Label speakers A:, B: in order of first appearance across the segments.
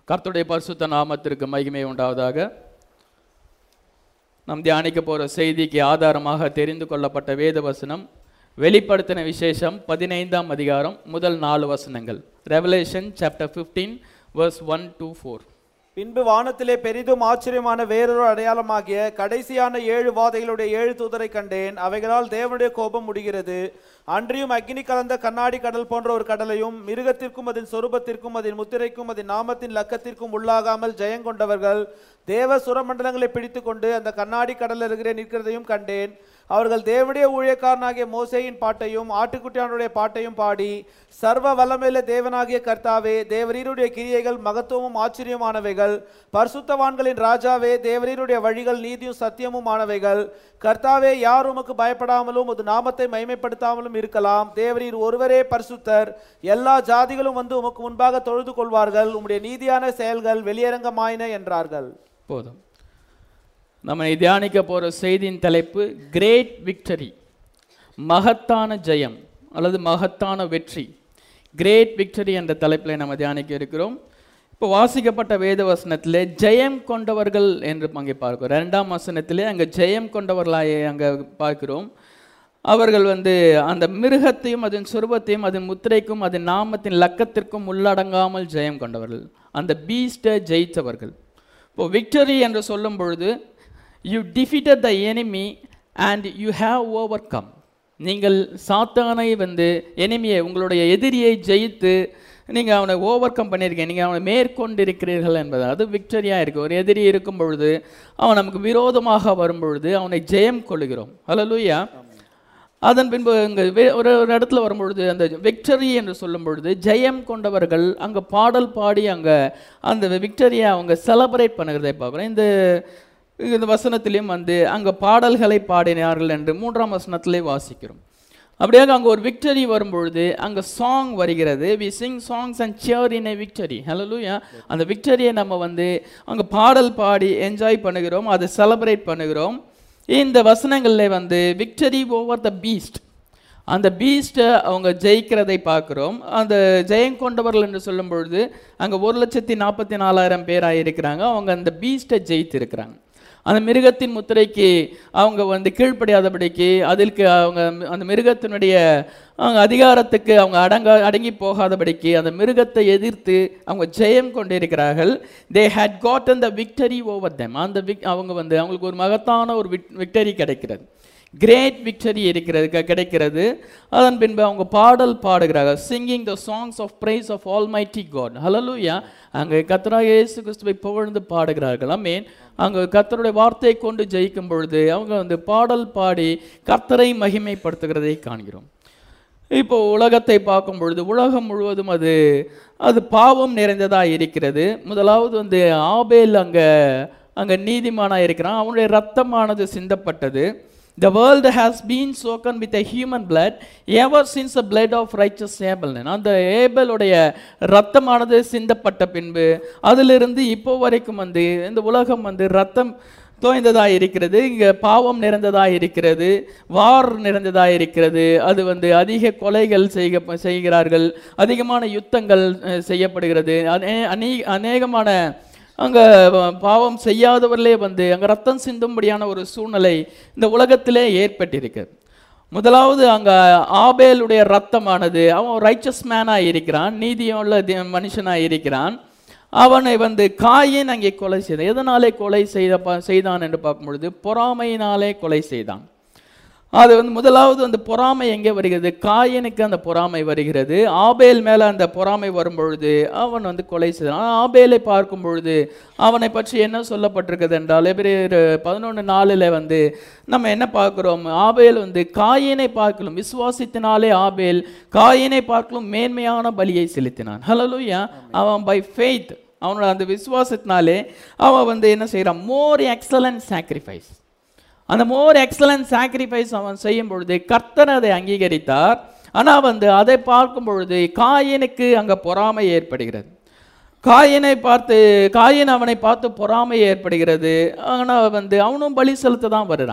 A: கர்த்தருடைய பரிசுத்த நாமத்திற்கு மகிமை உண்டாவதாக நாம் தியானிக்க போகிற செய்திக்கு ஆதாரமாக தெரிந்து கொள்ளப்பட்ட வேத வசனம் வெளிப்படுத்தின விசேஷம் பதினைந்தாம் அதிகாரம் முதல் நாலு வசனங்கள் revelation chapter fifteen verse one to four
B: பின்பு வானத்திலே பெரிதும் ஆச்சரியமான வேறொரு அடையாளமாகிய கடைசியான ஏழு வாதைகளுடைய ஏழு தூதரை கண்டேன் அவைகளால் தேவனுடைய கோபம் முடிகிறது அன்றியும் அக்கினி கலந்த கண்ணாடி கடல் போன்ற ஒரு கடலையும் மிருகத்திற்கும் அதன் சொரூபத்திற்கும் அதன் முத்திரைக்கும் அதன் நாமத்தின் லக்கத்திற்கும் உள்ளாகாமல் ஜெயங்கொண்டவர்கள் தேவ சுரமண்டலங்களை பிடித்துக்கொண்டு அந்த கண்ணாடி கடல் அருகே நிற்கிறதையும் கண்டேன் அவர்கள் தேவனுடைய ஊழியக்காரனாகிய மோசேயின் பாட்டையும் ஆட்டுக்குட்டியானுடைய பாட்டையும் பாடி சர்வ வல்லமையில தேவனாகிய கர்த்தாவே தேவரீருடைய கிரியைகள் மகத்துவமும் ஆச்சரியமானவைகள் பரிசுத்தவான்களின் ராஜாவே தேவரீருடைய வழிகள் நீதியும் சத்தியமுமானவைகள் கர்த்தாவே யார் உமக்கு பயப்படாமலும் உமது நாமத்தை மைமைப்படுத்தாமலும் இருக்கலாம் தேவரீர் ஒருவரே பரிசுத்தர் எல்லா ஜாதிகளும் வந்து உமக்கு முன்பாக தொழுது கொள்வார்கள் உம்முடைய நீதியான செயல்கள் வெளியரங்கமாயின என்றார்கள்
A: போதும் நம்ம தியானிக்க போகிற செய்தியின் தலைப்பு கிரேட் விக்டரி மகத்தான ஜெயம் அல்லது மகத்தான வெற்றி கிரேட் விக்டரி என்ற தலைப்பில் நம்ம தியானிக்க இருக்கிறோம் இப்போ வாசிக்கப்பட்ட வேத வசனத்திலே ஜெயம் கொண்டவர்கள் என்று அங்கே பார்க்கிறோம் ரெண்டாம் வசனத்திலே அங்கே ஜெயம் கொண்டவர்களாக அங்கே பார்க்கிறோம் அவர்கள் வந்து அந்த மிருகத்தையும் அதன் சுரூபத்தையும் அதன் முத்திரைக்கும் அதன் நாமத்தின் லக்கத்திற்கும் உள்ளடங்காமல் ஜெயம் கொண்டவர்கள் அந்த பீஸ்டை ஜெயித்தவர்கள் இப்போ விக்டரி என்று சொல்லும் பொழுது you defeated the enemy and you have overcome நீங்கள் சாத்தானை வந்து எனிமியை உங்களுடைய எதிரியை ஜெயித்து நீங்கள் அவனை ஓவர் கம் பண்ணியிருக்கீங்க நீங்கள் அவனை மேற்கொண்டு இருக்கிறீர்கள் என்பது அது விக்டரியாக இருக்குது ஒரு எதிரி இருக்கும் பொழுது அவன் நமக்கு விரோதமாக வரும் பொழுது அவனை ஜெயம் கொள்கிறோம் ஹalleluya அதன் பின்பு இங்கே ஒரு ஒரு இடத்துல வரும்பொழுது அந்த விக்டரி என்று சொல்லும் பொழுது ஜெயம் கொண்டவர்கள் அங்கே பாடல் பாடி அங்கே அந்த விக்டரியை அவங்க செலப்ரேட் பண்ணுகிறதை பார்க்குறோம் இந்த இந்த வசனத்திலையும் வந்து அங்கே பாடல்களை பாடினார்கள் என்று மூன்றாம் வசனத்திலே வாசிக்கிறோம் அப்படியாக அங்கே ஒரு விக்டரி வரும்பொழுது அங்கே சாங் வருகிறது we sing songs and cheer in a victory hallelujah அந்த விக்டரியை நம்ம வந்து அங்கே பாடல் பாடி என்ஜாய் பண்ணுகிறோம் அதை செலப்ரேட் பண்ணுகிறோம் இந்த வசனங்களில் வந்து விக்டரி ஓவர் த பீஸ்ட் அந்த பீஸ்ட்டை அவங்க ஜெயிக்கிறதை பார்க்குறோம் அந்த ஜெயம் கொண்டவர்கள் என்று சொல்லும் பொழுது அங்கே ஒரு லட்சத்தி நாற்பத்தி நாலாயிரம் பேராக இருக்கிறாங்க அவங்க அந்த பீஸ்ட்டை ஜெயித்து இருக்கிறாங்க அந்த மிருகத்தின் முத்திரைக்கு அவங்க வந்து கீழ்ப்படியாதபடிக்கு அதற்கு அவங்க அந்த மிருகத்தினுடைய அவங்க அதிகாரத்துக்கு அவங்க அடங்க அடங்கி போகாதபடிக்கு அந்த மிருகத்தை எதிர்த்து அவங்க ஜெயம் கொண்டிருக்கிறார்கள் they had gotten the victory over them அந்த விக் அவங்க வந்து அவங்களுக்கு ஒரு மகத்தான ஒரு விக்டரி கிடைக்கிறது கிரேட் விக்டரி இருக்கிறது க- கிடைக்கிறது அதன் பின்பு அவங்க பாடல் பாடுகிறார்கள் singing the songs of praise of almighty God hallelujah அங்கே கத்ரா இயேசு கிறிஸ்துவை புகழ்ந்து பாடுகிறார்கள் அமேன் அங்கே கர்த்தருடைய வார்த்தையை கொண்டு ஜெயிக்கும் பொழுது அவங்க வந்து பாடல் பாடி கர்த்தரை மகிமைப்படுத்துகிறதை காண்கிறோம் இப்போ உலகத்தை பார்க்கும் பொழுது உலகம் முழுவதும் அது அது பாவம் நிறைந்ததாக இருக்கிறது முதலாவது வந்து ஆபேல் அங்கே அங்கே நீதிமானாக இருக்கிறான் அவனுடைய ரத்தமானது சிந்தப்பட்டது the world has been soaked with a human blood ever since the blood of righteous Abel அந்த ஏபலுடைய ரத்தமானது சிந்தப்பட்ட பின்பு அதிலிருந்து இப்போ வரைக்கும் வந்து இந்த உலகம் வந்து ரத்தம் தோய்ந்ததாக இருக்கிறது இங்கே பாவம் நிறைந்ததாக இருக்கிறது வார் நிறைந்ததாக இருக்கிறது அது வந்து அதிக கொலைகள் செய்க செய்கிறார்கள் அதிகமான யுத்தங்கள் அஹ், செய்யப்படுகிறது அநே அநீ அநேகமான அங்கே பாவம் செய்யாதவர்களே வந்து அங்கே ரத்தம் சிந்தும்படியான ஒரு சூழ்நிலை இந்த உலகத்திலே ஏற்பட்டிருக்கிறது முதலாவது அங்கே ஆபேலுடைய ரத்தமானது அவன் ரைச்சஸ் மேனாக இருக்கிறான் நீதியுள்ள தி- மனுஷனாக இருக்கிறான் அவனை வந்து காயின் அங்கே கொலை செய்தான் எதனாலே கொலை செய்த ப- செய்தான் என்று பார்க்கும் பொழுது பொறாமையினாலே கொலை செய்தான் அது வந்து முதலாவது அந்த பொறாமை எங்கே வருகிறது காயனுக்கு அந்த பொறாமை வருகிறது ஆபேல் மேலே அந்த பொறாமை வரும் பொழுது அவன் வந்து கொலை செய்தான் ஆனா, ஆபேலை பார்க்கும் பொழுது அவனை பற்றி என்ன சொல்லப்பட்டிருக்கிறது என்றால் எபிரேயர் பதினொன்று நாளில் வந்து நம்ம என்ன பார்க்கிறோம் ஆபேல் வந்து காயினை பார்க்கலும் விசுவாசித்தினாலே ஆபேல் காயினை பார்க்கலும் மேன்மையான பலியை செலுத்தினான் ஹலலூயா அவன் பை ஃபெய்த் அவனோட அந்த விசுவாசத்தினாலே அவன் வந்து என்ன செய்கிறான் மோர் எக்ஸலன்ட் சாக்ரிஃபைஸ் அந்த மோர் எக்ஸலன்ட் சாக்ரிஃபைஸ் அவன் செய்யும் பொழுது கர்த்தர் அதை அங்கீகரித்தார் ஆனால் வந்து அதை பார்க்கும் பொழுது காயனுக்கு அங்கே பொறாமை ஏற்படுகிறது காயனை பார்த்து காயன் அவனை பார்த்து பொறாமை ஏற்படுகிறது ஆனால் வந்து அவனும் பலி செலுத்த தான் வருகிறான்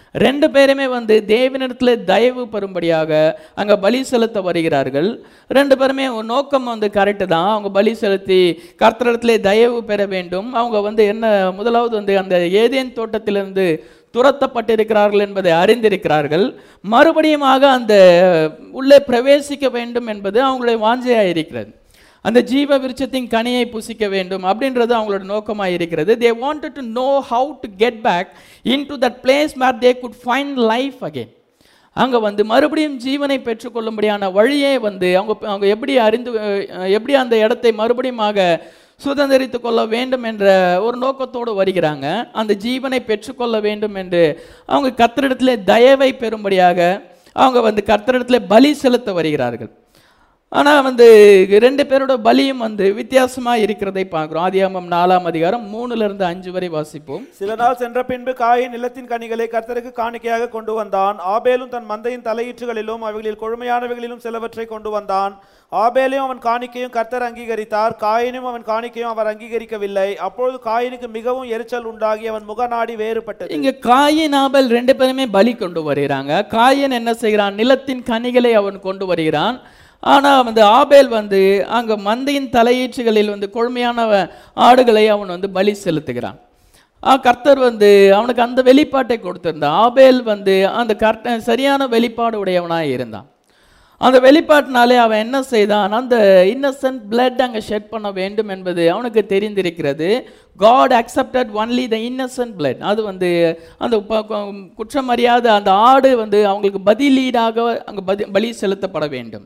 A: ரெண்டு பேருமே வந்து தேவனிடத்தில் தயவு பெறும்படியாக அங்கே பலி செலுத்த வருகிறார்கள் ரெண்டு பேருமே ஒரு நோக்கம் வந்து கரெக்டு தான் அவங்க பலி செலுத்தி கர்த்தரிடத்திலே தயவு பெற வேண்டும் அவங்க வந்து என்ன முதலாவது வந்து அந்த ஏதேன் தோட்டத்திலிருந்து துரத்தப்பட்டிருக்கிறார்கள் என்பதை அறிந்திருக்கிறார்கள் மறுபடியுமாக அந்த உள்ளே பிரவேசிக்க வேண்டும் என்பது அவங்களுடைய வாஞ்சையாக இருக்கிறது அந்த ஜீவ விருட்சத்தின் கனியை புசிக்க வேண்டும் அப்படின்றது அவங்களோட நோக்கமாக இருக்கிறது they wanted to know how to get back into that place where they could find life again அங்கே வந்து மறுபடியும் ஜீவனை பெற்றுக்கொள்ளும்படியான வழியே வந்து அவங்க அவங்க எப்படி அறிந்து அஹ், எப்படி அந்த இடத்தை மறுபடியுமாக சுதந்திரித்து கொள்ள வேண்டும் என்ற ஒரு நோக்கத்தோடு வருகிறாங்க அந்த ஜீவனை பெற்றுக்கொள்ள வேண்டும் என்று அவங்க கர்த்தரிடத்திலே தயவை பெறும்படியாக அவங்க வந்து கர்த்தரிடத்திலே பலி செலுத்த வருகிறார்கள் ஆனால் வந்து ரெண்டு பேரோட பலியும் வந்து வித்தியாசமாக இருக்கிறதை பார்க்குறோம் ஆதியாமம் நாலாம் அதிகாரம் மூணுல இருந்து அஞ்சு வரை வாசிப்போம்
B: சில நாள் சென்ற பின்பு காயின் நிலத்தின் கனிகளை கர்த்தருக்கு காணிக்கையாக கொண்டு வந்தான் ஆபேலும் தன் மந்தையின் தலையீற்றுகளிலும் அவைகளில் கொழுமையானவைகளிலும் சிலவற்றை கொண்டு வந்தான் ஆபேலையும் அவன் காணிக்கையும் கர்த்தர் அங்கீகரித்தார் காயினும் அவன் காணிக்கையும் அவர் அங்கீகரிக்கவில்லை அப்பொழுது காயினுக்கு மிகவும் எரிச்சல் உண்டாகி அவன் முகநாடி வேறுபட்டது
A: இங்க காயின் ஆபேல் ரெண்டு பேருமே பலி கொண்டு வருகிறாங்க காயின் என்ன செய்கிறான் நிலத்தின் கனிகளை அவன் கொண்டு வருகிறான் ஆனா வந்து ஆபேல் வந்து அங்க மந்தையின் தலையீற்றுகளில் வந்து கொழுமையான ஆடுகளை அவன் வந்து பலி செலுத்துகிறான் ஆ கர்த்தர் வந்து அவனுக்கு அந்த வெளிப்பாட்டை கொடுத்திருந்தான் ஆபேல் வந்து அந்த கர்த்த சரியான வெளிப்பாடு உடையவனாய் இருந்தான் அந்த வெளிப்பாட்டினாலே அவன் என்ன செய்தான் அந்த இன்னசென்ட் பிளட் அங்கே ஷெட் பண்ண வேண்டும் என்பது அவனுக்கு தெரிந்திருக்கிறது God accepted only the innocent blood அது வந்து அந்த ப- கு- குற்றமறியாத அந்த ஆடு வந்து அவங்களுக்கு பதிலீடாக அங்கே பதி பலி செலுத்தப்பட வேண்டும்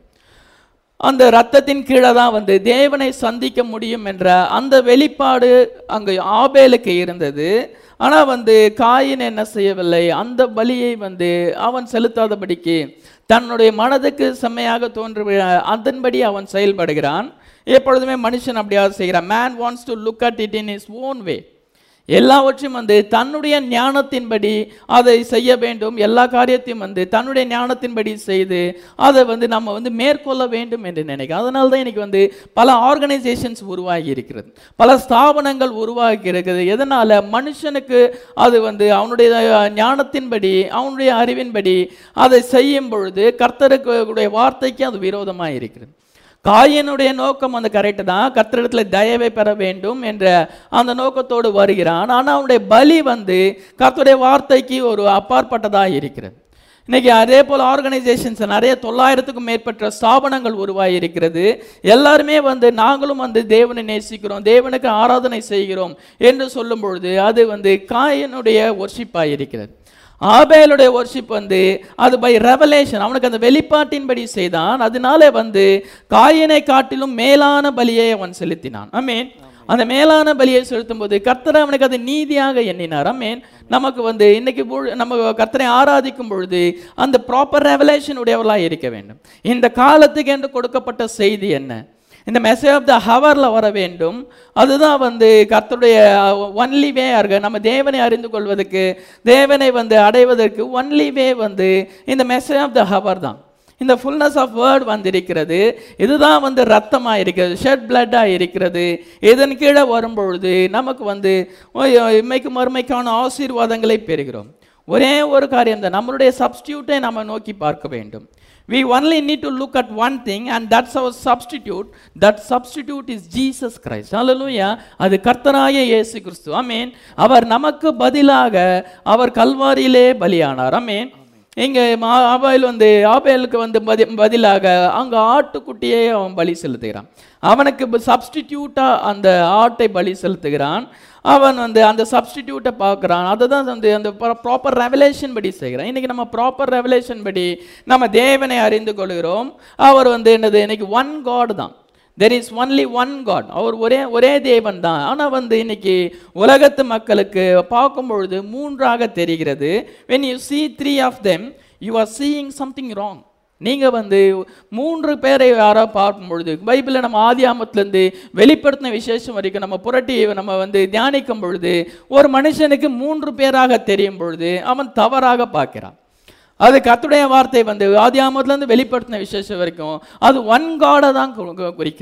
A: அந்த ரத்தத்தின் கீழே தான் வந்து தேவனை சந்திக்க முடியும் என்ற அந்த வெளிப்பாடு அங்கே ஆபேலுக்கு இருந்தது ஆனால் வந்து காயின் என்ன செய்யவில்லை அந்த பலியை வந்து அவன் செலுத்தாதபடிக்கு தன்னுடைய மனதுக்கு செம்மையாக தோன்று அதன்படி அவன் செயல்படுகிறான் எப்பொழுதுமே மனுஷன் அப்படியாவது செய்கிறான் man wants to look at it in his own way எல்லாவற்றையும் வந்து தன்னுடைய ஞானத்தின்படி அதை செய்ய வேண்டும் எல்லா காரியத்தையும் வந்து தன்னுடைய ஞானத்தின்படி செய்து அதை வந்து நம்ம வந்து மேற்கொள்ள வேண்டும் என்று நினைக்கிறோம் அதனால தான் இன்னைக்கு வந்து பல ஆர்கனைசேஷன்ஸ் உருவாகி இருக்கிறது பல ஸ்தாபனங்கள் உருவாகி இருக்குது எதனால மனுஷனுக்கு அது வந்து அவனுடைய ஞானத்தின்படி அவனுடைய அறிவின்படி அதை செய்யும் பொழுது கர்த்தருக்கு உடைய வார்த்தைக்கு அது விரோதமாக இருக்கிறது காயனுடைய நோக்கம் அந்த கரெக்டு தான் கர்த்தரிடத்தில் தயவை பெற வேண்டும் என்ற அந்த நோக்கத்தோடு வருகிறான் ஆனால் அவனுடைய பலி வந்து கர்த்தருடைய வார்த்தைக்கு ஒரு அப்பாற்பட்டதாக இருக்கிறது இன்னைக்கு அதே போல் ஆர்கனைசேஷன்ஸ் நிறைய தொள்ளாயிரத்துக்கும் மேற்பட்ட ஸ்தாபனங்கள் உருவாகி இருக்கிறது எல்லாருமே வந்து நாங்களும் வந்து தேவனை நேசிக்கிறோம் தேவனுக்கு ஆராதனை செய்கிறோம் என்று சொல்லும் பொழுது அது வந்து காயனுடைய ஒர்ஷிப்பாக இருக்கிறது ஆபேலுடைய ஒர்ஷிப் வந்து அது பை ரெவலேஷன் அவனுக்கு அந்த வெளிப்பாட்டின்படி செய்தான் அதனாலே வந்து காயினை காட்டிலும் மேலான பலியை அவன் செலுத்தினான் ஆமென் அந்த மேலான பலியை செலுத்தும் போது கர்த்தர் அவனுக்கு அது நீதியாக எண்ணினார் ஆமென் நமக்கு வந்து இன்னைக்கு பொழு- நம்ம கர்த்தரை ஆராதிக்கும் பொழுது அந்த ப்ராப்பர் ரெவலேஷன் உடையவர்களாக இருக்க வேண்டும் இந்த காலத்துக்கு என்று கொடுக்கப்பட்ட செய்தி என்ன இந்த மெசேஜ் ஆஃப் த ஹவரில் வர வேண்டும் அதுதான் வந்து கர்த்தருடைய ஒன்லி வே இருக்க நம்ம தேவனை அறிந்து கொள்வதற்கு தேவனை வந்து அடைவதற்கு ஒன்லி வே வந்து இந்த மெசேஜ் ஆஃப் த ஹவர் தான் இந்த ஃபுல்னஸ் ஆஃப் வேர்ட் வந்திருக்கிறது இதுதான் வந்து ரத்தமாக இருக்கிறது ஷெட் பிளட்டாக இருக்கிறது இதன் கீழே வரும்பொழுது நமக்கு வந்து ஓய், இம்மைக்கு மறுமைக்கான ஆசீர்வாதங்களை பெறுகிறோம் ஒரே ஒரு காரியம் தான் நம்மளுடைய சப்ஸ்டியூட்டை நம்ம நோக்கி பார்க்க வேண்டும் we only need to look at one thing and that's our substitute that substitute is jesus christ hallelujah அது கர்த்தராய இயேசு கிறிஸ்து ஆமென் அவர் நமக்கு பதிலாக அவர் கல்வாரியிலே பலியானார் ஆமென் இங்க மா- ஆபேல் வந்து ஆபேலுக்கு வந்து பதி பதிலாக அங்க ஆட்டுக்குட்டியை அவன் பலி செலுத்துகிறான் அவனுக்கு சப்ஸ்டிடியூட்டா அந்த ஆட்டை பலி செலுத்துகிறான் அவன் வந்து அந்த சப்ஸ்டிடியூட்டை பார்க்குறான் அதை தான் வந்து அந்த ப்ராப்பர் ரெவலேஷன் படி செய்கிறான் இன்னைக்கு நம்ம ப்ராப்பர் ரெவலேஷன் படி நம்ம தேவனை அறிந்து கொள்கிறோம் அவர் வந்து என்னது இன்னைக்கு ஒன் காட் தான் there is only one God அவர் ஒரே ஒரே தேவன் தான் ஆனால் வந்து இன்னைக்கு உலகத்து மக்களுக்கு பார்க்கும் பொழுது மூன்றாக தெரிகிறது when you see three of them you are seeing something wrong நீங்க வந்து மூன்று பேரை யாரோ பார்க்கும் பொழுது பைபிளில் நம்ம ஆதியாமத்திலேருந்து வெளிப்படுத்தின விசேஷம் வரைக்கும் நம்ம புரட்டி நம்ம வந்து தியானிக்கும் பொழுது ஒரு மனுஷனுக்கு மூன்று பேராக தெரியும் பொழுது அவன் தவறாக பார்க்கிறான் அது கர்த்தருடைய வார்த்தை வந்து ஆதியாமத்திலேருந்து வெளிப்படுத்தின விசேஷம் வரைக்கும் அது ஒன் காடை தான் கு- கு- குறிக்கிறது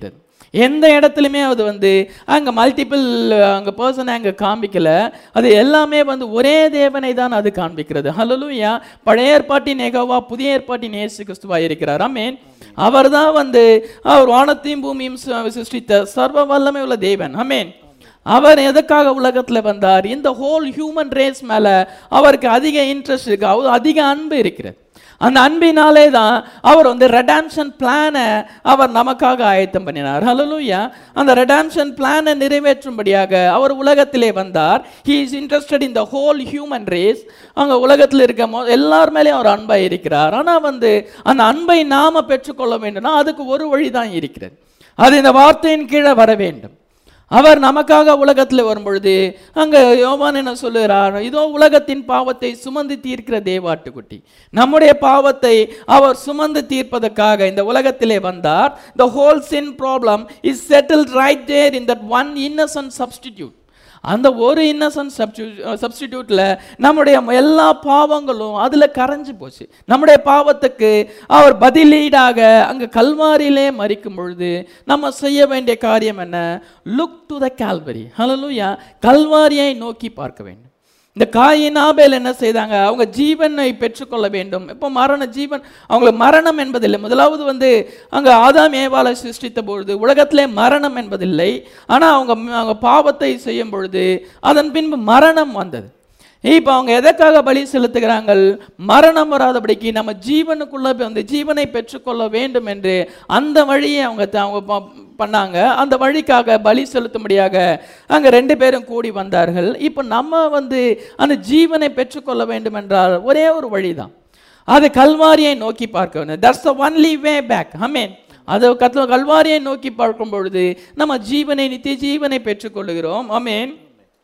A: எந்த இடத்துலையுமே அது வந்து அங்கே மல்டிபிள் அங்கே பர்சனை அங்கே காண்பிக்கல அது எல்லாமே வந்து ஒரே தேவனை தான் அது காண்பிக்கிறது ஹலலூயா பழைய ஏற்பாட்டின் ஏகோவா புதிய ஏற்பாட்டின் இயேசு கிறிஸ்துவா இருக்கிறார் ஆமென் அவர் தான் வந்து அவர் வானத்தையும் பூமியும் சு- சிருஷ்டித்த சர்வ வல்லமை உள்ள தேவன் ஆமென் அவர் எதுக்காக உலகத்தில் வந்தார் இந்த ஹோல் ஹியூமன் ரேஸ் மேலே அவருக்கு அதிக இன்ட்ரெஸ்ட் இருக்கு அவர் அதிக அன்பு இருக்கிறது அந்த அன்பினாலே தான் அவர் வந்து ரெடாம்ஷன் பிளானை அவர் நமக்காக ஆயத்தம் பண்ணினார் ஹalleluya அந்த ரெடாம்ஷன் பிளானை நிறைவேற்றும்படியாக அவர் உலகத்திலே வந்தார் he is interested in the whole human race அங்கே உலகத்தில் இருக்க மொ எல்லார் மேலேயும் அவர் அன்பாக இருக்கிறார் ஆனால் வந்து அந்த அன்பை நாம பெற்றுக்கொள்ள வேண்டும்னா அதுக்கு ஒரு வழி தான் இருக்கிறது அது இந்த வார்த்தையின் கீழே வர வேண்டும் அவர் நமக்காக உலகத்தில் வரும்பொழுது அங்கே யோவான் என்ன சொல்லுகிறார் இதோ உலகத்தின் பாவத்தை சுமந்து தீர்க்கிற தேவாட்டுக்குட்டி நம்முடைய பாவத்தை அவர் சுமந்து தீர்ப்பதற்காக இந்த உலகத்திலே வந்தார் the whole sin problem is settled right there in that one innocent substitute அந்த ஒரு இன்னசன்ட் சப்ஸ்டிடியூட்டில் நம்முடைய எல்லா பாவங்களும் அதில் கரைஞ்சு போச்சு நம்முடைய பாவத்துக்கு அவர் பதிலீடாக அங்கே கல்வாரியிலே மறிக்கும் பொழுது நம்ம செய்ய வேண்டிய காரியம் என்ன look to the Calvary hallelujah கல்வாரியை நோக்கி பார்க்க வேண்டும் இந்த காயின் ஆபேல் என்ன செய்தாங்க அவங்க ஜீவனை பெற்றுக்கொள்ள வேண்டும் இப்போ மரண ஜீவன் அவங்களுக்கு மரணம் என்பதில்லை முதலாவது வந்து அங்கே ஆதாம் ஏவாளை சிருஷ்டித்த பொழுது உலகத்திலே மரணம் என்பதில்லை ஆனால் அவங்க அவங்க பாவத்தை செய்யும் பொழுது அதன் பின்பு மரணம் வந்தது இப்போ அவங்க எதற்காக பலி செலுத்துகிறார்கள் மரணம் வராதபடிக்கு நம்ம ஜீவனுக்குள்ள வந்து ஜீவனை பெற்றுக்கொள்ள வேண்டும் என்று அந்த வழியை அவங்க த- அவங்க ப- பண்ணாங்க அந்த வழிக்காக பலி செலுத்தும்படியாக அங்கே ரெண்டு பேரும் கூடி வந்தார்கள் இப்போ நம்ம வந்து அந்த ஜீவனை பெற்றுக்கொள்ள வேண்டும் என்றால் ஒரே ஒரு வழிதான் அது கல்வாரியை நோக்கி பார்க்க வேண்டும் that's the only way back amen அது கத்த கல்வாரியை நோக்கி பார்க்கும் பொழுது நம்ம ஜீவனை நித்திய ஜீவனை பெற்றுக்கொள்கிறோம் amen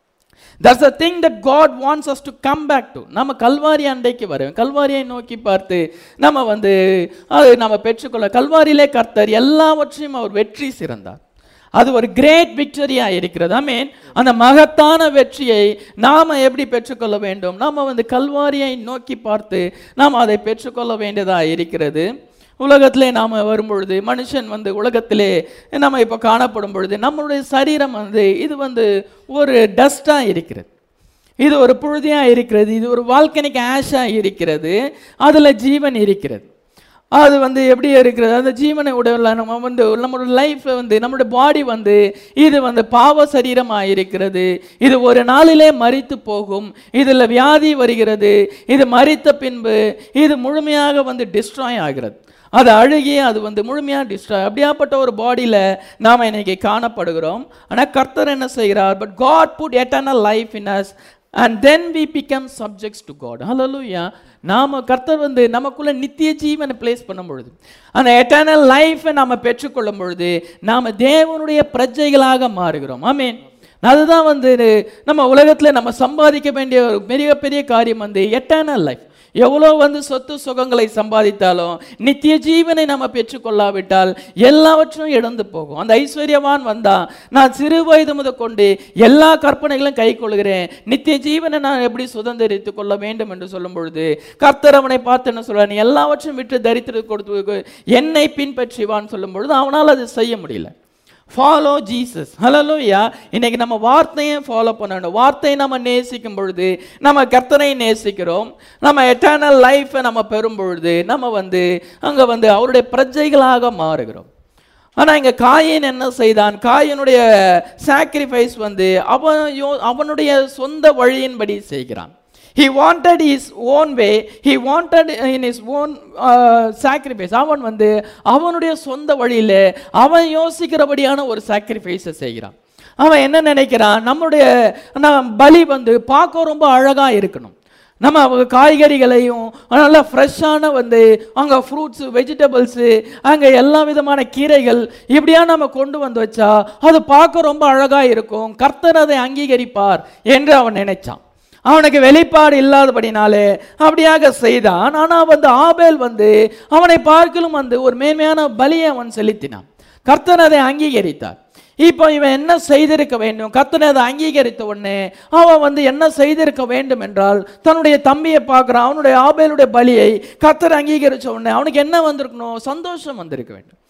A: that's a thing that God wants us to come back to நம்ம கல்வாரி அண்டைக்கு வரும் கல்வாரியை நோக்கி பார்த்து நம்ம வந்து அது நம்ம பெற்றுக்கொள்ள கல்வாரியிலே கர்த்தர் எல்லாவற்றையும் அவர் வெற்றி சிறந்தார் அது ஒரு கிரேட் விக்டரியாக இருக்கிறது ஐ மீன் அந்த மகத்தான வெற்றியை நாம் எப்படி பெற்றுக்கொள்ள வேண்டும் நாம் வந்து கல்வாரியை நோக்கி பார்த்து நாம் அதை பெற்றுக்கொள்ள வேண்டியதாக இருக்கிறது உலகத்திலே நாம் வரும்பொழுது மனுஷன் வந்து உலகத்திலே நம்ம இப்போ காணப்படும் பொழுது நம்மளுடைய சரீரம் வந்து இது வந்து ஒரு டஸ்டாக இருக்கிறது இது ஒரு புழுதியாக இருக்கிறது இது ஒரு வால்கனிக் ஆஷாக இருக்கிறது அதில் ஜீவன் இருக்கிறது அது வந்து எப்படி இருக்கிறது அந்த ஜீவனை உடல நம்ம வந்து நம்மளோட லைஃப் வந்து நம்மளுடைய பாடி வந்து இது வந்து பாவ சரீரமாக இருக்கிறது இது ஒரு நாளிலே மரித்து போகும் இதில் வியாதி வருகிறது இது மரித்த பின்பு இது முழுமையாக வந்து டிஸ்ட்ராய் ஆகிறது அது அழுகி அது வந்து முழுமையாக டிஸ்ட்ராய் அப்படியாப்பட்ட ஒரு பாடியில் நாம் இன்னைக்கு காணப்படுகிறோம் ஆனால் கர்த்தர் என்ன செய்கிறார் but God put eternal life in us and then we become subjects to God hallelujah நாம கர்த்தர் வந்து நமக்குள்ள நித்திய ஜீவனை பிளேஸ் பண்ணும் பொழுது அந்த எட்டர்னல் லைஃபை நாம பெற்றுக்கொள்ளும் பொழுது நாம தேவனுடைய பிரஜைகளாக மாறுகிறோம் ஆமென் அதுதான் வந்து நம்ம உலகத்தில் நம்ம சம்பாதிக்க வேண்டிய ஒரு மிகப்பெரிய காரியம் வந்து எட்டர்னல் லைஃப் எவ்வளோ வந்து சொத்து சுகங்களை சம்பாதித்தாலும் நித்திய ஜீவனை நம்ம பெற்றுக்கொள்ளாவிட்டால் எல்லாவற்றும் இழந்து போகும் அந்த ஐஸ்வர்யவான் வந்தா நான் சிறு வயது முதல் கொண்டு எல்லா கற்பனைகளும் கை கொள்கிறேன் நித்திய ஜீவனை நான் எப்படி சுதந்திரித்துக் கொள்ள வேண்டும் என்று சொல்லும் பொழுது கர்த்தர் அவனை பார்த்து என்ன சொல்றார் நீ எல்லாவற்றையும் விட்டு தரித்திர கொடுத்து என்னை பின்பற்றிவான்னு சொல்லும் பொழுது அவனால் அது செய்ய முடியல ஃபாலோ ஜீசஸ் ஹலலூயா இன்னைக்கு நம்ம வார்த்தையை ஃபாலோ பண்ணணும் வார்த்தையை நம்ம நேசிக்கும் பொழுது நம்ம கர்த்தனை நேசிக்கிறோம் நம்ம எட்டர்னல் லைஃப்பை நம்ம பெறும் பொழுது நம்ம வந்து அங்கே வந்து அவருடைய பிரஜைகளாக மாறுகிறோம் ஆனால் இங்கே காயின் என்ன செய்தான் காயினுடைய சாக்ரிஃபைஸ் வந்து அவன் யோ அவனுடைய சொந்த வழியின்படி செய்கிறான் he wanted his own way he wanted in his own uh, sacrifice அவன் வந்து அவனுடைய சொந்த வழியில அவன் யோசிக்கிறபடியான ஒரு சாக்ரிஃபைஸை செய்கிறான் அவன் என்ன நினைக்கிறான் நம்முடைய நம்ம பலி வந்து பார்க்க ரொம்ப அழகா இருக்கணும் நம்ம அவங்க காய்கறிகளையும் நல்லா ஃப்ரெஷ்ஷான வந்து அங்கே ஃப்ரூட்ஸு வெஜிடபிள்ஸு அங்கே எல்லா விதமான கீரைகள் இப்படியா நம்ம கொண்டு வந்து வச்சா அது பார்க்க ரொம்ப அழகாக இருக்கும் கர்த்தர் அதை அங்கீகரிப்பார் என்று அவன் நினைச்சான் அவனுக்கு வெளிப்பாடு இல்லாதபடினாலே அப்படியாக செய்தான் ஆனால் வந்து ஆபேல் வந்து அவனை பார்க்கலும் வந்து ஒரு மேன்மையான பலியை அவன் செலுத்தினான் கர்த்தர் அதை அங்கீகரித்தார் இப்போ இவன் என்ன செய்திருக்க வேண்டும் கர்த்தனை அதை அங்கீகரித்த உடனே அவன் வந்து என்ன செய்திருக்க வேண்டும் என்றால் தன்னுடைய தம்பியை பார்க்குறான் அவனுடைய ஆபேலுடைய பலியை கர்த்தர் அங்கீகரித்த உடனே அவனுக்கு என்ன வந்திருக்கணும் சந்தோஷம் வந்திருக்க வேண்டும்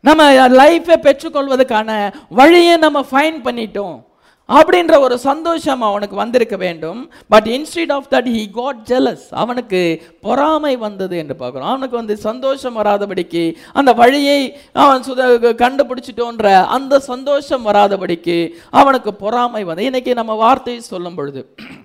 A: நம்ம லைஃப்பை பெற்றுக்கொள்வதற்கான வழியை நம்ம ஃபைன் பண்ணிட்டோம் அப்படின்ற ஒரு சந்தோஷம் அவனுக்கு வந்திருக்க வேண்டும் but instead of that he got jealous அவனுக்கு பொறாமை வந்தது என்று பார்க்குறோம் அவனுக்கு வந்து சந்தோஷம் வராதபடிக்கு அந்த வழியை அவன் சுத கண்டுபிடிச்சிட்டோன்ற அந்த சந்தோஷம் வராதபடிக்கு அவனுக்கு பொறாமை வந்து இன்னைக்கு நம்ம வார்த்தையை சொல்லும் பொழுது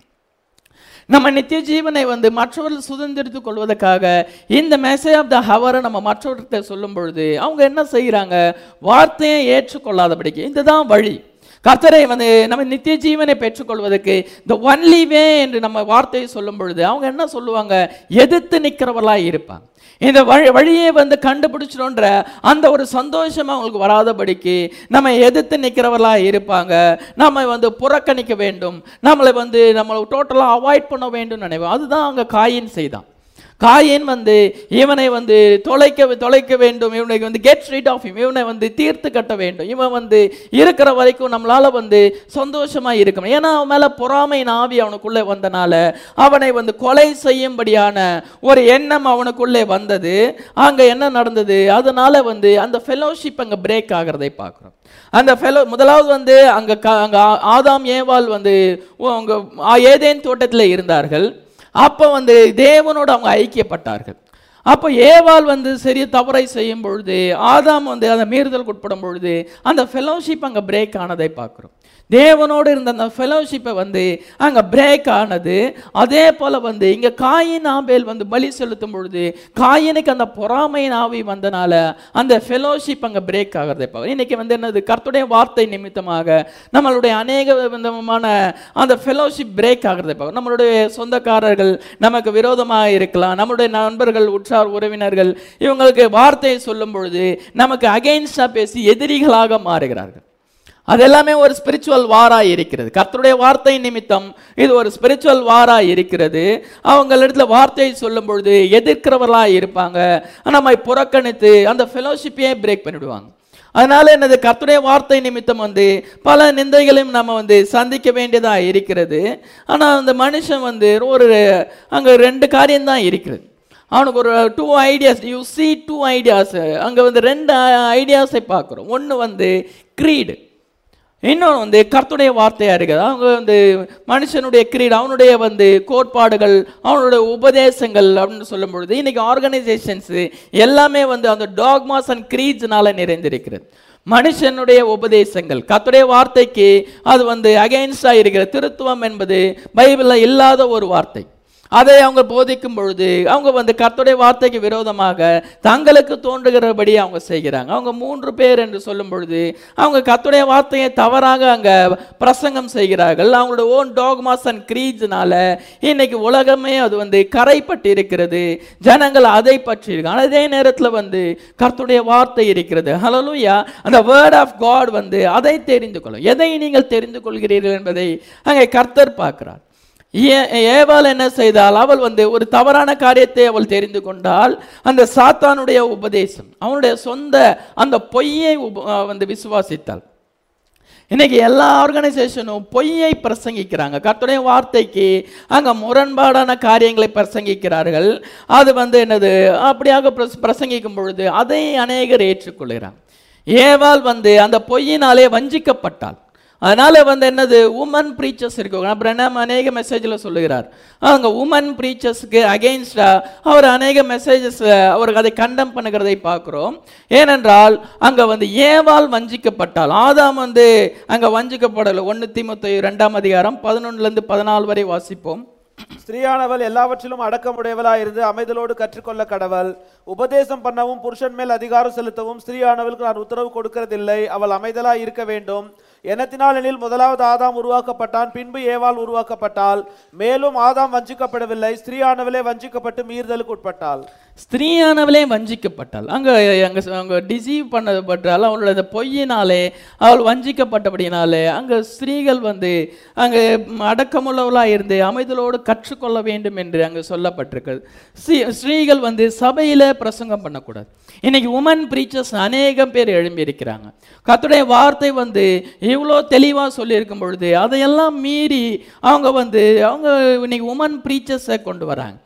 A: நம்ம நித்திய ஜீவனை வந்து மற்றவர்கள் சுதந்திரித்துக் கொள்வதற்காக இந்த மெசேஜ் ஆஃப் த ஹவரை நம்ம மற்றவர்கிட்ட சொல்லும் பொழுது அவங்க என்ன செய்கிறாங்க வார்த்தையை ஏற்றுக்கொள்ளாதபடிக்கு இதுதான் வழி கர்த்தரை வந்து நம்ம நித்திய ஜீவனை பெற்றுக்கொள்வதற்கு இந்த ஒன்லி வே என்று நம்ம வார்த்தையை சொல்லும் பொழுது அவங்க என்ன சொல்லுவாங்க எதிர்த்து நிற்கிறவர்களாக இருப்பாங்க இந்த வழி வழியை வந்து கண்டுபிடிச்சிடோன்ற அந்த ஒரு சந்தோஷம் அவங்களுக்கு வராதபடிக்கு நம்ம எதிர்த்து நிற்கிறவர்களாக இருப்பாங்க நம்ம வந்து புறக்கணிக்க வேண்டும் நம்மளை வந்து நம்மளை டோட்டலாக அவாய்ட் பண்ண வேண்டும் நினைவோம் அதுதான் அங்கே காயின் செய்தான் காயின் வந்து இவனை வந்து தொலைக்க தொலைக்க வேண்டும் இவனை வந்து கெட் ரிட் ஆஃப் இவனை வந்து தீர்த்து கட்ட வேண்டும் இவன் வந்து இருக்கிற வரைக்கும் நம்மளால வந்து சந்தோஷமா இருக்கணும் ஏன்னா அவன் மேல பொறாமை ஆவி அவனுக்குள்ளே வந்தனால அவனை வந்து கொலை செய்யும்படியான ஒரு எண்ணம் அவனுக்குள்ளே வந்தது அங்க என்ன நடந்தது அதனால வந்து அந்த ஃபெலோஷிப் அங்க பிரேக் ஆகிறதை பார்க்குறோம் அந்த ஃபெலோ முதலாவது வந்து அங்க க அங்க ஆ- ஆதாம் ஏவாள் வந்து ஓ, அங்க ஆ, ஏதேன் தோட்டத்தில் இருந்தார்கள் அப்போ வந்து தேவனோடு அவங்க ஐக்கியப்பட்டார்கள் அப்போ ஏவாள் வந்து சரி தவறை செய்யும் பொழுது ஆதாம் வந்து அந்த மீறுதலுக்கு உட்படும் பொழுது அந்த ஃபெலோஷிப் அங்கே பிரேக் ஆனதை பார்க்குறோம் தேவனோடு இருந்த அந்த ஃபெலோஷிப்பை வந்து அங்கே பிரேக் ஆனது அதே போல் வந்து இங்கே காயின் ஆபேல் வந்து பலி செலுத்தும் பொழுது காயினுக்கு அந்த பொறாமையின் ஆவி வந்தனால அந்த ஃபெலோஷிப் அங்கே பிரேக் ஆகிறதை பார்க்குறோம் இன்னைக்கு வந்து என்னது கர்த்தருடைய வார்த்தை நிமித்தமாக நம்மளுடைய அநேக விதமான அந்த ஃபெலோஷிப் பிரேக் ஆகிறதை பார்க்குறோம் நம்மளுடைய சொந்தக்காரர்கள் நமக்கு விரோதமாக இருக்கலாம் நம்மளுடைய நண்பர்கள் உற்றார் உறவினர்கள் இவங்களுக்கு வார்த்தையை சொல்லும் பொழுது நமக்கு அகைன்ஸ்டாக பேசி எதிரிகளாக மாறுகிறார்கள் அது எல்லாமே ஒரு ஸ்பிரிச்சுவல் வாரா இருக்கிறது கர்த்தருடைய வார்த்தை நிமித்தம் இது ஒரு ஸ்பிரிச்சுவல் வாரா இருக்கிறது அவங்களிடத்துல வார்த்தையை சொல்லும் பொழுது எதிர்க்கிறவர்களா இருப்பாங்க நம்மை புறக்கணித்து அந்த ஃபெலோஷிப்பையே பிரேக் பண்ணிவிடுவாங்க அதனால என்னது கர்த்தருடைய வார்த்தை நிமித்தம் வந்து பல நிந்தைகளையும் நம்ம வந்து சந்திக்க வேண்டியதா இருக்கிறது ஆனா அந்த மனுஷன் வந்து ஒரு அங்க ரெண்டு காரியம்தான் இருக்கிறது அவனுக்கு ஒரு two ideas you see two ideas அங்கே வந்து ரெண்டு ஐடியாஸை பார்க்குறோம் ஒன்று வந்து creed இன்னொன்று வந்து கர்த்தருடைய வார்த்தையாக இருக்குது அவங்க வந்து மனுஷனுடைய creed அவனுடைய வந்து கோட்பாடுகள் அவனுடைய உபதேசங்கள் அப்படின்னு சொல்லும் பொழுது இன்னைக்கு ஆர்கனைசேஷன்ஸு எல்லாமே வந்து அந்த டாக்மாஸ் அண்ட் க்ரீட்ஸ்னால நிறைந்திருக்கிறது மனுஷனுடைய உபதேசங்கள் கர்த்தருடைய வார்த்தைக்கு அது வந்து அகைன்ஸ்டாக இருக்கிற திருத்துவம் என்பது பைபிளில் இல்லாத ஒரு வார்த்தை அதை அவங்க போதிக்கும் பொழுது அவங்க வந்து கர்த்தருடைய வார்த்தைக்கு விரோதமாக தங்களுக்கு தோன்றுகிறபடி அவங்க செய்கிறாங்க அவங்க மூன்று பேர் என்று சொல்லும் பொழுது அவங்க கர்த்தருடைய வார்த்தையை தவறாக அங்க பிரசங்கம் செய்கிறார்கள் அவங்களோட ஓன் டாக்மாஸ் அண்ட் க்ரீட்ஸ்னால இன்னைக்கு உலகமே அது வந்து கரைப்பட்டு இருக்கிறது ஜனங்கள் அதை பற்றி இருக்காங்க அதே நேரத்தில் வந்து கர்த்தருடைய வார்த்தை இருக்கிறது ஹalleluya அந்த வேர்ட் ஆஃப் காட் வந்து அதை தெரிந்து கொள்ளும் எதை நீங்கள் தெரிந்து கொள்கிறீர்கள் என்பதை அங்கே கர்த்தர் பார்க்கிறார் ஏ- ஏவாள் என்ன செய்தால் அவள் வந்து ஒரு தவறான காரியத்தை அவள் தெரிந்து கொண்டால் அந்த சாத்தானுடைய உபதேசம் அவனுடைய சொந்த அந்த பொய்யை உப- அஹ் வந்து விசுவாசித்தாள் இன்னைக்கு எல்லா ஆர்கனைசேஷனும் பொய்யை பிரசங்கிக்கிறாங்க கர்த்தருடைய வார்த்தைக்கு அங்க முரண்பாடான காரியங்களை பிரசங்கிக்கிறார்கள் அது வந்து என்னது அப்படியாக பிரச- பிரசங்கிக்கும் பொழுது அதை அநேகர் ஏற்றுக்கொள்கிறாங்க ஏவாள் வந்து அந்த பொய்யினாலே வஞ்சிக்கப்பட்டாள் அதனால வந்து என்னது உமன் ப்ரீச்சர்ஸ் இருக்கு பிரணம் அநேக மெசேஜில் சொல்லுகிறார் அவங்க உமன் ப்ரீச்சர்ஸ்க்கு அகெயின்ஸ்டா அவர் அநேக மெசேஜஸ் அவருக்கு அதை கண்டம் பண்ணுகிறதை பார்க்குறோம் ஏனென்றால் அங்க வந்து ஏவாள் வஞ்சிக்கப்பட்டால் ஆதாம் வந்து அங்க வஞ்சிக்கப்படலை ஒன்று திமுத்தி ரெண்டாம் அதிகாரம் பதினொன்னுலேருந்து பதினாலு வரை வாசிப்போம்
B: ஸ்திரீயானவள் எல்லாவற்றிலும் அடக்கமுடையவளாய் இருந்து அமைதலோடு கற்றுக்கொள்ள கடவள் உபதேசம் பண்ணவும் புருஷன் மேல் அதிகாரம் செலுத்தவும் ஸ்திரீயானவளுக்கு நான் உத்தரவு கொடுக்கிறதில்லை அவள் அமைதலாய் இருக்க வேண்டும் எனத்தினாலெனில் முதலாவது ஆதாம் உருவாக்கப்பட்டான் பின்பு ஏவாள் உருவாக்கப்பட்டாள் மேலும் ஆதாம் வஞ்சிக்கப்படவில்லை ஸ்திரீயானவளே வஞ்சிக்கப்பட்டு மீறுதலுக்கு உட்பட்டாள்
A: ஸ்திரீயானவளே வஞ்சிக்கப்பட்டாள் அங்க அங்க அங்க டிசீவ் பண்ணப்பட்டால் அவளோட அந்த பொய்யினாலே அவள் வஞ்சிக்கப்பட்டபடினாலே அங்க ஸ்திரீகள் வந்து அங்க அடக்கமுள்ளவளா இருந்து அமைதலோடு கற்றுக்கொள்ள வேண்டும் என்று அங்க சொல்லப்பட்டிருக்கிறது ஸ்ரீ- ஸ்திரீகள் வந்து சபையில பிரசங்கம் பண்ணக்கூடாது இன்னைக்கு உமன் பிரீச்சர்ஸ் அநேகம் பேர் எழும்பி இருக்கிறாங்க கர்த்தருடைய வார்த்தை வந்து இவ்வளோ தெளிவாக சொல்லியிருக்கும் பொழுது அதையெல்லாம் மீறி அவங்க வந்து அவங்க இன்னைக்கு உமன் பிரீச்சர்ஸை கொண்டு வராங்க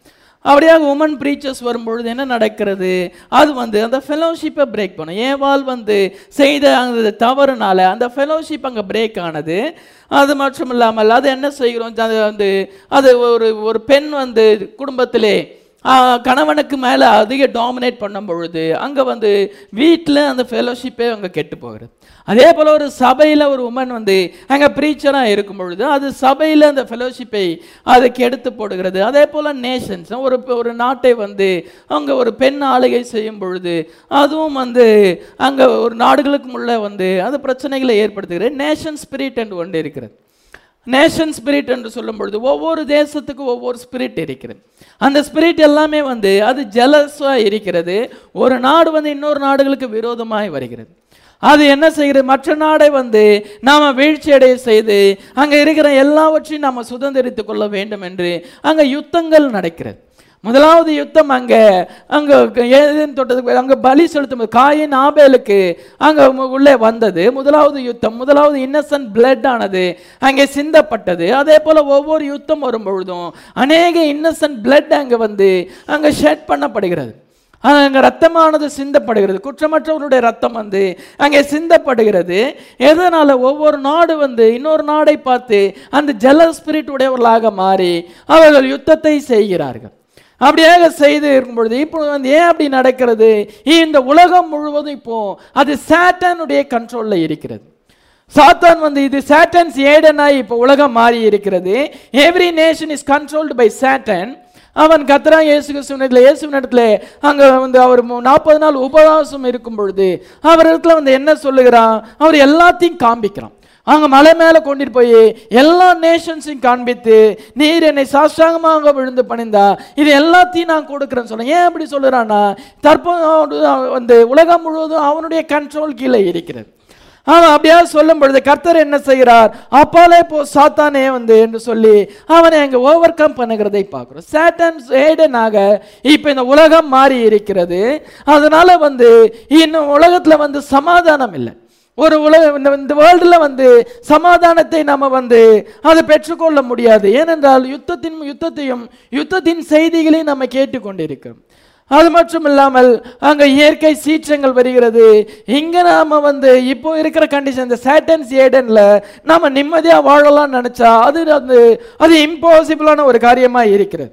A: அப்படியாக உமன் ப்ரீச்சர்ஸ் வரும்பொழுது என்ன நடக்கிறது அது வந்து அந்த ஃபெலோஷிப்பை பிரேக் பண்ணும் ஏவாள் வந்து செய்த அந்த தவறுனால அந்த ஃபெலோஷிப் அங்கே பிரேக் ஆனது அது மட்டும் இல்லாமல் அது என்ன செய்கிறோம் அது வந்து அது ஒரு ஒரு பெண் வந்து குடும்பத்திலே ஆ, கணவனுக்கு மேலே அதிக டாமினேட் பண்ணும் பொழுது அங்கே வந்து வீட்டில் அந்த ஃபெலோஷிப்பே அங்கே கெட்டு போகிறது அதே போல் ஒரு சபையில் ஒரு உமன் வந்து அங்கே ப்ரீச்சராக இருக்கும் பொழுது அது சபையில் அந்த ஃபெலோஷிப்பை அது கெடுத்து போடுகிறது அதே போல் நேஷன்ஸ் ஒரு ஒரு நாட்டை வந்து அங்கே ஒரு பெண் ஆளுகை செய்யும் பொழுது அதுவும் வந்து அங்கே ஒரு நாடுகளுக்கு உள்ள வந்து அது பிரச்சனைகளை ஏற்படுத்துகிறது நேஷன் ஸ்பிரிட் என்று ஒன்று இருக்கிறது நேஷன் ஸ்பிரிட் என்று சொல்லும் பொழுது ஒவ்வொரு தேசத்துக்கும் ஒவ்வொரு ஸ்பிரிட் இருக்கிறது அந்த ஸ்பிரிட் எல்லாமே வந்து அது ஜெலஸாக இருக்கிறது ஒரு நாடு வந்து இன்னொரு நாடுகளுக்கு விரோதமாய் வருகிறது அது என்ன செய்கிறது மற்ற நாடை வந்து நாம் வீழ்ச்சி அடைய செய்து அங்கே இருக்கிற எல்லாவற்றையும் நாம் சுதந்திரித்துக் கொள்ள வேண்டும் என்று அங்கே யுத்தங்கள் நடக்கிறது முதலாவது யுத்தம் அங்கே அங்கே ஏதேன் தோட்டத்துக்கு அங்கே பலி செலுத்தும் போது காயின் ஆபேலுக்கு அங்கே உள்ளே வந்தது முதலாவது யுத்தம் முதலாவது இன்னசென்ட் பிளட் ஆனது அங்கே சிந்தப்பட்டது அதே போல் ஒவ்வொரு யுத்தம் வரும் பொழுதும் அநேக இன்னசென்ட் பிளட் அங்கே வந்து அங்கே ஷெட் பண்ணப்படுகிறது அங்கே ரத்தமானது சிந்தப்படுகிறது குற்றமற்றவருடைய ரத்தம் வந்து அங்கே சிந்தப்படுகிறது எதனால் ஒவ்வொரு நாடு வந்து இன்னொரு நாடை பார்த்து அந்த ஜல ஸ்பிரிட் உடையவர்களாக மாறி அவர்கள் யுத்தத்தை செய்கிறார்கள் அப்படியாக செய்து இருக்கும் பொழுது இப்போ வந்து ஏன் அப்படி நடக்கிறது இந்த உலகம் முழுவதும் இப்போ அது சாத்தானுடைய கண்ட்ரோலில் இருக்கிறது சாத்தான் வந்து இது சாட்டன்ஸ் ஏடனாய் இப்போ உலகம் மாறி இருக்கிறது every nation is controlled by Satan அவன் கத்ரா இயேசு கிறிஸ்துவனிடத்துல இயேசுவினிடத்துல அங்கே வந்து அவர் நாற்பது நாள் உபவாசம் இருக்கும் பொழுது அவர் இடத்துல வந்து என்ன சொல்லுகிறான் அவர் எல்லாத்தையும் காண்பிக்கிறான் அங்க மலை மேல கொண்டுட்டு போய் எல்லா நேஷன்ஸையும் காண்பித்து நீர் என்னை சாஷ்டாங்கமாக விழுந்து பணிந்தா இது எல்லாத்தையும் நான் கொடுக்குறேன்னு சொல்ல ஏன் அப்படி சொல்லுறான்னா தற்போது வந்து உலகம் முழுவதும் அவனுடைய கண்ட்ரோல் கீழே இருக்கிறது அவன் அப்படியா சொல்லும் பொழுது கர்த்தர் என்ன செய்கிறார் அப்பாலே போ சாத்தானே வந்து என்று சொல்லி அவனை அங்கே ஓவர் கம் பண்ணுகிறதை பார்க்குறோம் சேட்டன் ஏடனாக இப்போ இந்த உலகம் மாறி இருக்கிறது அதனால வந்து இன்னும் உலகத்தில் வந்து சமாதானம் இல்லை ஒரு உலக இந்த இந்த வேர்ல்டில் வந்து சமாதானத்தை நம்ம வந்து அதை பெற்றுக்கொள்ள முடியாது ஏனென்றால் யுத்தத்தின் யுத்தத்தையும் யுத்தத்தின் செய்திகளையும் நம்ம கேட்டுக்கொண்டிருக்கிறோம் அது மட்டும் இல்லாமல் அங்கே இயற்கை சீற்றங்கள் வருகிறது இங்கே நாம வந்து இப்போ இருக்கிற கண்டிஷன் இந்த சேட்டன்ஸ் ஏடன்ல நாம நிம்மதியாக வாழலாம்னு நினச்சா அது வந்து அது இம்பாசிபிளான ஒரு காரியமாக இருக்கிறது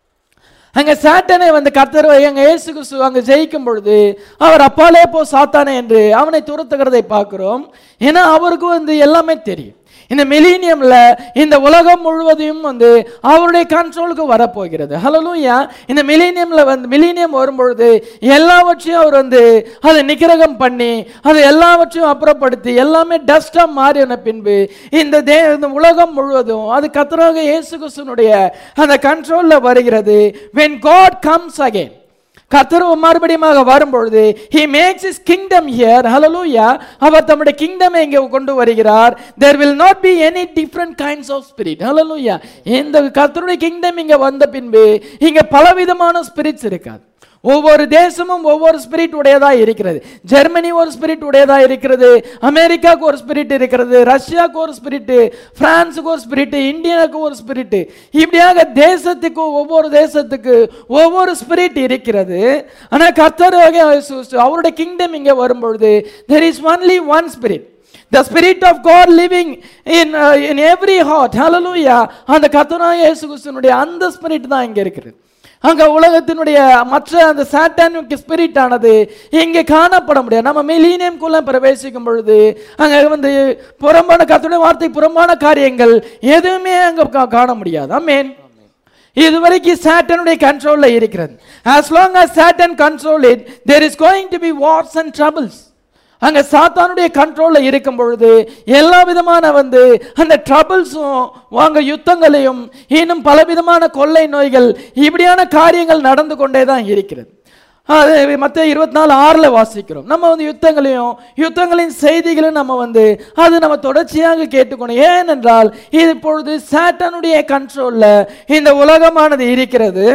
A: அங்க சாட்டனை வந்து கர்த்தர் எங்க இயேசு கிறிஸ்து அங்க ஜெயிக்கும் பொழுது அவர் அப்பாலே போ சாத்தானே என்று அவனை துரத்துகிறதை பார்க்கிறோம் ஏன்னா அவருக்கு வந்து எல்லாமே தெரியும் இந்த மிலீனியம்ல இந்த உலகம் முழுவதையும் வந்து அவருடைய கண்ட்ரோலுக்கு வரப்போகிறது ஹலலூயா இந்த மிலீனியம்ல வந்து மிலீனியம் வரும்பொழுது எல்லாவற்றையும் அவர் வந்து அதை நிக்கிரகம் பண்ணி அதை எல்லாவற்றையும் அப்புறப்படுத்தி எல்லாமே டஸ்டா மாறின பின்பு இந்த தே இந்த உலகம் முழுவதும் அது கத்தராக இயேசு கிறிஸ்துனுடைய அந்த கண்ட்ரோல்ல வருகிறது when god comes again கர்த்தர் மறுபடியும் வரும்பொழுது he makes his kingdom here hallelujah அவர் தம்முடைய கிங்டமை இங்கே கொண்டு வருகிறார் there will not be any different kinds of spirit hallelujah இந்த கர்த்தருடைய கிங்டம் இங்க வந்த பின்பு இங்க பலவிதமான ஸ்பிரிட்ஸ் இருக்காது ஒவ்வொரு தேசமும் ஒவ்வொரு ஸ்பிரிட் உடையதா இருக்கிறது ஜெர்மனி ஒரு ஸ்பிரிட் உடையதா இருக்கிறது அமெரிக்காவுக்கு ஒரு ஸ்பிரிட் இருக்கிறது ரஷ்யாவுக்கு ஒரு ஸ்பிரிட் பிரான்ஸுக்கு ஒரு ஸ்பிரிட் இந்தியாவுக்கு ஒரு ஸ்பிரிட் இப்படியாக தேசத்துக்கு ஒவ்வொரு தேசத்துக்கு ஒவ்வொரு ஸ்பிரிட் இருக்கிறது ஆனால் கர்த்தர் அவருடைய கிங்டம் இங்கே வரும்பொழுது there is only one spirit The Spirit of God living in, uh, in every heart. Hallelujah. அந்த கத்தனாய இயேசு கிறிஸ்துவனுடைய அந்த ஸ்பிரிட் தான் இங்க இருக்கிறது அங்க உலகத்தினுடைய மற்ற அந்த சாட்டானிக் ஸ்பிரிட் ஆனது இங்கே காணப்பட முடியாது நம்ம மிலீனியம்குள்ள பிரவேசிக்கும் பொழுது அங்க வந்து புறம்பான கத்துடைய வார்த்தை புறம்பான காரியங்கள் எதுவுமே அங்க கா- காண முடியாது ஆமென் இதுவரைக்கும் சாட்டனுடைய கண்ட்ரோல்ல இருக்கிறது as long as Satan control it there is going to be wars and troubles அங்க சாத்தானுடைய கண்ட்ரோல்ல இருக்கும் பொழுது எல்லா விதமான வந்து அந்த ட்ரபிள்ஸும் வாங்க யுத்தங்களையும் இன்னும் பலவிதமான கொள்ளை நோய்கள் இப்படியான காரியங்கள் நடந்து கொண்டே தான் இருக்கிறது அது மற்ற இருபத்தி நாலு ஆறில் வாசிக்கிறோம் நம்ம வந்து யுத்தங்களையும் யுத்தங்களின் செய்திகளையும் நம்ம வந்து அது நம்ம தொடர்ச்சியாக கேட்டுக்கணும் ஏனென்றால் இது இப்பொழுது சாத்தானுடைய கண்ட்ரோல்ல இந்த உலகமானது இருக்கிறது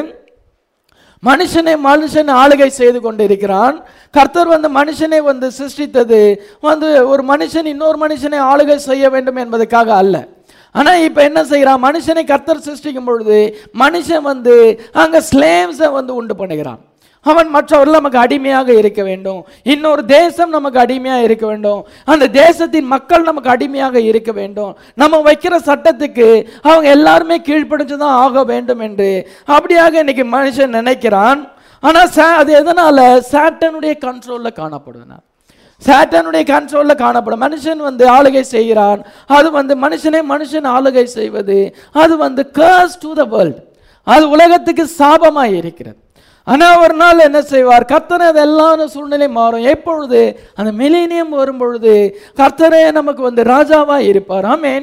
A: மனுஷனை மனுஷன் ஆளுகை செய்து கொண்டிருக்கிறான் கர்த்தர் வந்து மனுஷனை வந்து சிருஷ்டித்தது வந்து ஒரு மனுஷன் இன்னொரு மனுஷனை ஆளுகை செய்ய வேண்டும் என்பதற்காக அல்ல ஆனா இப்ப என்ன செய்யறான் மனுஷனை கர்த்தர் சிருஷ்டிக்கும் பொழுது மனுஷன் வந்து அங்க ஸ்லேவ்ஸை வந்து உண்டு பண்ணுகிறான் அவன் மற்றவர்கள் நமக்கு அடிமையாக இருக்க வேண்டும் இன்னொரு தேசம் நமக்கு அடிமையாக இருக்க வேண்டும் அந்த தேசத்தின் மக்கள் நமக்கு அடிமையாக இருக்க வேண்டும் நம்ம வைக்கிற சட்டத்துக்கு அவங்க எல்லாருமே கீழ்ப்படிஞ்சு தான் ஆக வேண்டும் என்று அப்படியாக இன்னைக்கு மனுஷன் நினைக்கிறான் ஆனா சா- அது எதனால சாட்டனுடைய கண்ட்ரோல்ல காணப்படுதுன்னா சாட்டனுடைய கண்ட்ரோல்ல காணப்படும் மனுஷன் வந்து ஆளுகை செய்கிறான் அது வந்து மனுஷனை மனுஷன் ஆளுகை செய்வது அது வந்து curse டு த வேர்ல்ட் அது உலகத்துக்கு சாபமாய் இருக்கிறது ஆனா ஒரு நாள் என்ன செய்வார் கர்த்தர் அதெல்லாம் சூழ்நிலை மாறும் எப்பொழுது அந்த மிலேனியம் வரும்பொழுது கர்த்தரே நமக்கு வந்து ராஜாவா இருப்பார் ஆமென்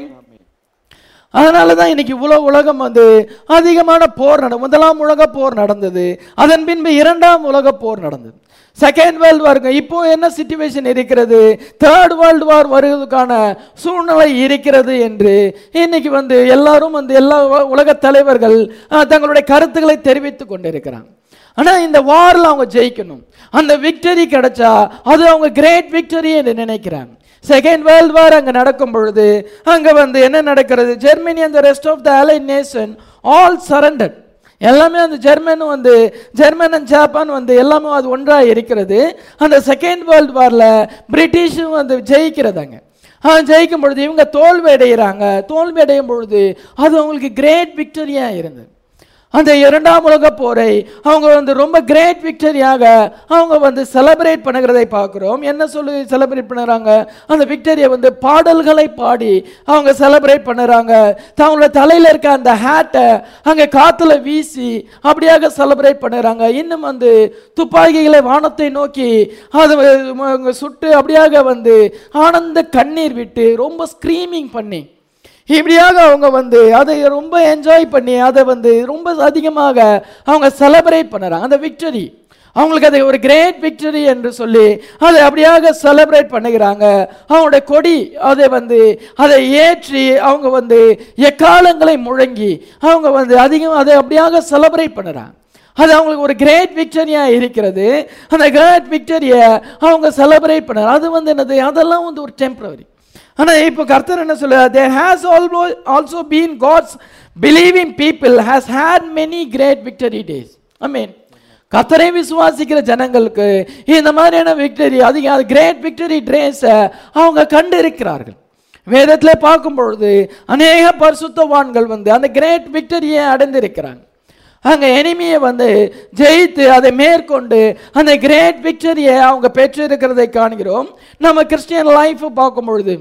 A: அதனால தான் இன்னைக்கு உலக உலகம் வந்து அதிகமான போர் நட முதலாம் உலக போர் நடந்தது அதன் பின்பு இரண்டாம் உலக போர் நடந்தது செகண்ட் வேர்ல்டு வாருக்கு இப்போ என்ன சுச்சுவேஷன் இருக்கிறது தேர்ட் வேர்ல்டு வார் வருவதற்கான சூழ்நிலை இருக்கிறது என்று இன்னைக்கு வந்து எல்லாரும் வந்து எல்லா உ- உலக தலைவர்கள் அஹ், தங்களுடைய கருத்துக்களை தெரிவித்துக் கொண்டிருக்கிறாங்க ஆனா இந்த வார்ல அவங்க ஜெயிக்கணும் அந்த விக்டரி கிடைச்சா அது அவங்க கிரேட் விக்டரி என்று நினைக்கிறாங்க செகண்ட் வேர்ல்ட் வார் அங்க நடக்கும் பொழுது அங்க வந்து என்ன நடக்கிறது ஜெர்மனி அந்த rest of the aligned nation all surrendered எல்லாமே அந்த ஜெர்மனும் வந்து ஜெர்மன் அண்ட் ஜப்பான் வந்து எல்லாமே அது ஒன்றா இருக்கிறது அந்த செகண்ட் வேர்ல்ட் வார்ல பிரிட்டிஷும் வந்து ஜெயிக்கிறதாங்க ஆ, ஜெயிக்கும் பொழுது இவங்க தோல்வி அடைகிறாங்க தோல்வி அடையும் பொழுது அது அவங்களுக்கு கிரேட் விக்டரியா இருந்தது அந்த இரண்டாம் உலக போரை அவங்க வந்து ரொம்ப கிரேட் விக்டரியாக அவங்க வந்து செலிப்ரேட் பண்ணுகிறதை பார்க்குறோம் என்ன சொல்லி செலிப்ரேட் பண்ணுறாங்க அந்த விக்டரியை வந்து பாடல்களை பாடி அவங்க செலிப்ரேட் பண்ணுறாங்க தங்களோட தலையில் இருக்க அந்த ஹேட்டை அங்கே காற்றுல வீசி அப்படியாக செலிப்ரேட் பண்ணுறாங்க இன்னும் வந்து துப்பாக்கிகளை வானத்தை நோக்கி அது அவங்க சுட்டு அப்படியாக வந்து ஆனந்த கண்ணீர் விட்டு ரொம்ப ஸ்க்ரீமிங் பண்ணி இப்படியாக அவங்க வந்து அதை ரொம்ப என்ஜாய் பண்ணி அதை வந்து ரொம்ப அதிகமாக அவங்க செலிப்ரேட் பண்ணுறாங்க அந்த விக்டரி அவங்களுக்கு அதை ஒரு கிரேட் விக்டரி என்று சொல்லி அதை அப்படியாக செலிப்ரேட் பண்ணுகிறாங்க அவங்களுடைய கொடி அதை வந்து அதை ஏற்றி அவங்க வந்து எக்காலங்களை முழங்கி அவங்க வந்து அதிகம் அதை அப்படியாக செலிப்ரேட் பண்ணுறாங்க அது அவங்களுக்கு ஒரு கிரேட் விக்டரியாக இருக்கிறது அந்த கிரேட் விக்டரியை அவங்க செலிப்ரேட் பண்ணுறாங்க அது வந்து என்னது அதெல்லாம் வந்து ஒரு டெம்பரவரி ஆனா இப்போ கர்த்தர் என்ன சொல்லுறார் there has almo also been god's believing people has had many great victory days i mean கர்த்தரை விசுவாசிக்கிற ஜனங்களுக்கு இந்த மாதிரியான விக்டரி அதிக கிரேட் விக்டரி டேஸை அவங்க கண்டு இருக்கிறார்கள் வேதத்துல பார்க்கும் பொழுது அநேக பரிசுத்தவான்கள் வந்து அந்த கிரேட் விக்டரியை அடைந்திருக்கிறாங்க அங்க எனிமியை வந்து ஜெயித்து அதை மேற்கொண்டு அந்த கிரேட் விக்டரியை அவங்க பெற்றிருக்கிறதை காண்கிறோம் நம்ம கிறிஸ்டியன் லைஃப் பார்க்கும் பொழுது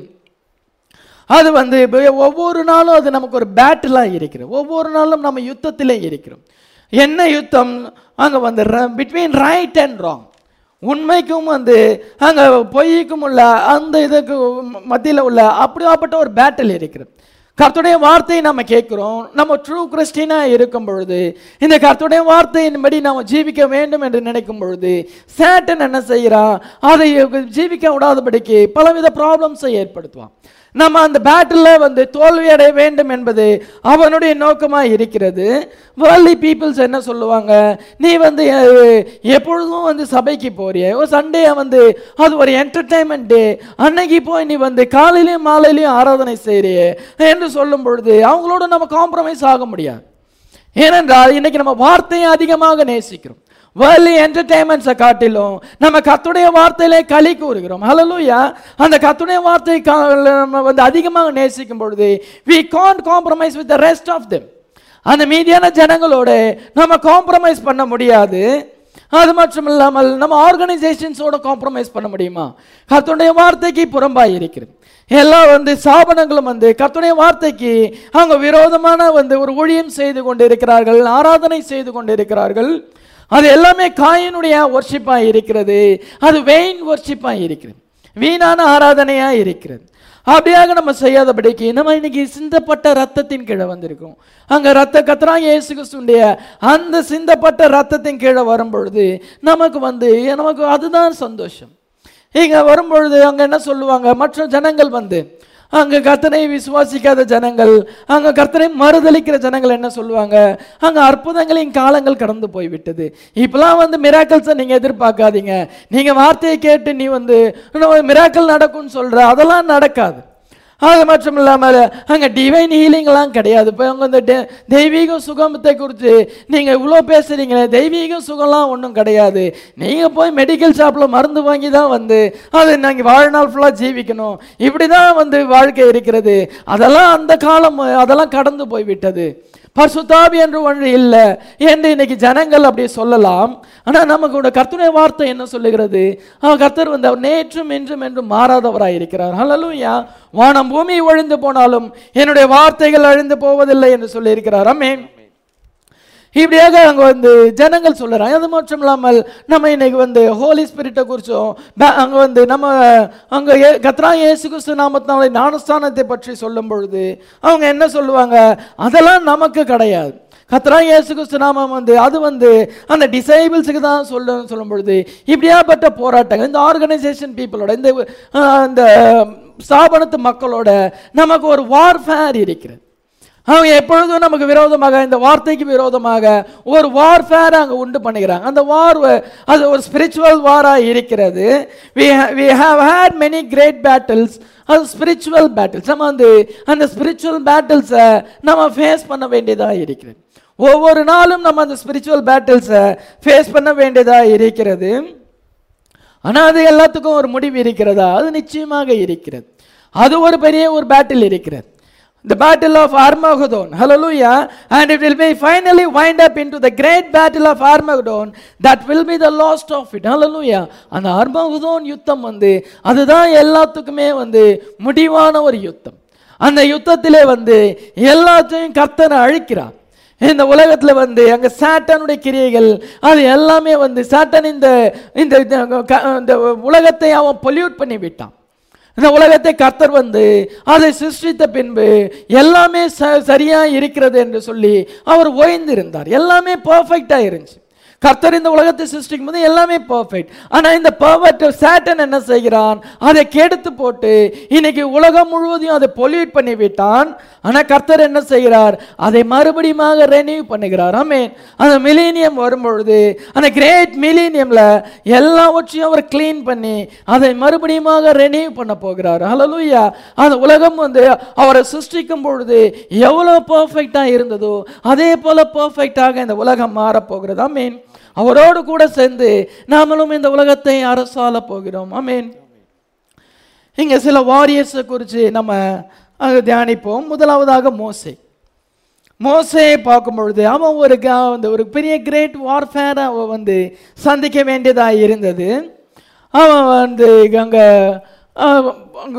A: அது வந்து இப்ப ஒவ்வொரு நாளும் அது நமக்கு ஒரு பேட்டிலாக இருக்கிறது ஒவ்வொரு நாளும் நம்ம யுத்தத்திலே இருக்கிறோம் என்ன யுத்தம் அங்கே வந்து பிட்வீன் ரைட் அண்ட் ராங் உண்மைக்கும் வந்து அங்கே பொய்க்கும் உள்ள அந்த இதுக்கு மத்தியில் உள்ள அப்படியாப்பட்ட ஒரு பேட்டில் இருக்கிறது கர்த்தருடைய வார்த்தையை நம்ம கேட்கிறோம் நம்ம ட்ரூ கிறிஸ்டினா இருக்கும் பொழுது இந்த கர்த்தருடைய வார்த்தையின்படி நாம் ஜீவிக்க வேண்டும் என்று நினைக்கும் பொழுது சேட்டன் என்ன செய்கிறான் அதை ஜீவிக்க விடாதபடிக்கு பலவித ப்ராப்ளம்ஸை ஏற்படுத்துவான் நம்ம அந்த பேட்டில் வந்து தோல்வி அடைய வேண்டும் என்பது அவனுடைய நோக்கமாக இருக்கிறது வேர்ல்டி பீப்புள்ஸ் என்ன சொல்லுவாங்க நீ வந்து அஹ், எப்பொழுதும் வந்து சபைக்கு போறிய ஒரு சண்டே வந்து அது ஒரு என்டர்டைன்மெண்ட் டே அன்னைக்கு போய் நீ வந்து காலையிலையும் மாலையிலையும் ஆராதனை செய்றியே என்று சொல்லும் பொழுது அவங்களோட நம்ம காம்ப்ரமைஸ் ஆக முடியாது ஏனென்றால் இன்னைக்கு நம்ம வார்த்தையை அதிகமாக நேசிக்கிறோம் வேர்லி என்டர்டைன்மெண்ட்ஸை காட்டிலும் நம்ம கத்துடைய வார்த்தையிலே களி கூறுகிறோம் ஹalleluya அந்த கத்துடைய வார்த்தை கா- நம்ம வந்து அதிகமாக நேசிக்கும் பொழுது we can't compromise with the rest of them அந்த மீதியான ஜனங்களோட நம்ம காம்ப்ரமைஸ் பண்ண முடியாது அது மட்டும் இல்லாமல் நம்ம ஆர்கனைசேஷன்ஸோட காம்ப்ரமைஸ் பண்ண முடியுமா கர்த்தருடைய வார்த்தைக்கு புறம்பாய் இருக்கிறது எல்லா வந்து ஸ்தாபனங்களும் வந்து கர்த்தருடைய வார்த்தைக்கு அவங்க விரோதமான வந்து ஒரு ஊழியம் செய்து கொண்டிருக்கிறார்கள் ஆராதனை செய்து கொண்டிருக்கிறார்கள் அது எல்லாமே காயினுடைய ஒர்ஷிப்பாக இருக்கிறது அது வெயின் ஒர்ஷிப்பாக இருக்கிறது வீணான ஆராதனையா இருக்கிறது அப்படியாக நம்ம செய்யாதபடிக்கு நம்ம இன்னைக்கு சிந்தப்பட்ட ரத்தத்தின் கீழே வந்திருக்கோம் அங்க ரத்த கத்ரா இயேசு கிறிஸ்துடைய அந்த சிந்தப்பட்ட ரத்தத்தின் கீழே வரும் பொழுது நமக்கு வந்து நமக்கு அதுதான் சந்தோஷம் இங்க வரும்பொழுது அங்க என்ன சொல்லுவாங்க மற்ற ஜனங்கள் வந்து அங்க கர்த்தனை விசுவாசிக்காத ஜனங்கள் அங்க கர்த்தனை மறுதலிக்கிற ஜனங்கள் என்ன சொல்லுவாங்க அங்க அற்புதங்களின் காலங்கள் கடந்து போய் விட்டது இப்பெல்லாம் வந்து மிராக்கல்ஸை நீங்க எதிர்பார்க்காதீங்க நீங்க வார்த்தையை கேட்டு நீ வந்து மிராக்கல் நடக்கும்னு சொல்ற அதெல்லாம் நடக்காது அது மட்டும் இல்லாமல் அங்கே டிவைன் ஹீலிங்லாம் கிடையாது இப்போ அவங்க இந்த தெ- தெய்வீக சுகமத்தை குறித்து நீங்கள் இவ்வளோ பேசுகிறீங்களே தெய்வீக சுகம்லாம் ஒன்றும் கிடையாது நீங்கள் போய் மெடிக்கல் ஷாப்பில் மருந்து வாங்கி தான் வந்து அது நாங்கள் வாழ்நாள் ஃபுல்லாக ஜீவிக்கணும் இப்படி தான் வந்து வாழ்க்கை இருக்கிறது அதெல்லாம் அந்த காலம் அதெல்லாம் கடந்து போய்விட்டது பரிசுத்தாவி என்று ஒன்று இல்லை என்று இன்னைக்கு ஜனங்கள் அப்படி சொல்லலாம் ஆனால் நமக்கு உடைய கர்த்தருடைய வார்த்தை என்ன சொல்லுகிறது ஆ, கர்த்தர் வந்து அவர் நேற்றும் இன்றும் என்றும் மாறாதவராய் இருக்கிறார் ஹalleluya வானம் பூமி ஒழிந்து போனாலும் என்னுடைய வார்த்தைகள் அழிந்து போவதில்லை என்று சொல்லியிருக்கிறார் அமேன் இப்படியாக அங்கே வந்து ஜனங்கள் சொல்லுறாங்க அது மட்டும் இல்லாமல் நம்ம இன்னைக்கு வந்து ஹோலி ஸ்பிரிட்டை குறிச்சும் அங்கே வந்து நம்ம அங்கே கத்ரா இயேசு கிறிஸ்து நாமத்தினாலே ஞானஸ்தானத்தை பற்றி சொல்லும் பொழுது அவங்க என்ன சொல்லுவாங்க அதெல்லாம் நமக்கு கிடையாது கத்ரா இயேசு கிறிஸ்து நாமம் வந்து அது வந்து அந்த டிசைபிள்ஸுக்கு தான் சொல்ல சொல்லும் பொழுது இப்படியாப்பட்ட போராட்டங்கள் இந்த ஆர்கனைசேஷன் பீப்புளோட இந்த அஹ், இந்த ஸ்தாபனத்து மக்களோட நமக்கு ஒரு வார்ஃபேர் இருக்கிறது அவங்க எப்பொழுதும் நமக்கு விரோதமாக இந்த வார்த்தைக்கு விரோதமாக ஒரு வார்ஃபேர் அங்கே உண்டு பண்ணுகிறாங்க அந்த வார் அது ஒரு ஸ்பிரிச்சுவல் வாராக இருக்கிறது we we have had many great battles அது ஸ்பிரிச்சுவல் பேட்டில்ஸ் நம்ம வந்து அந்த ஸ்பிரிச்சுவல் பேட்டில்ஸை நம்ம ஃபேஸ் பண்ண வேண்டியதாக இருக்கிறது ஒவ்வொரு நாளும் நம்ம அந்த ஸ்பிரிச்சுவல் பேட்டில்ஸை ஃபேஸ் பண்ண வேண்டியதாக இருக்கிறது ஆனால் அது எல்லாத்துக்கும் ஒரு முடிவு இருக்கிறதா அது நிச்சயமாக இருக்கிறது அது ஒரு பெரிய ஒரு பேட்டில் இருக்கிறது the battle of Armageddon hallelujah and it will be finally wind up into the great battle of Armageddon that will be the last of it hallelujah அந்த அர்மகுதோன் யுத்தம் வந்து அதுதான் எல்லாத்துக்குமே வந்து முடிவான ஒரு யுத்தம் அந்த யுத்தத்திலே வந்து எல்லாத்தையும் கர்த்தனை அழிக்கிறார் இந்த உலகத்துல வந்து அங்க சாத்தானுடைய கிரியைகள் அது எல்லாமே வந்து சாத்தான் இந்த இந்த இந்த உலகத்தை அவன் பொல்யூட் பண்ணி விட்டான் இந்த உலகத்தை கர்த்தர் வந்து அதை சிருஷ்டித்த பின்பு எல்லாமே ச- சரியா இருக்கிறது என்று சொல்லி அவர் ஓய்ந்திருந்தார் எல்லாமே பர்ஃபெக்டா இருந்துச்சு கர்த்தர் இந்த உலகத்தை சிருஷ்டிக்கும் போது எல்லாமே பர்ஃபெக்ட் ஆனா இந்த பர்ஃபெக்ட் சேட்டன் என்ன செய்கிறான் அதை கெடுத்து போட்டு இன்னைக்கு உலகம் முழுவதையும் அதை பொல்யூட் பண்ணி விட்டான் ஆனா கர்த்தர் என்ன செய்கிறார் அதை மறுபடியுமாக ரெனியூ பண்ணுகிறார் ஆமென் அந்த மிலீனியம் வரும்பொழுது அந்த கிரேட் மிலீனியம்ல எல்லாவற்றையும் அவர் க்ளீன் பண்ணி அதை மறுபடியுமாக ரெனியூ பண்ண போகிறார் ஹalleluya அந்த உலகம் வந்து அவரை சிருஷ்டிக்கும் பொழுது எவ்வளவு பர்ஃபெக்டா இருந்ததோ அதே போல பர்ஃபெக்டாக இந்த உலகம் மாறப் போகிறது ஆமென் அவரோடு கூட சேர்ந்து நாமளும் இந்த உலகத்தை அரசாள போகிறோம் ஆமென் இங்க சில வாரியர்ஸை குறித்து நம்ம அஹ், தியானிப்போம் முதலாவதாக மோசே மோசையை பார்க்கும் பொழுது அவன் ஒரு க- அந்த ஒரு பெரிய கிரேட் வார்ஃபேரை அவன் வந்து சந்திக்க வேண்டியதாக இருந்தது அவன் வந்து அங்கே அங்கே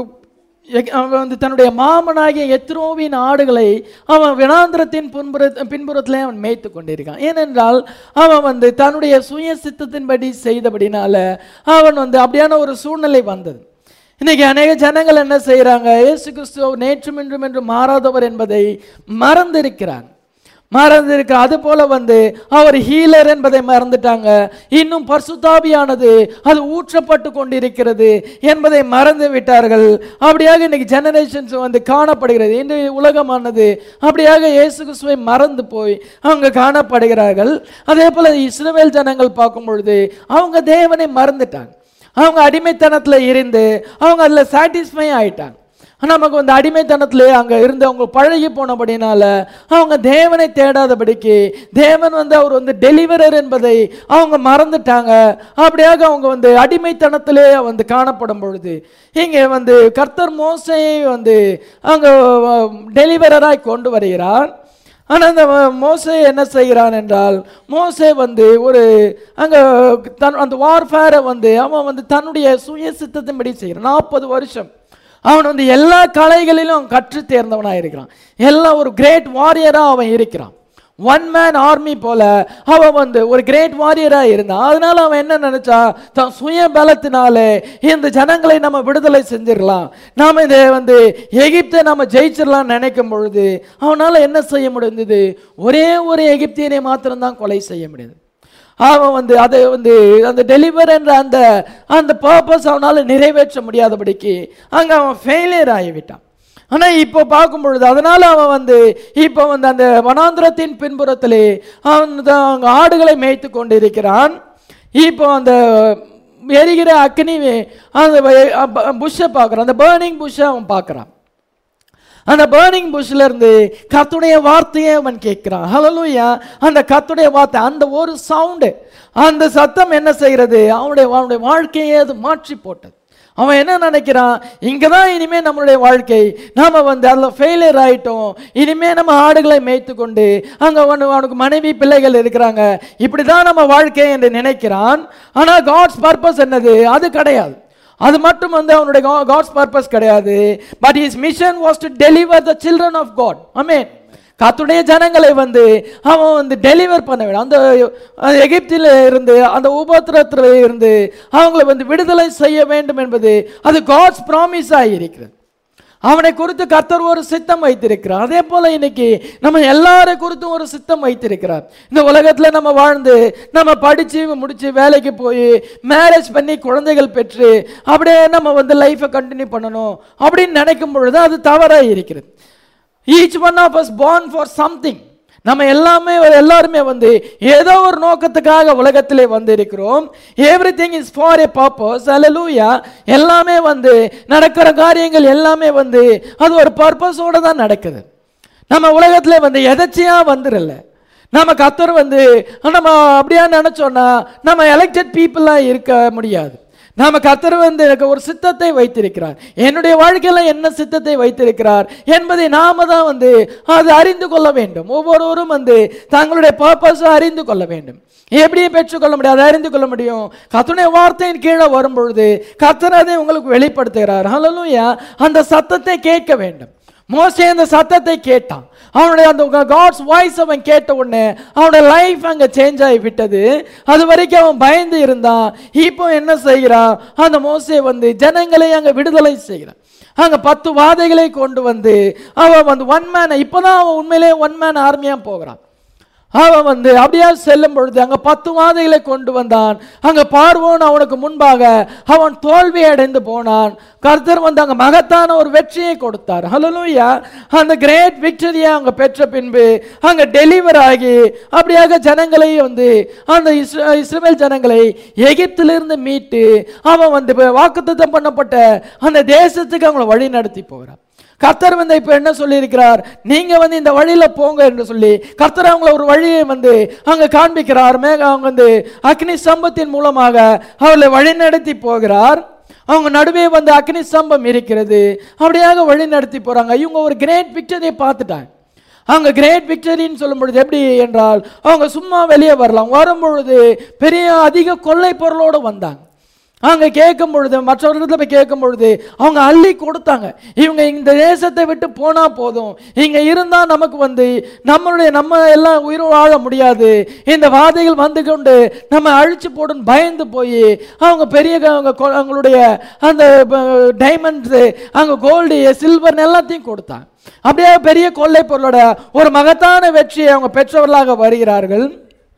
A: அவன் வந்து தன்னுடைய மாமனாகிய எத்ரோவின் ஆடுகளை அவன் வினாந்திரத்தின் பின்புற பின்புறத்திலே அவன் மேய்த்து கொண்டிருக்கான் ஏனென்றால் அவன் வந்து தன்னுடைய சுய சித்தத்தின்படி செய்தபடினால அவன் வந்து அப்படியான ஒரு சூழ்நிலை வந்தது இன்னைக்கு அநேக ஜனங்கள் என்ன செய்றாங்க இயேசு கிறிஸ்து நேற்றும் இன்றும் என்று மாறாதவர் என்பதை மறந்திருக்கிறாங்க மறந்திருக்க அது போல வந்து அவர் ஹீலர் என்பதை மறந்துட்டாங்க இன்னும் பரிசுத்தாபியானது அது ஊற்றப்பட்டு கொண்டிருக்கிறது என்பதை மறந்து விட்டார்கள் அப்படியாக இன்னைக்கு ஜெனரேஷன்ஸ் வந்து காணப்படுகிறது இந்த உலகமானது அப்படியாக இயேசு கிறிஸ்துவை மறந்து போய் அவங்க காணப்படுகிறார்கள் அதே போல இஸ்ரவேல் ஜனங்கள் பார்க்கும் பொழுது அவங்க தேவனை மறந்துட்டாங்க அவங்க அடிமைத்தனத்துல இருந்து அவங்க அதுல சாட்டிஸ்ஃபை ஆயிட்டாங்க ஆனா, நமக்கு வந்து அடிமைத்தனத்திலே அங்க இருந்து அவங்க பழகி போனபடினால அவங்க தேவனை தேடாதபடிக்கு தேவன் வந்து அவர் வந்து டெலிவரர் என்பதை அவங்க மறந்துட்டாங்க அப்படியாக அவங்க வந்து அடிமைத்தனத்திலே வந்து காணப்படும் பொழுது இங்கே வந்து கர்த்தர் மோசையை வந்து அங்க டெலிவரராய் கொண்டு வருகிறார் ஆனால் அந்த மோசே என்ன செய்கிறான் என்றால் மோசே வந்து ஒரு அங்கே தன் அந்த வார்ஃபேரை வந்து அவன் வந்து தன்னுடைய சுய சித்தத்தின்படி செய்கிறான் நாற்பது வருஷம் அவன் வந்து எல்லா கலைகளிலும் அவன் கற்று தேர்ந்தவனாக இருக்கிறான் எல்லாம் ஒரு கிரேட் வாரியராக அவன் இருக்கிறான் ஒன் மேன் ஆர்மி போல அவன் வந்து ஒரு கிரேட் வாரியரா இருந்தான் அதனால அவன் என்ன நினைச்சா தன் சுய பலத்தினாலே இந்த ஜனங்களை நம்ம விடுதலை செஞ்சிடலாம் நாம இதை வந்து எகிப்தை நம்ம ஜெயிச்சிடலாம் நினைக்கும் பொழுது அவனால என்ன செய்ய முடிந்தது ஒரே ஒரு எகிப்தியனை மாத்திரம்தான் கொலை செய்ய முடியுது அவன் வந்து அதை வந்து அந்த டெலிவர் என்ற அந்த அந்த பர்பஸ் அவனால நிறைவேற்ற முடியாதபடிக்கு அங்க அவன் ஃபெயிலியர் ஆகிவிட்டான் ஆனா இப்போ பார்க்கும் பொழுது அதனால அவன் வந்து இப்போ வந்து அந்த வனாந்திரத்தின் பின்புறத்திலே அவன் தான் அங்க ஆடுகளை மேய்த்து கொண்டிருக்கிறான் இப்போ அந்த எரிகிற அக்னி அந்த புஷ்ஷை பார்க்குறான் அந்த பேர்னிங் புஷ்ஷை அவன் பார்க்குறான் அந்த பேர்னிங் புஷ்ல இருந்து கத்துடைய வார்த்தையை அவன் கேட்கிறான் ஹalleluya அந்த கத்துடைய வார்த்தை அந்த ஒரு சவுண்டு அந்த சத்தம் என்ன செய்கிறது அவனுடைய அவனுடைய வாழ்க்கையை அது மாற்றி போட்டது அவன் என்ன நினைக்கிறான் இங்கே தான் இனிமே நம்மளுடைய வாழ்க்கை நாம வந்து அதில் ஃபெயிலியர் ஆயிட்டோம் இனிமே நம்ம ஆடுகளை மேய்த்து கொண்டு அங்கே அவனு அவனுக்கு மனைவி பிள்ளைகள் இருக்கிறாங்க இப்படி தான் நம்ம வாழ்க்கை என்று நினைக்கிறான் ஆனால் காட்ஸ் பர்பஸ் என்னது அது கிடையாது அது மட்டும் வந்து அவனுடைய காட்ஸ் பர்பஸ் கிடையாது but his mission was to deliver the children of God amen கத்துடைய ஜனங்களை வந்து அவன் வந்து டெலிவர் பண்ண வேண்டும் அந்த அஹ், எகிப்தில் இருந்து அந்த உபத்திரத்தில் இருந்து அவங்களை வந்து விடுதலை செய்ய வேண்டும் என்பது அது காட்ஸ் ப்ராமிஸாக இருக்கிறது அவனை குறித்து கர்த்தர் ஒரு சித்தம் வைத்திருக்கிறார் அதே போல இன்னைக்கு நம்ம எல்லாரை குறித்தும் ஒரு சித்தம் வைத்திருக்கிறார் இந்த உலகத்துல நம்ம வாழ்ந்து நம்ம படிச்சு முடிச்சு வேலைக்கு போய் மேரேஜ் பண்ணி குழந்தைகள் பெற்று அப்படியே நம்ம வந்து லைஃப்பை கண்டினியூ பண்ணணும் அப்படின்னு நினைக்கும் பொழுது அது தவறாக இருக்கிறது each one of us born for something நம்ம எல்லாமே எல்லாருமே வந்து ஏதோ ஒரு நோக்கத்துக்காக உலகத்திலே வந்து இருக்கிறோம் everything is for a purpose அல்லூயா எல்லாமே வந்து நடக்கிற காரியங்கள் எல்லாமே வந்து அது ஒரு பர்பஸோட தான் நடக்குது நம்ம உலகத்துல வந்து எதர்ச்சியா வந்துடல நம்ம கத்தர் வந்து நம்ம அப்படியா நினைச்சோன்னா நம்ம எலெக்டட் பீப்புளாக இருக்க முடியாது நாம கத்தர் வந்து எனக்கு ஒரு சித்தத்தை வைத்திருக்கிறார் என்னுடைய வாழ்க்கையில என்ன சித்தத்தை வைத்திருக்கிறார் என்பதை நாம தான் வந்து அது அறிந்து கொள்ள வேண்டும் ஒவ்வொருவரும் வந்து தங்களுடைய பர்பஸை அறிந்து கொள்ள வேண்டும் எப்படியே பெற்றுக்கொள்ள முடியாது அறிந்து கொள்ள முடியும் கத்தனுடைய வார்த்தையின் கீழே வரும் பொழுது கத்தர் அதை உங்களுக்கு வெளிப்படுத்துகிறார் ஹalleluya அந்த சத்தத்தை கேட்க வேண்டும் மோசே அந்த சத்தத்தை கேட்டான் அவனுடைய அந்த காட்ஸ் வாய்ஸ் அவன் கேட்ட உடனே அவனுடைய லைஃப் அங்கே சேஞ்ச் ஆகி விட்டது அது வரைக்கும் அவன் பயந்து இருந்தான் இப்போ என்ன செய்கிறான் அந்த மோசே வந்து ஜனங்களை அங்கே விடுதலை செய்கிறான் அங்கே பத்து வாதைகளை கொண்டு வந்து அவன் வந்து ஒன் மேன் இப்போதான் அவன் உண்மையிலே ஒன் மேன் ஆர்மியாக போகிறான் அவன் வந்து அப்படியே செல்லும் பொழுது அங்க பத்து வாதைகளை கொண்டு வந்தான் அங்க பார்வோன் அவனுக்கு முன்பாக அவன் தோல்வி அடைந்து போனான் கர்த்தர் வந்து அங்க மகத்தான ஒரு வெற்றியை கொடுத்தார் ஹalleluya அந்த கிரேட் விக்டரியை அங்க பெற்ற பின்பு அங்க டெலிவர் ஆகி அப்படியாக ஜனங்களை வந்து அந்த இஸ்ர- இஸ்ரவேல் ஜனங்களை எகிப்திலிருந்து மீட்டு அவன் வந்து வாக்குத்தத்தம் பண்ணப்பட்ட அந்த தேசத்துக்கு அவங்களை வழி நடத்தி போகிறான் கர்த்தர் வந்து இப்போ என்ன சொல்லியிருக்கிறார் நீங்க வந்து இந்த வழியில போங்க என்று சொல்லி கர்த்தர் அவங்கள ஒரு வழியை வந்து அங்க காண்பிக்கிறார் மேக அவங்க வந்து அக்னி சம்பத்தின் மூலமாக அவர்களை வழிநடத்தி போகிறார் அவங்க நடுவே வந்து அக்னி சம்பம் இருக்கிறது அப்படியாக வழி நடத்தி போறாங்க இவங்க ஒரு கிரேட் பிக்சரை பார்த்துட்டாங்க அங்க கிரேட் விக்டரின்னு சொல்லும் பொழுது எப்படி என்றால் அவங்க சும்மா வெளியே வரலாம் வரும் பொழுது பெரிய அதிக கொள்ளை பொருளோடு வந்தாங்க அங்க கேட்கும் பொழுது மற்றவர்களிடத்துல போய் கேட்கும் பொழுது அவங்க அள்ளி கொடுத்தாங்க இவங்க இந்த தேசத்தை விட்டு போனா போதும் இங்க இருந்தா நமக்கு வந்து நம்மளுடைய நம்ம எல்லாம் உயிர் வாழ முடியாது இந்த வாதைகள் வந்து கொண்டு நம்ம அழிச்சு போடும் பயந்து போய் அவங்க பெரிய க- அவங்க கொ- அவங்களுடைய அந்த டைமண்ட்ஸு அங்க கோல்டு சில்வர் எல்லாத்தையும் கொடுத்தாங்க அப்படியே பெரிய கொள்ளை பொருளோட ஒரு மகத்தான வெற்றியை அவங்க பெற்றவர்களாக வருகிறார்கள்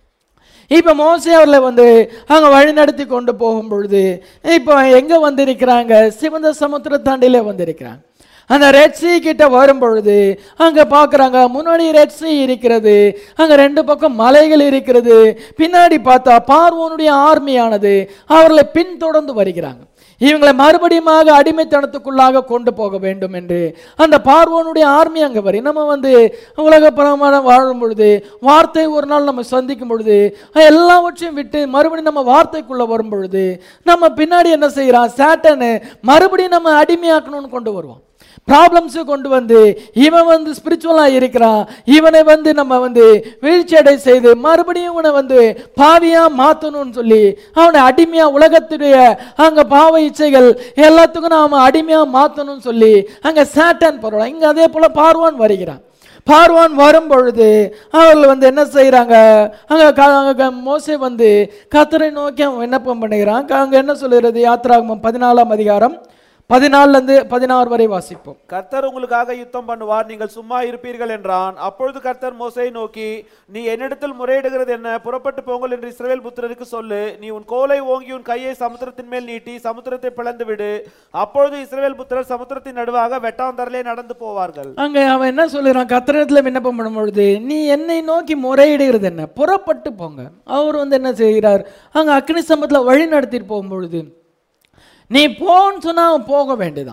A: இப்போ மோசே அவர்களை வந்து அங்கே வழிநடத்தி கொண்டு போகும் பொழுது இப்போ எங்கே வந்திருக்கிறாங்க சிவந்த சமுத்திரத்தாண்டிலே வந்திருக்கிறாங்க அந்த ரெட் சீ கிட்ட வரும் பொழுது அங்கே பார்க்குறாங்க முன்னாடி ரெட் சீ இருக்கிறது அங்கே ரெண்டு பக்கம் மலைகள் இருக்கிறது பின்னாடி பார்த்தா பார்வோனுடைய ஆர்மியானது அவர்களை பின்தொடர்ந்து வருகிறாங்க இவங்களை மறுபடியுமாக அடிமைத்தனத்துக்குள்ளாக கொண்டு போக வேண்டும் என்று அந்த பார்வோனுடைய ஆர்மி அங்கே வரி நம்ம வந்து உலக பிரமாணம் வாழும் பொழுது வார்த்தை ஒரு நாள் நம்ம சந்திக்கும் பொழுது எல்லாவற்றையும் விட்டு மறுபடியும் நம்ம வார்த்தைக்குள்ள வரும் பொழுது நம்ம பின்னாடி என்ன செய்கிறான் சேட்டனு மறுபடியும் நம்ம அடிமையாக்கணும்னு கொண்டு வருவோம் ப்ராப்ளம்ஸை கொண்டு வந்து இவன் வந்து ஸ்பிரிச்சுவலாக இருக்கிறான் இவனை வந்து நம்ம வந்து வீழ்ச்சியடை செய்து மறுபடியும் இவனை வந்து பாவியாக மாற்றணும்னு சொல்லி அவனை அடிமையாக உலகத்துடைய அங்கே பாவ இச்சைகள் எல்லாத்துக்கும் நாம அடிமையாக மாற்றணும்னு சொல்லி அங்கே சேட்டன் போடுறான் இங்கே அதே போல் பார்வான் வருகிறான் பார்வான் வரும் பொழுது அவர்கள் வந்து என்ன செய்கிறாங்க அங்கே க- அங்க க- மோசே வந்து கத்தரை நோக்கி அவன் விண்ணப்பம் பண்ணுகிறான் க- அங்க என்ன சொல்லுகிறது யாத்ராகமம் பதினாலாம் அதிகாரம் பதினாலுலேருந்து பதினாறு வரை வாசிப்போம்
B: கர்த்தர் உங்களுக்காக யுத்தம் பண்ணுவார் நீங்கள் சும்மா இருப்பீர்கள் என்றான் அப்பொழுது கர்த்தர் மோசையை நோக்கி நீ என்னிடத்தில் முறையிடுகிறது என்ன புறப்பட்டு போங்கள் என்று இஸ்ரவேல் புத்திரருக்கு சொல்லு நீ உன் கோலை ஓங்கி உன் கையை சமுத்திரத்தின் மேல் நீட்டி சமுத்திரத்தை பிளந்து விடு அப்பொழுது இஸ்ரவேல் புத்திரர் சமுத்திரத்தின் நடுவாக வெட்டாந்தரலே நடந்து போவார்கள்
A: அங்கே அவன் என்ன சொல்லுறான் கத்திரத்தில் விண்ணப்பம் பண்ணும் பொழுது நீ என்னை நோக்கி முறையிடுகிறது என்ன புறப்பட்டு போங்க அவர் வந்து என்ன செய்கிறார் அங்கே அக்னி சம்பத்தில் வழி நடத்திட்டு போகும் பொழுது நீ போன்னு சொன்னா அவன் போக வேண்டியதான்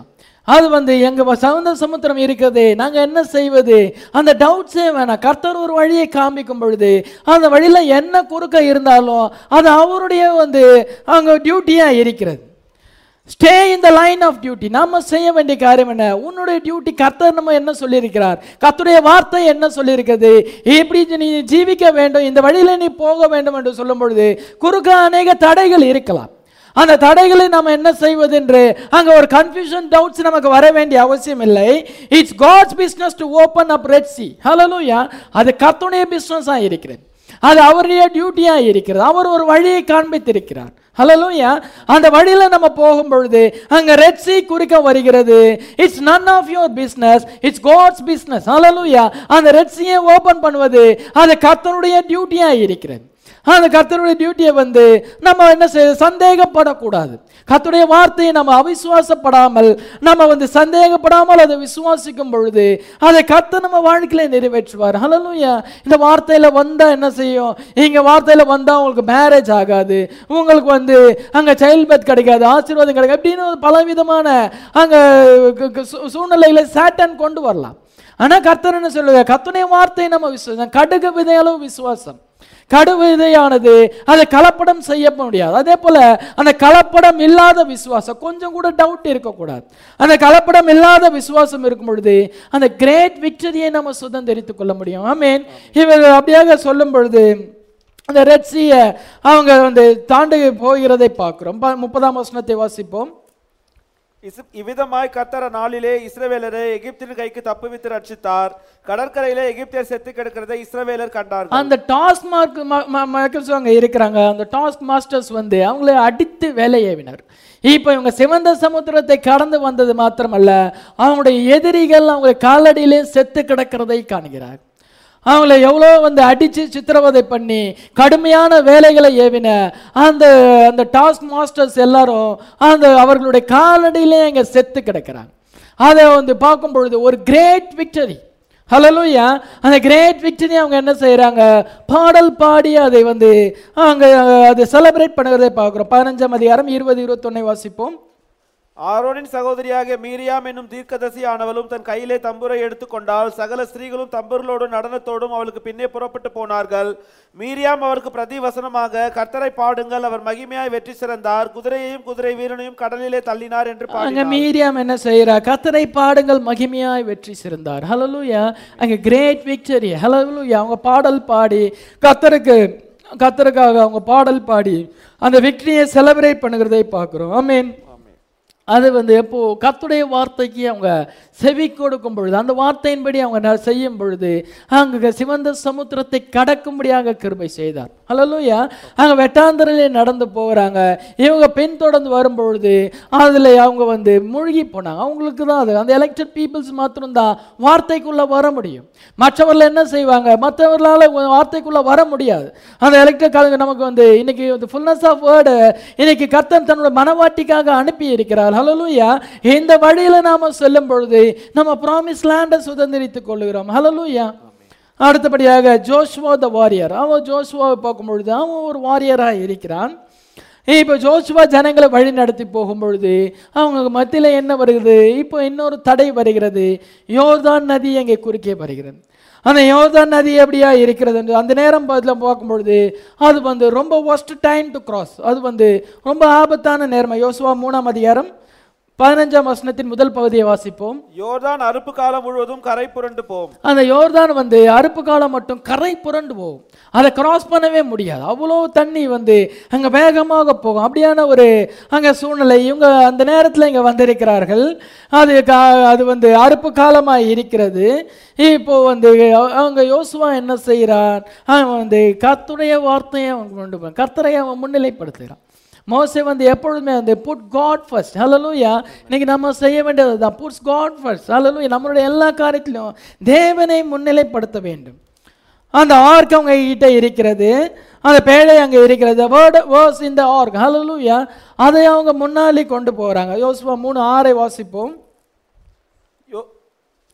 A: அது வந்து எங்க சமுந்த சமுத்திரம் இருக்குது நாங்க என்ன செய்வது அந்த டவுட்ஸே வேணாம் கர்த்தர் ஒரு வழியை காமிக்கும் பொழுது அந்த வழியில என்ன குறுக்க இருந்தாலும் அது அவருடைய வந்து அங்க டியூட்டியா இருக்கிறது stay in the line of duty நாம செய்ய வேண்டிய காரியம் என்ன உன்னுடைய டியூட்டி கர்த்தர் நம்ம என்ன சொல்லியிருக்கிறார் கர்த்தருடைய வார்த்தை என்ன சொல்லியிருக்கிறது இப்படி நீ ஜீவிக்க வேண்டும் இந்த வழியில நீ போக வேண்டும் என்று சொல்லும் பொழுது குறுக்க அநேக தடைகள் இருக்கலாம் அந்த தடைகளை நம்ம என்ன செய்வது என்று அங்க ஒரு கன்ஃபியூஷன் டவுட்ஸ் நமக்கு வர வேண்டிய அவசியம் இல்லை it's God's business to open up Red Sea hallelujah அது கர்த்தருடைய பிஸ்னஸா இருக்கிறது அது அவருடைய டியூட்டியா இருக்கிறது அவர் ஒரு வழியை காண்பித்திருக்கிறார் ஹalleluya அந்த வழியில நம்ம போகும் பொழுது அங்க ரெட் சி குறிக்க வருகிறது it's none of your business it's God's business hallelujah அந்த ரெட் சியை ஓபன் பண்ணுவது அது கர்த்தருடைய டியூட்டியா இருக்கிறது அந்த கர்த்தருடைய டியூட்டியை வந்து நம்ம என்ன செய்ய சந்தேகப்படக்கூடாது கர்த்தருடைய வார்த்தையை நம்ம அவிசுவாசப்படாமல் நம்ம வந்து சந்தேகப்படாமல் அதை விசுவாசிக்கும் பொழுது அதை கர்த்தர் நம்ம வாழ்க்கையில நிறைவேற்றுவார் ஹalleluya இந்த வார்த்தையில வந்தா என்ன செய்யும் இங்க வார்த்தையில வந்தா உங்களுக்கு மேரேஜ் ஆகாது உங்களுக்கு வந்து அங்க சைல்ட் பர்த் கிடைக்காது ஆசீர்வாதம் கிடைக்காது அப்படின்னு பலவிதமான அங்க கு- கு- சூ- சூழ்நிலைகளை சாட்டன் கொண்டு வரலாம் ஆனா கர்த்தர் என்ன சொல்லுவார் கர்த்தருடைய வார்த்தையை நம்ம விசுவாசம் கடுகு விதையளவு விசுவாசம் கடுவிதையானது அதை கலப்படம் செய்ய முடியாது அதே போல அந்த கலப்படம் இல்லாத விசுவாசம் கொஞ்சம் கூட டவுட் இருக்கக்கூடாது அந்த கலப்படம் இல்லாத விசுவாசம் இருக்கும் பொழுது அந்த கிரேட் விக்டரியை நம்ம சுதந்திரித்துக் கொள்ள முடியும் ஆமீன் இவர் அப்படியாக சொல்லும் பொழுது அந்த ரெட் சீயை அவங்க வந்து தாண்டி போகிறதை பார்க்கிறோம் ப- முப்பதாம் வசனத்தை வாசிப்போம்
B: இஸ்- இவ்விதமாய் கர்த்தர் நாளிலே இஸ்ரவேலரை எகிப்தின் கைக்கு தப்புவித்து ரட்சித்தார் கடற்கரையிலே எகிப்தியர் செத்து கிடக்கிறதை இஸ்ரவேலர் கண்டார்கள்
A: அந்த டாஸ்க் மார்க் மக்கள்ஸ் அங்கே இருக்கிறாங்க அந்த டாஸ்க் மாஸ்டர்ஸ் வந்து அவங்கள அடித்து வேலை ஏவினர் இப்போ இவங்க சிவந்த சமுத்திரத்தை கடந்து வந்தது மாத்திரமல்ல அவங்களுடைய எதிரிகள் அவங்க காலடியிலே செத்து கிடக்கிறதை காண்கிறார் அவங்கள எவ்வளோ வந்து அடித்து சித்திரவதை பண்ணி கடுமையான வேலைகளை ஏவின அந்த அந்த டாஸ்க் மாஸ்டர்ஸ் எல்லாரும் அந்த அவர்களுடைய காலடியிலே அங்கே செத்து கிடக்கிறாங்க அதை வந்து பார்க்கும் பொழுது ஒரு கிரேட் விக்டரி ஹலலூயா அந்த கிரேட் விக்டரி அவங்க என்ன செய்கிறாங்க பாடல் பாடி அதை வந்து அவங்க அதை செலிப்ரேட் பண்ணுறதை பார்க்குறோம் பதினஞ்சாம் அதிகாரம் இருபது இருபத்தொன்னை வாசிப்போம்
B: ஆரோனின் சகோதரியாக மீரியாம் என்னும் தீர்க்கதரிசி ஆனவளும் தன் கையிலே தம்புரை எடுத்துக்கொண்டால் சகல ஸ்திரீகளும் தம்புர்களோடும் நடனத்தோடும் அவளுக்கு பின்னே புறப்பட்டு போனார்கள் மீரியாம் அவருக்கு பிரதிவசனமாக கர்த்தரை பாடுங்கள் அவர் மகிமையாய் வெற்றி சிறந்தார் குதிரையையும் குதிரை வீரனையும் கடலிலே தள்ளினார் என்று
A: அங்க
B: பாடினார்
A: மீரியாம் என்ன செய்யறா கத்தரை பாடுங்கள் மகிமையாய் வெற்றி சிறந்தார் ஹலலூயா அங்க கிரேட் விக்டரி ஹலலூயா அவங்க பாடல் பாடி கத்தருக்கு கத்தருக்காக அவங்க பாடல் பாடி அந்த விக்டரியை செலிப்ரேட் பண்ணுகிறதை பார்க்குறோம் ஆமீன் அது வந்து எப்போ கர்த்தருடைய வார்த்தைக்கு அவங்க செவி கொடுக்கும் பொழுது அந்த வார்த்தையின்படி அவங்க ந- செய்யும் பொழுது அங்க சிவந்த சமுத்திரத்தை கடக்கும்படியாக கிருபை செய்தார் ஹalleluya அங்க வெட்டாந்தரையிலே நடந்து போகிறாங்க இவங்க பின்தொடர்ந்து வரும் பொழுது அதில் அவங்க வந்து மூழ்கி போனாங்க அவங்களுக்கு தான் அது அந்த எலெக்டட் பீப்புள்ஸ் மாத்திரம்தான் வார்த்தைக்குள்ள வர முடியும் மற்றவர்கள் என்ன செய்வாங்க மற்றவர்களால் வார்த்தைக்குள்ள வர முடியாது அந்த எலெக்டட் காலங்க நமக்கு வந்து இன்னைக்கு வந்து ஃபுல்னஸ் ஆஃப் வேர்டு இன்னைக்கு கர்த்தன் தன்னோட மனவாட்டிக்காக அனுப்பி இருக்கிறார் ஹalleluya இந்த வழியில நாம செல்லும் பொழுது நம்ம ப்ராமிஸ் லேண்டை சுதந்திரித்துக் கொள்கிறோம் ஹalleluya அடுத்தபடியாக ஜோஷ்வா த வாரியர் அவன் ஜோஷ்வாவை பார்க்கும் பொழுது அவன் ஒரு வாரியராக இருக்கிறான் இப்போ ஜோஷ்வா ஜனங்களை வழி நடத்தி போகும் பொழுது அவங்க மத்தியில் என்ன வருகிறது இப்போ இன்னொரு தடை வருகிறது யோர்தான் நதி அங்கே குறுக்கே வருகிறது அந்த யோர்தான் நதி எப்படியா இருக்கிறது என்று அந்த நேரம் பதில் பார்க்கும் பொழுது அது வந்து ரொம்ப ஒஸ்ட் டைம் டு கிராஸ் அது வந்து ரொம்ப ஆபத்தான நேரம் யோசுவா மூணாம் அதிகாரம் பதினஞ்சாம் வசனத்தின் முதல் பகுதியை வாசிப்போம்
B: யோர்தான் அறுப்பு காலம் முழுவதும் கரை புரண்டு போம்
A: அந்த யோர்தான் வந்து அறுப்பு காலம் மட்டும் கரை புரண்டு போகும் அதை கிராஸ் பண்ணவே முடியாது அவ்வளோ தண்ணி வந்து அங்கே வேகமாக போகும் அப்படியான ஒரு அங்கே சூழ்நிலை இவங்க அந்த நேரத்தில் இங்கே வந்திருக்கிறார்கள் அது கா- அது வந்து அறுப்பு காலமாக இருக்கிறது இப்போ வந்து அ- அவங்க யோசுவா என்ன செய்கிறான் அவன் வந்து கர்த்தருடைய வார்த்தையை அவன் கொண்டு போகிறான் கர்த்தரை அவன் முன்னிலைப்படுத்துகிறான் மோசே வந்து எப்பொழுதுமே வந்து புட் காட் ஃபர்ஸ்ட் ஹalleluya இன்னைக்கு நம்ம செய்ய வேண்டியது தான் புட்ஸ் காட் ஃபர்ஸ்ட் ஹalleluya நம்மளுடைய எல்லா காரியத்திலும் தேவனை முன்னிலைப்படுத்த வேண்டும் அந்த ஆர்க் அவங்க கிட்ட இருக்கிறது அந்த பேழை அங்கே இருக்கிறது வேர்டு வேர்ஸ் இந்த ஆர்க் ஹalleluya அதை அவங்க முன்னாடி கொண்டு போகிறாங்க யோசுவா மூணு ஆறை வாசிப்போம்
B: யோ-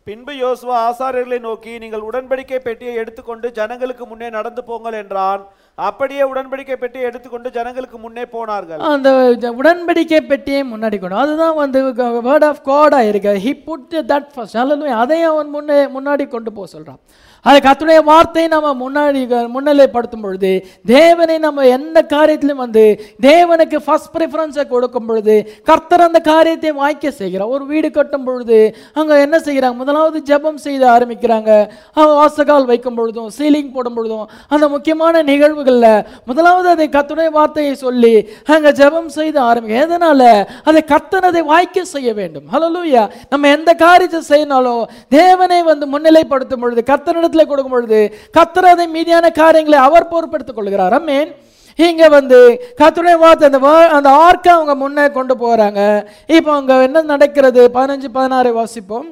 B: பின்பு யோசுவா ஆசாரியர்களை நோக்கி நீங்கள் உடன்படிக்கை பெட்டியை எடுத்துக்கொண்டு ஜனங்களுக்கு முன்னே நடந்து போங்கள் என்றான் அப்படியே உடன்படிக்கை பெட்டியை எடுத்துக்கொண்டு ஜனங்களுக்கு முன்னே போனார்கள்
A: அந்த ஜ- உடன்படிக்கை பெட்டியை முன்னாடி கொண்டு அதுதான் வந்து வேர்ட் ஆஃப் காடாக இருக்கு ஹி புட் தட் ஃபர்ஸ்ட் அல்ல அதையும் அவன் முன்னே முன்னாடி கொண்டு போக சொல்றான் அது கர்த்தருடைய வார்த்தையை நம்ம முன்னாடி க- முன்னிலைப்படுத்தும் பொழுது தேவனை நம்ம எந்த காரியத்திலும் வந்து தேவனுக்கு ஃபர்ஸ்ட் ப்ரிஃபரன்ஸை கொடுக்கும் பொழுது கர்த்தர் அந்த காரியத்தை வாய்க்க செய்கிறார் ஒரு வீடு கட்டும் பொழுது அங்கே என்ன செய்கிறாங்க முதலாவது ஜெபம் செய்து ஆரம்பிக்கிறாங்க அவங்க வாசகால் வைக்கும் பொழுதும் சீலிங் போடும் பொழுதும் அந்த முக்கியமான நிகழ்வுகளில் முதலாவது அதை கர்த்தருடைய வார்த்தையை சொல்லி அங்கே ஜெபம் செய்து ஆரம்பிக்க எதனால அதை கர்த்தர் அதை வாய்க்க செய்ய வேண்டும் ஹalleluya நம்ம எந்த காரியத்தை செய்யினாலும் தேவனை வந்து முன்னிலைப்படுத்தும் பொழுது கர்த்தரிடத்தில் கொடுக்கும் பொழுது கர்த்தர் அதை மீதியான காரியங்களை அவர் பொறுப்பெடுத்துக் கொள்கிறார் அமேன் இங்க வந்து கர்த்தருடைய வார்த்தை அந்த வா- அந்த ஆர்க்கை அவங்க முன்னே கொண்டு போறாங்க இப்போ அங்க என்ன நடக்கிறது பதினஞ்சு பதினாறு வாசிப்போம்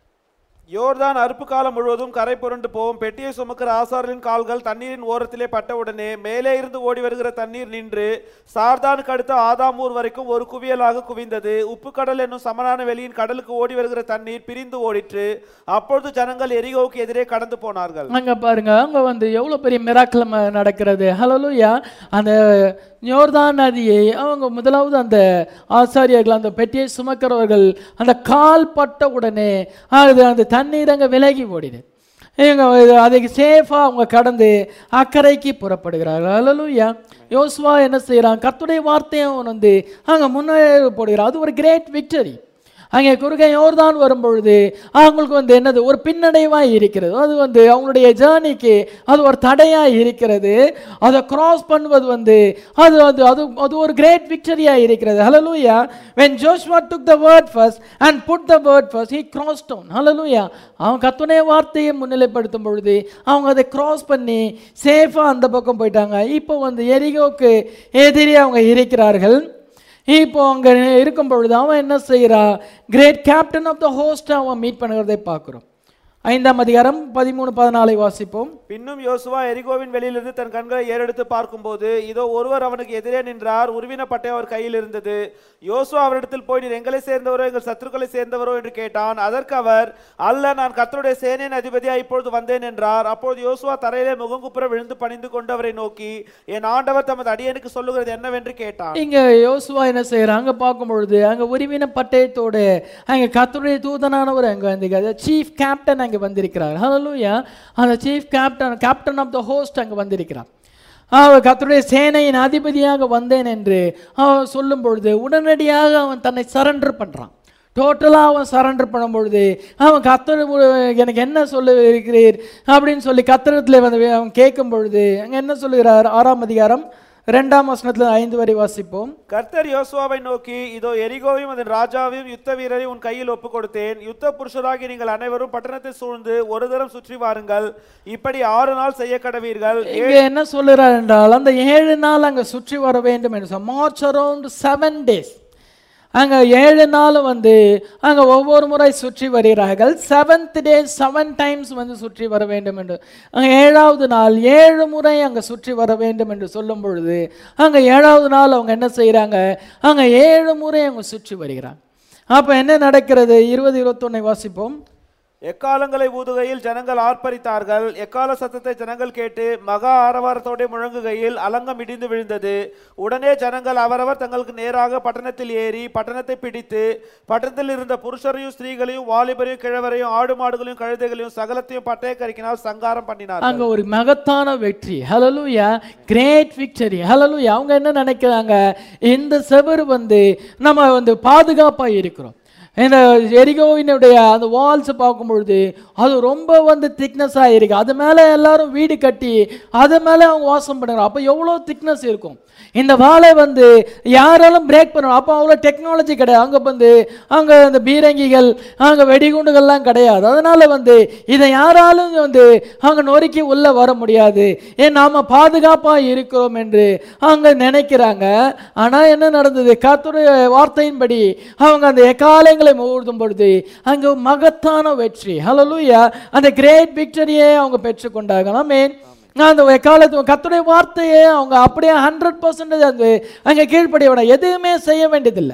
B: யோர்தான் அறுப்பு காலம் முழுவதும் கரை புரண்டு போகும் பெட்டியை சுமக்கிற ஆசாரின் கால்கள் தண்ணீரின் ஓரத்திலே பட்டவுடனே மேலே இருந்து ஓடி வருகிற தண்ணீர் நின்று சார்தானுக்கு அடுத்த ஆதாமூர் வரைக்கும் ஒரு குவியலாக குவிந்தது உப்பு கடல் என்னும் சமனான வெளியின் கடலுக்கு ஓடி வருகிற தண்ணீர் பிரிந்து ஓடிற்று அப்பொழுது ஜனங்கள் எரிகோவுக்கு எதிரே கடந்து போனார்கள்
A: அங்க பாருங்க அங்க வந்து எவ்வளவு பெரிய மிராக்கிள் நடக்கிறது ஹalleluya அந்த யோர்தான் நதியை அவங்க முதலாவது அந்த ஆசாரியர்கள் அந்த பெட்டியை சுமக்கிறவர்கள் அந்த கால் பட்ட உடனே அது அந்த தண்ணீர் அங்க விலகி ஓடிது இவங்க இது- அதை சேஃபாக அவங்க கடந்து அக்கறைக்கு புறப்படுகிறார்கள் ஹalleluya யோசுவா என்ன செய்கிறான் கர்த்தருடைய வார்த்தையை அவன் வந்து அங்கே முன்னே போடுகிறான் அது ஒரு கிரேட் விக்டரி அங்கே குறுகே யோர்தான் வரும்பொழுது அவங்களுக்கு வந்து என்னது ஒரு பின்னடைவாக இருக்கிறது அது வந்து அவங்களுடைய ஜேர்னிக்கு அது ஒரு தடையாக இருக்கிறது அதை கிராஸ் பண்ணுவது வந்து அது வந்து அது அது ஒரு கிரேட் விக்டரியாக இருக்கிறது hallelujah when joshua took the word first and put the word first he crossed down hallelujah அவன் கத்துடைய வார்த்தையை முன்னிலைப்படுத்தும் பொழுது அவங்க அதை கிராஸ் பண்ணி சேஃபாக அந்த பக்கம் போயிட்டாங்க இப்போ வந்து எரிகோக்கு எதிரே அவங்க இருக்கிறார்கள் இப்போ அங்க இருக்கும் பொழுது அவன் என்ன செய்கிறான் great captain of the host அவன் மீட் பண்ணுகிறதை பார்க்குறோம் ஐந்தாம் அதிகாரம் பதிமூணு பதினாலை வாசிப்போம்
B: பின்னும் யோசுவா எரிகோவின் வெளியிலிருந்து தன் கண்களை ஏறெடுத்து பார்க்கும்போது இதோ ஒருவர் அவனுக்கு எதிரே நின்றார் உருவின பட்டை அவர் கையில் இருந்தது யோசுவா அவரிடத்தில் போய் நீர் எங்களை சேர்ந்தவரோ எங்கள் சத்துருக்களை சேர்ந்தவரோ என்று கேட்டான் அதற்கு அவர் அல்ல நான் கர்த்தருடைய சேனையின் அதிபதியா இப்பொழுது வந்தேன் என்றார் அப்பொழுது யோசுவா தரையிலே முகங்குப்புற விழுந்து பணிந்து கொண்டு அவரை நோக்கி என் ஆண்டவர் தமது அடியனுக்கு சொல்லுகிறது என்னவென்று கேட்டான்
A: இங்க யோசுவா என்ன செய்யறாங்க அங்க பார்க்கும் பொழுது அங்க உரிமையின பட்டயத்தோடு அங்க கர்த்தருடைய தூதனானவர் அங்க வந்து சீஃப் கேப்டன் அங்க வந்திருக்கிறார் ஹalleluya அந்த chief captain captain of the host அங்க வந்திருக்கிறார் அவர் கர்த்தருடைய சேனையின் அதிபதியாக வந்தேன் என்று அவன் சொல்லும் பொழுது உடனடியாக அவன் தன்னை சரண்டர் பண்றான் டோட்டலாக அவன் சரண்டர் பண்ணும் பொழுது அவன் கத்தர் எனக்கு என்ன சொல்ல இருக்கிறீர் அப்படின்னு சொல்லி கத்திரத்தில் வந்து அவன் கேட்கும் பொழுது அங்கே என்ன சொல்லுகிறார் ஆறாம் அதிகாரம் ரெண்டாம் வசனத்தில் ஐந்து வரை வாசிப்போம்
B: கர்த்தர் யோசுவாவை நோக்கி இதோ எரிகோவையும் அதன் ராஜாவையும் யுத்த வீரரையும் உன் கையில் ஒப்புக் கொடுத்தேன் யுத்த புருஷராகி நீங்கள் அனைவரும் பட்டணத்தை சூழ்ந்து ஒரு தரம் சுற்றி வாருங்கள் இப்படி ஆறு நாள் செய்ய கடவீர்கள்
A: இங்க என்ன சொல்லுறார் என்றால் அந்த ஏழு நாள் அங்க சுற்றி வர வேண்டும் என்று மார்ச் அரௌண்ட் செவன் டேஸ் அங்க ஏழு நாள் வந்து அங்க ஒவ்வொரு முறை சுற்றி வருகிறார்கள் செவன்த் டே செவன் டைம்ஸ் வந்து சுற்றி வர வேண்டும் என்று அங்க ஏழாவது நாள் ஏழு முறை அங்க சுற்றி வர வேண்டும் என்று சொல்லும் பொழுது அங்க ஏழாவது நாள் அவங்க என்ன செய்றாங்க அங்க ஏழு முறை அவங்க சுற்றி வருகிறாங்க அப்ப என்ன நடக்கிறது இருபது இருபத்தொன்னை வாசிப்போம்
B: எக்காலங்களை ஊதுகையில் ஜனங்கள் ஆர்ப்பரித்தார்கள் எக்கால சத்தத்தை ஜனங்கள் கேட்டு மகா ஆரவாரத்தோட முழங்குகையில் அலங்கம் இடிந்து விழுந்தது உடனே ஜனங்கள் அவரவர் தங்களுக்கு நேராக பட்டணத்தில் ஏறி பட்டணத்தை பிடித்து பட்டணத்தில் இருந்த புருஷரையும் ஸ்திரீகளையும் வாலிபரையும் கிழவரையும் ஆடு மாடுகளையும் கழுதைகளையும் சகலத்தையும் பட்டய கறிக்கினால் சங்காரம் பண்ணினார்
A: அங்க ஒரு மகத்தான வெற்றி ஹலலூயா கிரேட் விக்டரி ஹலலூயா அவங்க என்ன நினைக்கிறாங்க இந்த செவர் வந்து நம்ம வந்து பாதுகாப்பா இருக்கிறோம் இந்த எரிகோவினுடைய அந்த வால்ஸ் பார்க்கும் பொழுது அது ரொம்ப வந்து திக்னஸாக இருக்கு அது மேலே எல்லாரும் வீடு கட்டி அது மேலே அவங்க வாசம் பண்ணுறாங்க அப்போ எவ்வளோ திக்னஸ் இருக்கும் இந்த வாளை வந்து யாராலும் பிரேக் பண்ணணும் அப்போ அவ்வளோ டெக்னாலஜி கிடையாது அங்கே வந்து அங்கே அந்த பீரங்கிகள் அங்கே வெடிகுண்டுகள்லாம் கிடையாது அதனால வந்து இதை யாராலும் வந்து அங்கே நொறுக்கி உள்ளே வர முடியாது ஏன் நாம் பாதுகாப்பாக இருக்கிறோம் என்று அவங்க நினைக்கிறாங்க ஆனால் என்ன நடந்தது கர்த்தருடைய வார்த்தையின்படி அவங்க அந்த எக்காலங்களை ஊர்தும் பொழுது அங்கே மகத்தான வெற்றி ஹalleluya அந்த கிரேட் விக்டரியை அவங்க பெற்றுக்கொண்டாங்க ஆமென் நான் அந்த எக்காலத்து கர்த்தருடைய வார்த்தையை அவங்க அப்படியே ஹண்ட்ரட் பர்சன்டேஜ் அந்த அங்கே கீழ்ப்படியவன எதுவுமே செய்ய வேண்டியதில்லை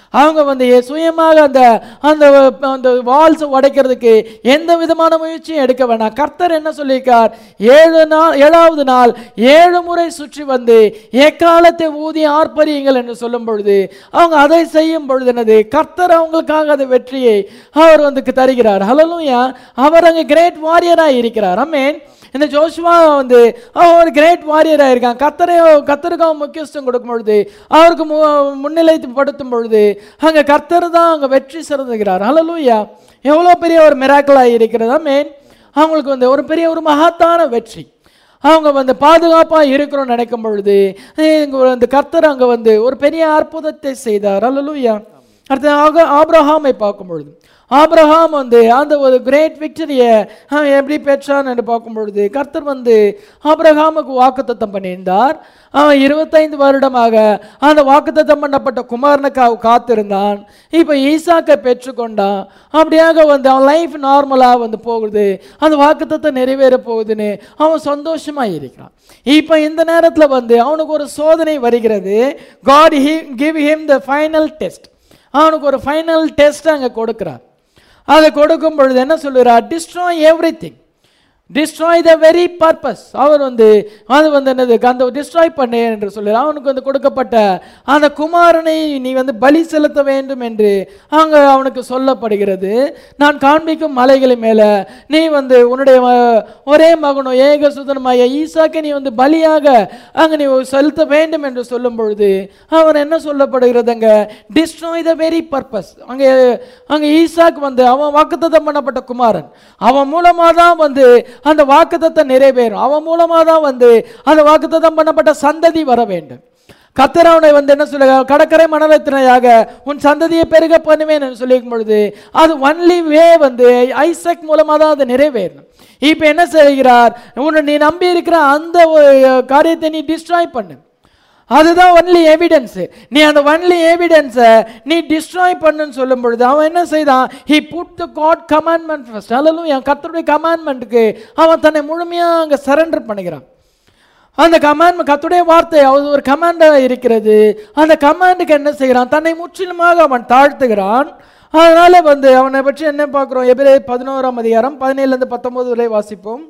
A: அவங்க வந்து எ- சுயமாக அந்த அந்த அந்த வால்ஸ் உடைக்கிறதுக்கு எந்த விதமான முயற்சியும் எடுக்க வேணாம் கர்த்தர் என்ன சொல்லியிருக்கார் ஏழு நாள் ஏழாவது நாள் ஏழு முறை சுற்றி வந்து எக்காலத்தை ஊதி ஆர்ப்பரியுங்கள் என்று சொல்லும் பொழுது அவங்க அதை செய்யும் பொழுது என்னது கர்த்தர் அவங்களுக்காக அந்த வெற்றியை அவர் வந்து தருகிறார் ஹலலூயா அவர் அங்கே கிரேட் வாரியராக இருக்கிறார் அமேன் இந்த ஜோஷுவா வந்து அவன் ஒரு கிரேட் வாரியராக இருக்கான் கத்தரை கத்தருக்கு அவன் முக்கியத்துவம் கொடுக்கும் பொழுது அவருக்கு மு முன்னிலைப்படுத்தும் பொழுது அங்கே கர்த்தர் தான் அங்கே வெற்றி சிறந்துகிறார் ஹalleluya எவ்வளோ பெரிய ஒரு மிராக்கலாக இருக்கிறதா மேன் அவங்களுக்கு வந்து ஒரு பெரிய ஒரு மகத்தான வெற்றி அவங்க வந்து பாதுகாப்பாக இருக்கிறோம்னு நினைக்கும் பொழுது இங்க வந்து கர்த்தர் அங்கே வந்து ஒரு பெரிய அற்புதத்தை செய்தார் ஹalleluya அடுத்து ஆக ஆபிரஹாமை பார்க்கும் பொழுது ஆபிரகாம் வந்து அந்த ஒரு கிரேட் விக்டரியை அவன் எப்படி பெற்றான் என்று பார்க்கும் பொழுது கர்த்தர் வந்து ஆபிரகாமுக்கு வாக்குத்தத்தம் பண்ணியிருந்தார் அவன் இருபத்தைந்து வருடமாக அந்த வாக்குத்தத்தம் பண்ணப்பட்ட குமாரனுக்காக காத்திருந்தான் இப்போ ஈசாக்கை பெற்றுக்கொண்டான் அப்படியாக வந்து அவன் லைஃப் நார்மலாக வந்து போகுது அந்த வாக்குத்தத்தம் நிறைவேற போகுதுன்னு அவன் சந்தோஷமாக இருக்கிறான் இப்போ இந்த நேரத்தில் வந்து அவனுக்கு ஒரு சோதனை வருகிறது God he give him the final test அவனுக்கு ஒரு ஃபைனல் டெஸ்ட் அங்கே கொடுக்குறார் அதை கொடுக்கும் பொழுது என்ன சொல்லுறார் destroy everything destroy the very purpose அவர் வந்து அது வந்து என்னது அந்த டிஸ்ட்ராய் பண்ணு என்று சொல்லுறார் அவனுக்கு வந்து கொடுக்கப்பட்ட அந்த குமாரனை நீ வந்து பலி செலுத்த வேண்டும் என்று அங்கே அவனுக்கு சொல்லப்படுகிறது நான் காண்பிக்கும் மலைகளை மேலே நீ வந்து உன்னுடைய அஹ், ஒரே மகனோ ஏக சுதனமாய ஈசாக்கை நீ வந்து பலியாக அங்கே நீ செலுத்த வேண்டும் என்று சொல்லும் பொழுது அவன் என்ன சொல்லப்படுகிறது அங்கே டிஸ்ட்ராய் த வெரி பர்பஸ் அங்கே அங்கே ஈசாக் வந்து அவன் வாக்குத்தத்தம் பண்ணப்பட்ட குமாரன் அவன் மூலமாக தான் வந்து அந்த வாக்குத்தத்தம் நிறைவேறும் அவன் மூலமாக தான் வந்து அந்த வாக்குத்தத்தம் பண்ணப்பட்ட சந்ததி வர வேண்டும் கத்தர் அவனை வந்து என்ன சொல்ல கடற்கரை மணலத்தினையாக உன் சந்ததியை பெருக பண்ணுவேன் என்று சொல்லிக்கும் பொழுது அது ஒன்லி வே வந்து ஐசக் மூலமாக தான் அது நிறைவேறும் இப்போ என்ன செய்கிறார் உன்னை நீ நம்பி இருக்கிற அந்த ஒரு காரியத்தை நீ டிஸ்ட்ராய் பண்ணு அதுதான் ஒன்லி எவிடன்ஸ் நீ அந்த ஒன்லி எவிடன்ஸை நீ டிஸ்ட்ராய் பண்ணுன்னு சொல்லும் பொழுது அவன் என்ன செய்தான் he put the God commandment first அல்லலும் என் கத்தருடைய கமாண்ட்மெண்ட்டுக்கு அவன் தன்னை முழுமையாக அங்கே சரண்டர் பண்ணுகிறான் அந்த கமாண்ட் கத்துடைய வார்த்தை அது ஒரு கமாண்டாக இருக்கிறது அந்த கமாண்டுக்கு என்ன செய்கிறான் தன்னை முற்றிலுமாக அவன் தாழ்த்துகிறான் அதனால வந்து அவனை பற்றி என்ன பார்க்குறோம் எபிரே பதினோராம் அதிகாரம் பதினேழுலேருந்து பத்தொன்பது வரை வாசிப்போம்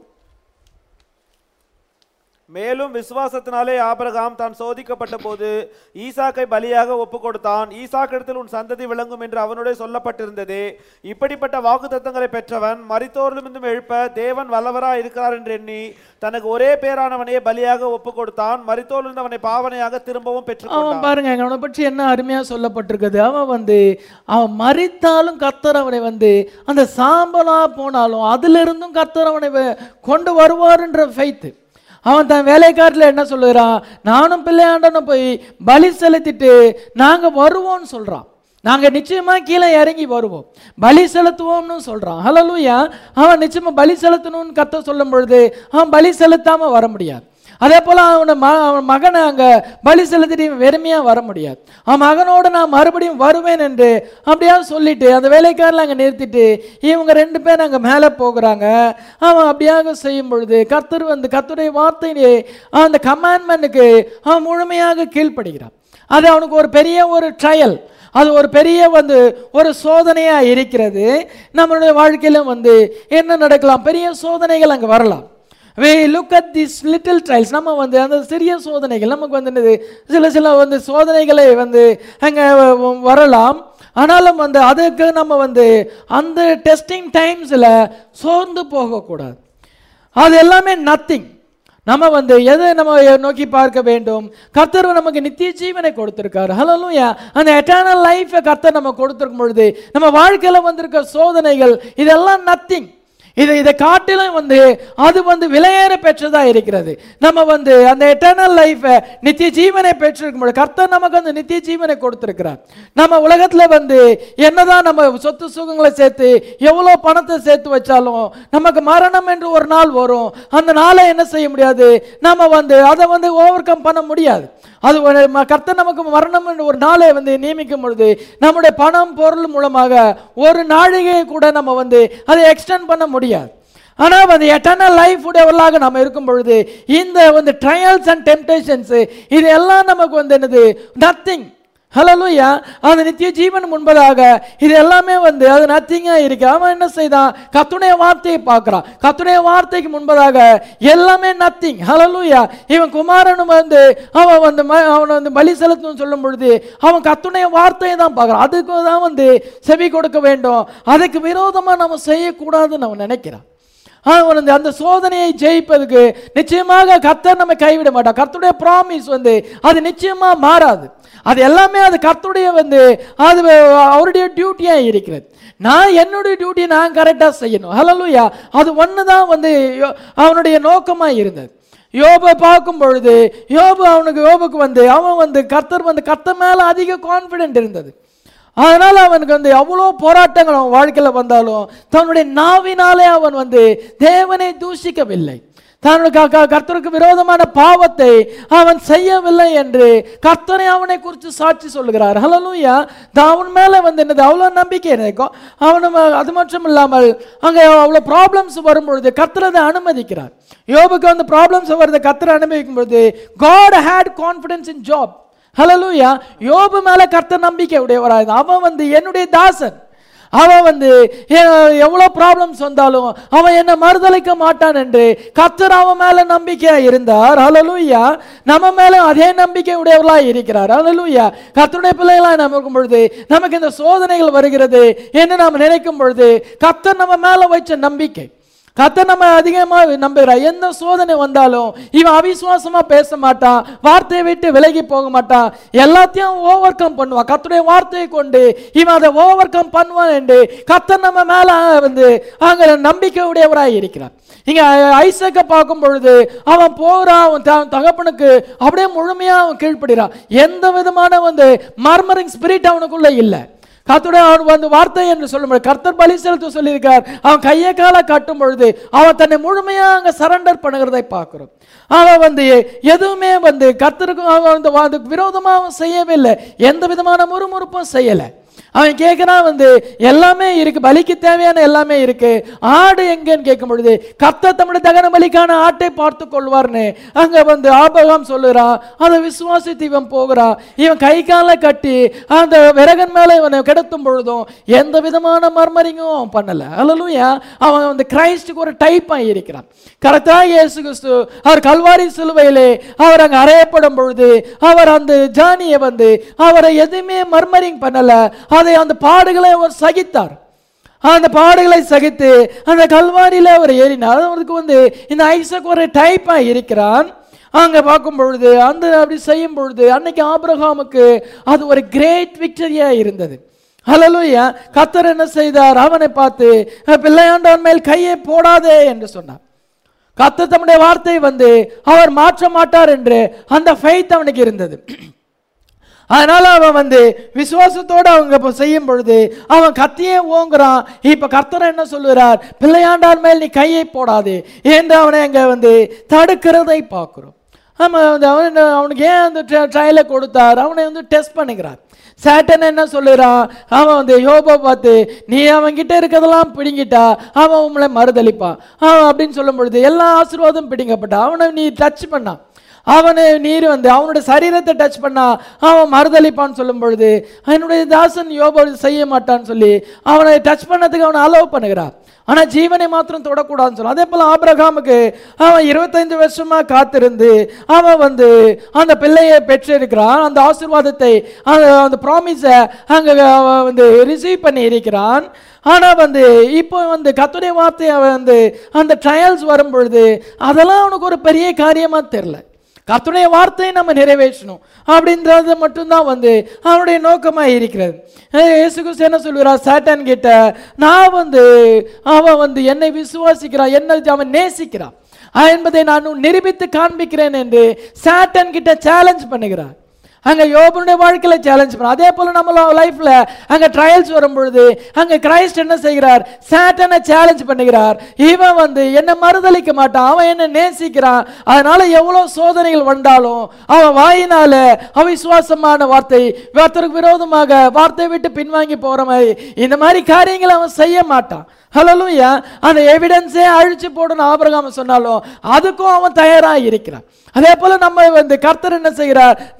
B: மேலும் விசுவாசத்தினாலே ஆபிரகாம் தான் சோதிக்கப்பட்ட போது ஈசாக்கை பலியாக ஒப்பு கொடுத்தான் ஈசாக்கிடத்தில் உன் சந்ததி விளங்கும் என்று அவனுடைய சொல்லப்பட்டிருந்ததே இப்படிப்பட்ட வாக்குத்தத்தங்களை பெற்றவன் மரித்தோரிலிருந்தும் எழுப்ப தேவன் வல்லவரா இருக்கிறார் என்று எண்ணி தனக்கு ஒரே பேரானவனையே பலியாக ஒப்பு கொடுத்தான் மரித்தோரிலிருந்து அவனை பாவனையாக திரும்பவும் பெற்றுக்கொண்டான்
A: அவன் பாருங்க அவனை பற்றி என்ன அருமையா சொல்லப்பட்டிருக்குது அவன் வந்து அவன் மறித்தாலும் கர்த்தர் அவனை வந்து அந்த சாம்பலா போனாலும் அதுல இருந்தும் கர்த்தர் அவனை வெ- கொண்டு வருவாருன்ற ஃபெய்த்து அவன் தன் வேலைக்காட்டில் என்ன சொல்லுகிறான் நானும் பிள்ளையாண்டனும் போய் பலி செலுத்திட்டு நாங்க வருவோம்னு சொல்றான் நாங்க நிச்சயமா கீழே இறங்கி வருவோம் பலி செலுத்துவோம்னு சொல்றான் ஹலலூயா அவன் நிச்சயமா பலி செலுத்தணும்னு கத்த சொல்லும் பொழுது அவன் பலி செலுத்தாம வர முடியாது அதே போல அவனை ம அவன் மகனை அங்க பலி செலுத்திட்டு இவன் வெறுமையா வர முடியாது அவன் மகனோட நான் மறுபடியும் வருவேன் என்று அப்படியா சொல்லிட்டு அந்த வேலைக்காரில் அங்க நிறுத்திட்டு இவங்க ரெண்டு பேரும் அங்க மேலே போகிறாங்க அவன் அப்படியாக செய்யும் பொழுது கர்த்தர் வந்து கர்த்தருடைய வார்த்தையிலே அந்த கமாண்ட்மெண்ட்டுக்கு அவன் முழுமையாக கீழ்ப்படுகிறான் அது அவனுக்கு ஒரு பெரிய ஒரு ட்ரையல் அது ஒரு பெரிய வந்து ஒரு சோதனையாக இருக்கிறது நம்மளுடைய வாழ்க்கையிலும் வந்து என்ன நடக்கலாம் பெரிய சோதனைகள் அங்கே வரலாம் we look at these little trials நம்ம வந்து அந்த சிறிய சோதனைகள் நமக்கு வந்து என்னது சில சில வந்து சோதனைகளை வந்து அங்கே வரலாம் ஆனாலும் வந்து அதுக்கு நம்ம வந்து அந்த டெஸ்டிங் டைம்ஸில் சோர்ந்து போகக்கூடாது அது எல்லாமே நத்திங் நம்ம வந்து எதை நம்ம நோக்கி பார்க்க வேண்டும் கர்த்தர் நமக்கு நித்திய ஜீவனை கொடுத்திருக்காரு ஹலோலூயா அந்த எட்டர்னல் லைஃபை கர்த்தர் நம்ம கொடுத்திருக்கும் பொழுது நம்ம வாழ்க்கையில வந்திருக்க சோதனைகள் இதெல்லாம் நத்திங் இதை இதை காட்டிலும் வந்து அது வந்து விலையேற பெற்றதா இருக்கிறது நம்ம வந்து அந்த எட்டர்னல் லைஃபை நித்திய ஜீவனை பெற்றிருக்கும் பொழுது கர்த்தர் நமக்கு அந்த நித்திய ஜீவனை கொடுத்திருக்கிறார் நம்ம உலகத்துல வந்து என்னதான் நம்ம சொத்து சுகங்களை சேர்த்து எவ்வளோ பணத்தை சேர்த்து வச்சாலும் நமக்கு மரணம் என்று ஒரு நாள் வரும் அந்த நாளை என்ன செய்ய முடியாது நம்ம வந்து அதை வந்து ஓவர் கம் பண்ண முடியாது அது ஒரு ம- கர்த்தர் நமக்கு மரணம் என்று ஒரு நாளை வந்து நியமிக்கும் பொழுது நம்முடைய பணம் பொருள் மூலமாக ஒரு நாழிகையை கூட நம்ம வந்து அதை எக்ஸ்டெண்ட் பண்ண முடியாது ஆனால் வந்து எட்டர்னல் லைஃப் உடையவர்களாக நம்ம இருக்கும் பொழுது இந்த வந்து ட்ரையல்ஸ் அண்ட் டெம்டேஷன்ஸ் இது எல்லாம் நமக்கு வந்து என்னது நத்திங் ஹலலூயா அந்த நித்திய ஜீவன் முன்பதாக இது எல்லாமே வந்து அது நத்திங்கா இருக்கு அவன் என்ன செய்தான் கத்துடைய வார்த்தையை பார்க்கறான் கத்துடைய வார்த்தைக்கு முன்பதாக எல்லாமே நத்திங் ஹலலூயா இவன் குமாரனும் வந்து அவன் வந்து ம- அவனை வந்து பலி செலுத்தணும்னு சொல்லும் பொழுது அவன் கத்துடைய வார்த்தையை தான் பார்க்கறான் அதுக்கு தான் வந்து செவி கொடுக்க வேண்டும் அதுக்கு விரோதமா நம்ம செய்யக்கூடாதுன்னு அவன் நினைக்கிறான் அவன் வந்து அந்த சோதனையை ஜெயிப்பதுக்கு நிச்சயமாக கர்த்தர் நம்ம கைவிட மாட்டான் கர்த்தருடைய ப்ராமிஸ் வந்து அது நிச்சயமா மாறாது அது எல்லாமே அது கர்த்தருடைய வந்து அது அவருடைய டியூட்டியா இருக்கிறது நான் என்னுடைய டியூட்டி நான் கரெக்டாக செய்யணும் ஹலலூயா அது ஒன்று தான் வந்து யோ- அவனுடைய நோக்கமாக இருந்தது யோபை பார்க்கும் பொழுது யோபு அவனுக்கு யோபுக்கு வந்து அவன் வந்து கர்த்தர் வந்து கர்த்தர் மேலே அதிக கான்ஃபிடென்ட் இருந்தது அதனால அவனுக்கு வந்து அவ்வளோ போராட்டங்கள் அவன் வாழ்க்கையில் வந்தாலும் தன்னுடைய நாவினாலே அவன் வந்து தேவனை தூஷிக்கவில்லை தன்னுடைய க- க- கர்த்தருக்கு விரோதமான பாவத்தை அவன் செய்யவில்லை என்று கர்த்தரை அவனை குறித்து சாட்சி சொல்லுகிறார் ஹலலூயா அவன் மேலே வந்து என்னது அவ்வளோ நம்பிக்கை இருக்கும் அவனும் அது மட்டும் இல்லாமல் அங்கே அவ்வளோ ப்ராப்ளம்ஸ் வரும்பொழுது கர்த்தர் அதை அனுமதிக்கிறார் யோபுக்கு வந்து ப்ராப்ளம்ஸ் வருது கர்த்தரை அனுமதிக்கும் பொழுது God had confidence in Job hallelujah யோபு மேல கர்த்தர் நம்பிக்கை உடையவராய் அவன் வந்து என்னுடைய தாசன் அவன் வந்து எ- எவ்வளவு ப்ராப்ளம்ஸ் வந்தாலும் அவன் என்ன மறுதலிக்க மாட்டான் என்று கர்த்தர் அவன் மேல நம்பிக்கையா இருந்தார் ஹalleluya நம்ம மேல அதே நம்பிக்கை உடையவர்களாய் இருக்கிறார் ஹalleluya கர்த்தருடைய பிள்ளைகளாய் நம்ம இருக்கும் பொழுது நமக்கு இந்த சோதனைகள் வருகிறது என்று நாம் நினைக்கும் பொழுது கர்த்தர் நம்ம மேல வச்ச நம்பிக்கை கத்த நம்ம அதிகமா நம்புகிறார் எந்த சோதனை வந்தாலும் இவன் அவிசுவாசமா பேச மாட்டான் வார்த்தையை விட்டு விலகி போக மாட்டான் எல்லாத்தையும் ஓவர் கம் பண்ணுவான் கத்துடைய வார்த்தையை கொண்டு இவன் அதை ஓவர் கம் பண்ணுவான் என்று கத்தர் நம்ம மேல வந்து அங்க நம்பிக்கை உடையவராய் இருக்கிறார் இங்க ஐசக்க பார்க்கும் பொழுது அவன் போறான் அவன் த- தகப்பனுக்கு அப்படியே முழுமையா அவன் கீழ்ப்படுகிறான் எந்த விதமான வந்து மர்மரிங் ஸ்பிரிட் அவனுக்குள்ள இல்லை கர்த்தருடைய அவன் வந்து வார்த்தை என்று சொல்லும் கர்த்தர் பலி செலுத்த சொல்லியிருக்கார் அவன் கையை காலை காட்டும் பொழுது அவன் தன்னை முழுமையா அங்க சரண்டர் பண்ணுகிறதை பார்க்கிறோம் அவன் வந்து எதுவுமே வந்து கர்த்தருக்கும் அவன் வந்து அதுக்கு விரோதமா அவன் செய்யவே இல்லை எந்த விதமான முறுமுறுப்பும் செய்யலை அவன் கேட்கிறான் வந்து எல்லாமே இருக்கு பலிக்கு தேவையான எல்லாமே இருக்கு ஆடு எங்கன்னு கேட்கும் பொழுது கர்த்தர் தம்முடைய தகன பலிக்கான ஆட்டை பார்த்து கொள்வார்னு அங்க வந்து ஆபகாம் சொல்லுறான் அதை விசுவாசித்து இவன் போகிறான் இவன் கை காலை கட்டி அந்த விறகன் மேல இவனை கிடத்தும் பொழுதும் எந்த விதமான மர்மரிங்கும் அவன் பண்ணல அல்லலுயா அவன் வந்து கிரைஸ்டுக்கு ஒரு டைப்பாக இருக்கிறான் கரெக்டாக இயேசு கிறிஸ்து அவர் கல்வாரி சிலுவையிலே அவர் அங்கே அறையப்படும் பொழுது அவர் அந்த ஜானியை வந்து அவரை எதுவுமே மர்மரிங் பண்ணல அதை அந்த பாடுகளை அவர் சகித்தார் அந்த பாடுகளை சகித்து அந்த கல்வாரியில அவர் ஏறினார் அவருக்கு வந்து இந்த ஐசக் ஒரு டைப்பாக இருக்கிறான் அங்க பார்க்கும் பொழுது அந்த அப்படி செய்யும் பொழுது அன்னைக்கு ஆபிரகாமுக்கு அது ஒரு கிரேட் விக்டரியா இருந்தது ஹalleluya கத்தர் என்ன செய்தார் அவனை பார்த்து பிள்ளையாண்டவன் மேல் கையை போடாதே என்று சொன்னார் கத்தர் தம்முடைய வார்த்தை வந்து அவர் மாற்ற மாட்டார் என்று அந்த ஃபெய்த் அவனுக்கு இருந்தது அதனால அவன் வந்து விசுவாசத்தோடு அவங்க இப்போ செய்யும் பொழுது அவன் கத்தியே ஓங்குறான் இப்ப கர்த்தர் என்ன சொல்லுகிறார் பிள்ளையாண்டார் மேல் நீ கையை போடாதே என்று அவனை அங்க வந்து தடுக்கிறதை பார்க்கிறோம் ஆமா வந்து அவன் என்ன- அவனுக்கு ஏன் அந்த ட்ரையலை கொடுத்தார் அவனை வந்து டெஸ்ட் பண்ணுகிறார் சேட்டன் என்ன சொல்லுறான் அவன் வந்து யோபா பார்த்து நீ அவன்கிட்ட இருக்கிறதெல்லாம் பிடுங்கிட்டா அவன் உங்களை மறுதளிப்பான் அவன் அப்படின்னு சொல்லும் பொழுது எல்லா ஆசீர்வாதம் பிடிங்கப்பட்டான் அவனை நீ டச் பண்ணான் அவனை நீர் வந்து அவனுடைய சரீரத்தை டச் பண்ணா அவன் மறுதளிப்பான்னு சொல்லும் பொழுது என்னுடைய தாசன் யோபா செய்ய மாட்டான்னு சொல்லி அவனை டச் பண்ணதுக்கு அவனை அலோவ் பண்ணுகிறான் ஆனா ஜீவனை மாத்திரம் தொடக்கூடாதுன்னு சொல்ல அதே போல ஆபிரகாமுக்கு அவன் இருபத்தைந்து வருஷமா காத்திருந்து அவன் வந்து அந்த பிள்ளையை பெற்றிருக்கிறான் அந்த ஆசீர்வாதத்தை அந்த அந்த ப்ராமிஸை அங்க அவன் வந்து ரிசீவ் பண்ணி இருக்கிறான் ஆனா வந்து இப்போ வந்து கத்துடைய வார்த்தை அவன் வந்து அந்த ட்ரையல்ஸ் வரும் பொழுது அதெல்லாம் அவனுக்கு ஒரு பெரிய காரியமா தெரியல கர்த்தருடைய வார்த்தையை நம்ம நிறைவேற்றணும் அப்படின்றது மட்டும்தான் வந்து அவனுடைய நோக்கமா இருக்கிறது அஹ் இயேசு கிறிஸ்து என்ன சொல்கிறார் சாட்டன் கிட்ட நான் வந்து அவன் வந்து என்னை விசுவாசிக்கிறான் என்னை அவன் நேசிக்கிறான் அஹ் என்பதை நான் நிரூபித்து காண்பிக்கிறேன் என்று சாட்டன் கிட்ட சேலஞ்ச் பண்ணுகிறார் அங்க யோபனுடைய வாழ்க்கையில சேலஞ்ச் பண்ண அதே போல நம்ம லைஃப்ல அங்க ட்ரையல்ஸ் வரும் பொழுது அங்க கிரைஸ்ட் என்ன செய்கிறார் சாட்டனை சேலஞ்ச் பண்ணுகிறார் இவன் வந்து என்ன மறுதலிக்க மாட்டான் அவன் என்ன நேசிக்கிறான் அதனால எவ்வளவு சோதனைகள் வந்தாலும் அவன் வாயினால அவிசுவாசமான வார்த்தை ஒருத்தருக்கு விரோதமாக வார்த்தை விட்டு பின்வாங்கி போற மாதிரி இந்த மாதிரி காரியங்களை அவன் செய்ய மாட்டான் ஹலோலூயா அந்த எவிடன்ஸே அழிச்சு போடணும் ஆபிரகாம் சொன்னாலும் அதுக்கும் அவன் தயாரா இருக்கிறான் அதே போல நம்ம வந்து கர்த்தர் என்ன செய்கிறார் நம்ம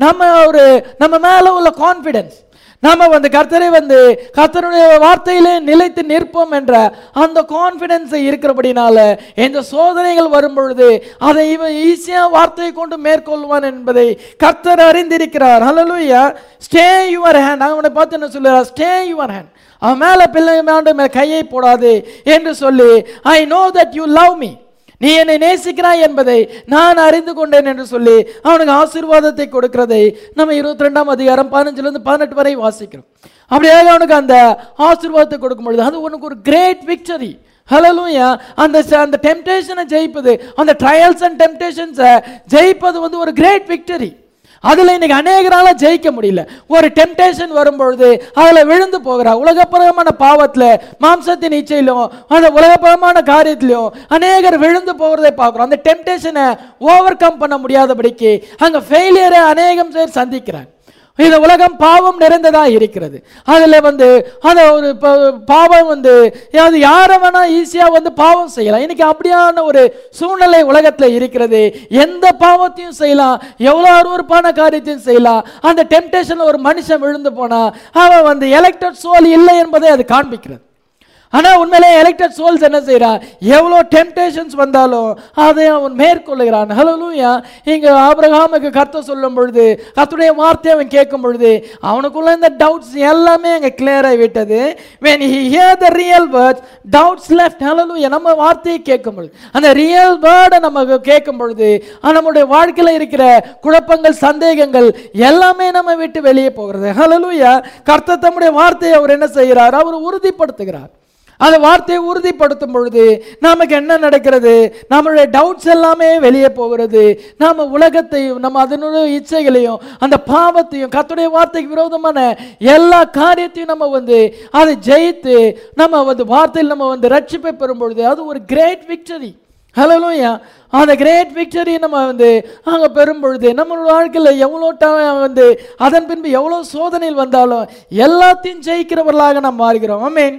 A: ஒரு நம்ம மேல உள்ள கான்ஃபிடன்ஸ் நாம வந்து கர்த்தரை வந்து கர்த்தருடைய வார்த்தையிலே நிலைத்து நிற்போம் என்ற அந்த கான்ஃபிடன்ஸ் இருக்கிறபடினால இந்த சோதனைகள் வரும் பொழுது அதை இவன் ஈஸியா வார்த்தையை கொண்டு மேற்கொள்வான் என்பதை கர்த்தர் அறிந்திருக்கிறார் ஹalleluya ஸ்டே யுவர் ஹேண்ட் அவனை பார்த்து என்ன சொல்லுறார் ஸ்டே யுவர் ஹேண்ட் அவன் மேல பிள்ளை மேல மேல கையை போடாது என்று சொல்லி I know that you love me நீ என்னை நேசிக்கிறாய் என்பதை நான் அறிந்து கொண்டேன் என்று சொல்லி அவனுக்கு ஆசீர்வாதத்தை கொடுக்கிறதை நம்ம இருபத்தி ரெண்டாம் அதிகாரம் பதினஞ்சுல இருந்து பதினெட்டு வரை வாசிக்கிறோம் அப்படியாக அவனுக்கு அந்த ஆசீர்வாதத்தை கொடுக்கும் பொழுது அது உனக்கு ஒரு கிரேட் விக்டரி ஹலலூயா அந்த ச- அந்த டெம்டேஷனை ஜெயிப்பது அந்த ட்ரையல்ஸ் அண்ட் டெம்டேஷன்ஸை ஜெயிப்பது வந்து ஒரு கிரேட் விக்டரி அதுல இன்னைக்கு அநேகரால ஜெயிக்க முடியல ஒரு டெம்டேஷன் வரும்பொழுது அதுல விழுந்து போகிறா உலகப்பரமான பாவத்துல மாம்சத்தின் இச்சையிலும் அந்த உலகப்பரமான காரியத்திலும் அநேகர் விழுந்து போகிறதை பார்க்கிறோம் அந்த டெம்டேஷனை ஓவர் கம் பண்ண முடியாதபடிக்கு அங்க ஃபெயிலியரை அநேகம் பேர் சந்திக்கிறாங்க இந்த உலகம் பாவம் நிறைந்ததா இருக்கிறது அதுல வந்து அந்த ஒரு ப- பாவம் வந்து அது யாரை வேணா ஈஸியா வந்து பாவம் செய்யலாம் இன்னைக்கு அப்படியான ஒரு சூழ்நிலை உலகத்துல இருக்கிறது எந்த பாவத்தையும் செய்யலாம் எவ்வளவு அருவருப்பான காரியத்தையும் செய்யலாம் அந்த டெம்டேஷன்ல ஒரு மனுஷன் விழுந்து போனா அவன் வந்து எலெக்டட் சோல் இல்லை என்பதை அது காண்பிக்கிறது ஆனா உண்மையிலே எலெக்டட் சோல்ஸ் என்ன செய்றா எவ்வளோ டெம்டேஷன்ஸ் வந்தாலும் அதை அவன் மேற்கொள்ளுகிறான் ஹலோலூயா இங்க ஆபிரகாமுக்கு கர்த்தர் சொல்லும் பொழுது கர்த்தருடைய வார்த்தையை அவன் கேட்கும் பொழுது அவனுக்குள்ள இந்த டவுட்ஸ் எல்லாமே அங்க clear ஆகி விட்டது when he hear the real words doubts left hallelujah நம்ம வார்த்தையை கேட்கும் பொழுது அந்த ரியல் வேர்டை நம்ம கேட்கும் பொழுது ஆஹ், நம்முடைய வாழ்க்கையில இருக்கிற குழப்பங்கள் சந்தேகங்கள் எல்லாமே நம்ம விட்டு வெளியே போகிறது ஹalleluya கர்த்தர் தம்முடைய வார்த்தையை அவர் என்ன செய்கிறார் அவர் உறுதிப்படுத்துகிறார் அந்த வார்த்தையை உறுதிப்படுத்தும் பொழுது நமக்கு என்ன நடக்கிறது நம்மளுடைய டவுட்ஸ் எல்லாமே வெளியே போகிறது நாம உலகத்தையும் நம்ம அதனுடைய இச்சைகளையும் அந்த பாவத்தையும் கர்த்தருடைய வார்த்தைக்கு விரோதமான எல்லா காரியத்தையும் நம்ம வந்து அதை ஜெயித்து நம்ம வந்து வார்த்தையில் நம்ம வந்து ரட்சிப்பை பெறும் பொழுது அது ஒரு கிரேட் விக்டரி ஹலோலூயா அந்த கிரேட் விக்டரி நம்ம வந்து அங்கே பெறும் பொழுது நம்மளோட வாழ்க்கையில் எவ்வளோ ட- வந்து அதன் பின்பு எவ்வளோ சோதனையில் வந்தாலும் எல்லாத்தையும் ஜெயிக்கிறவர்களாக நாம் மாறுகிறோம் ஆமென்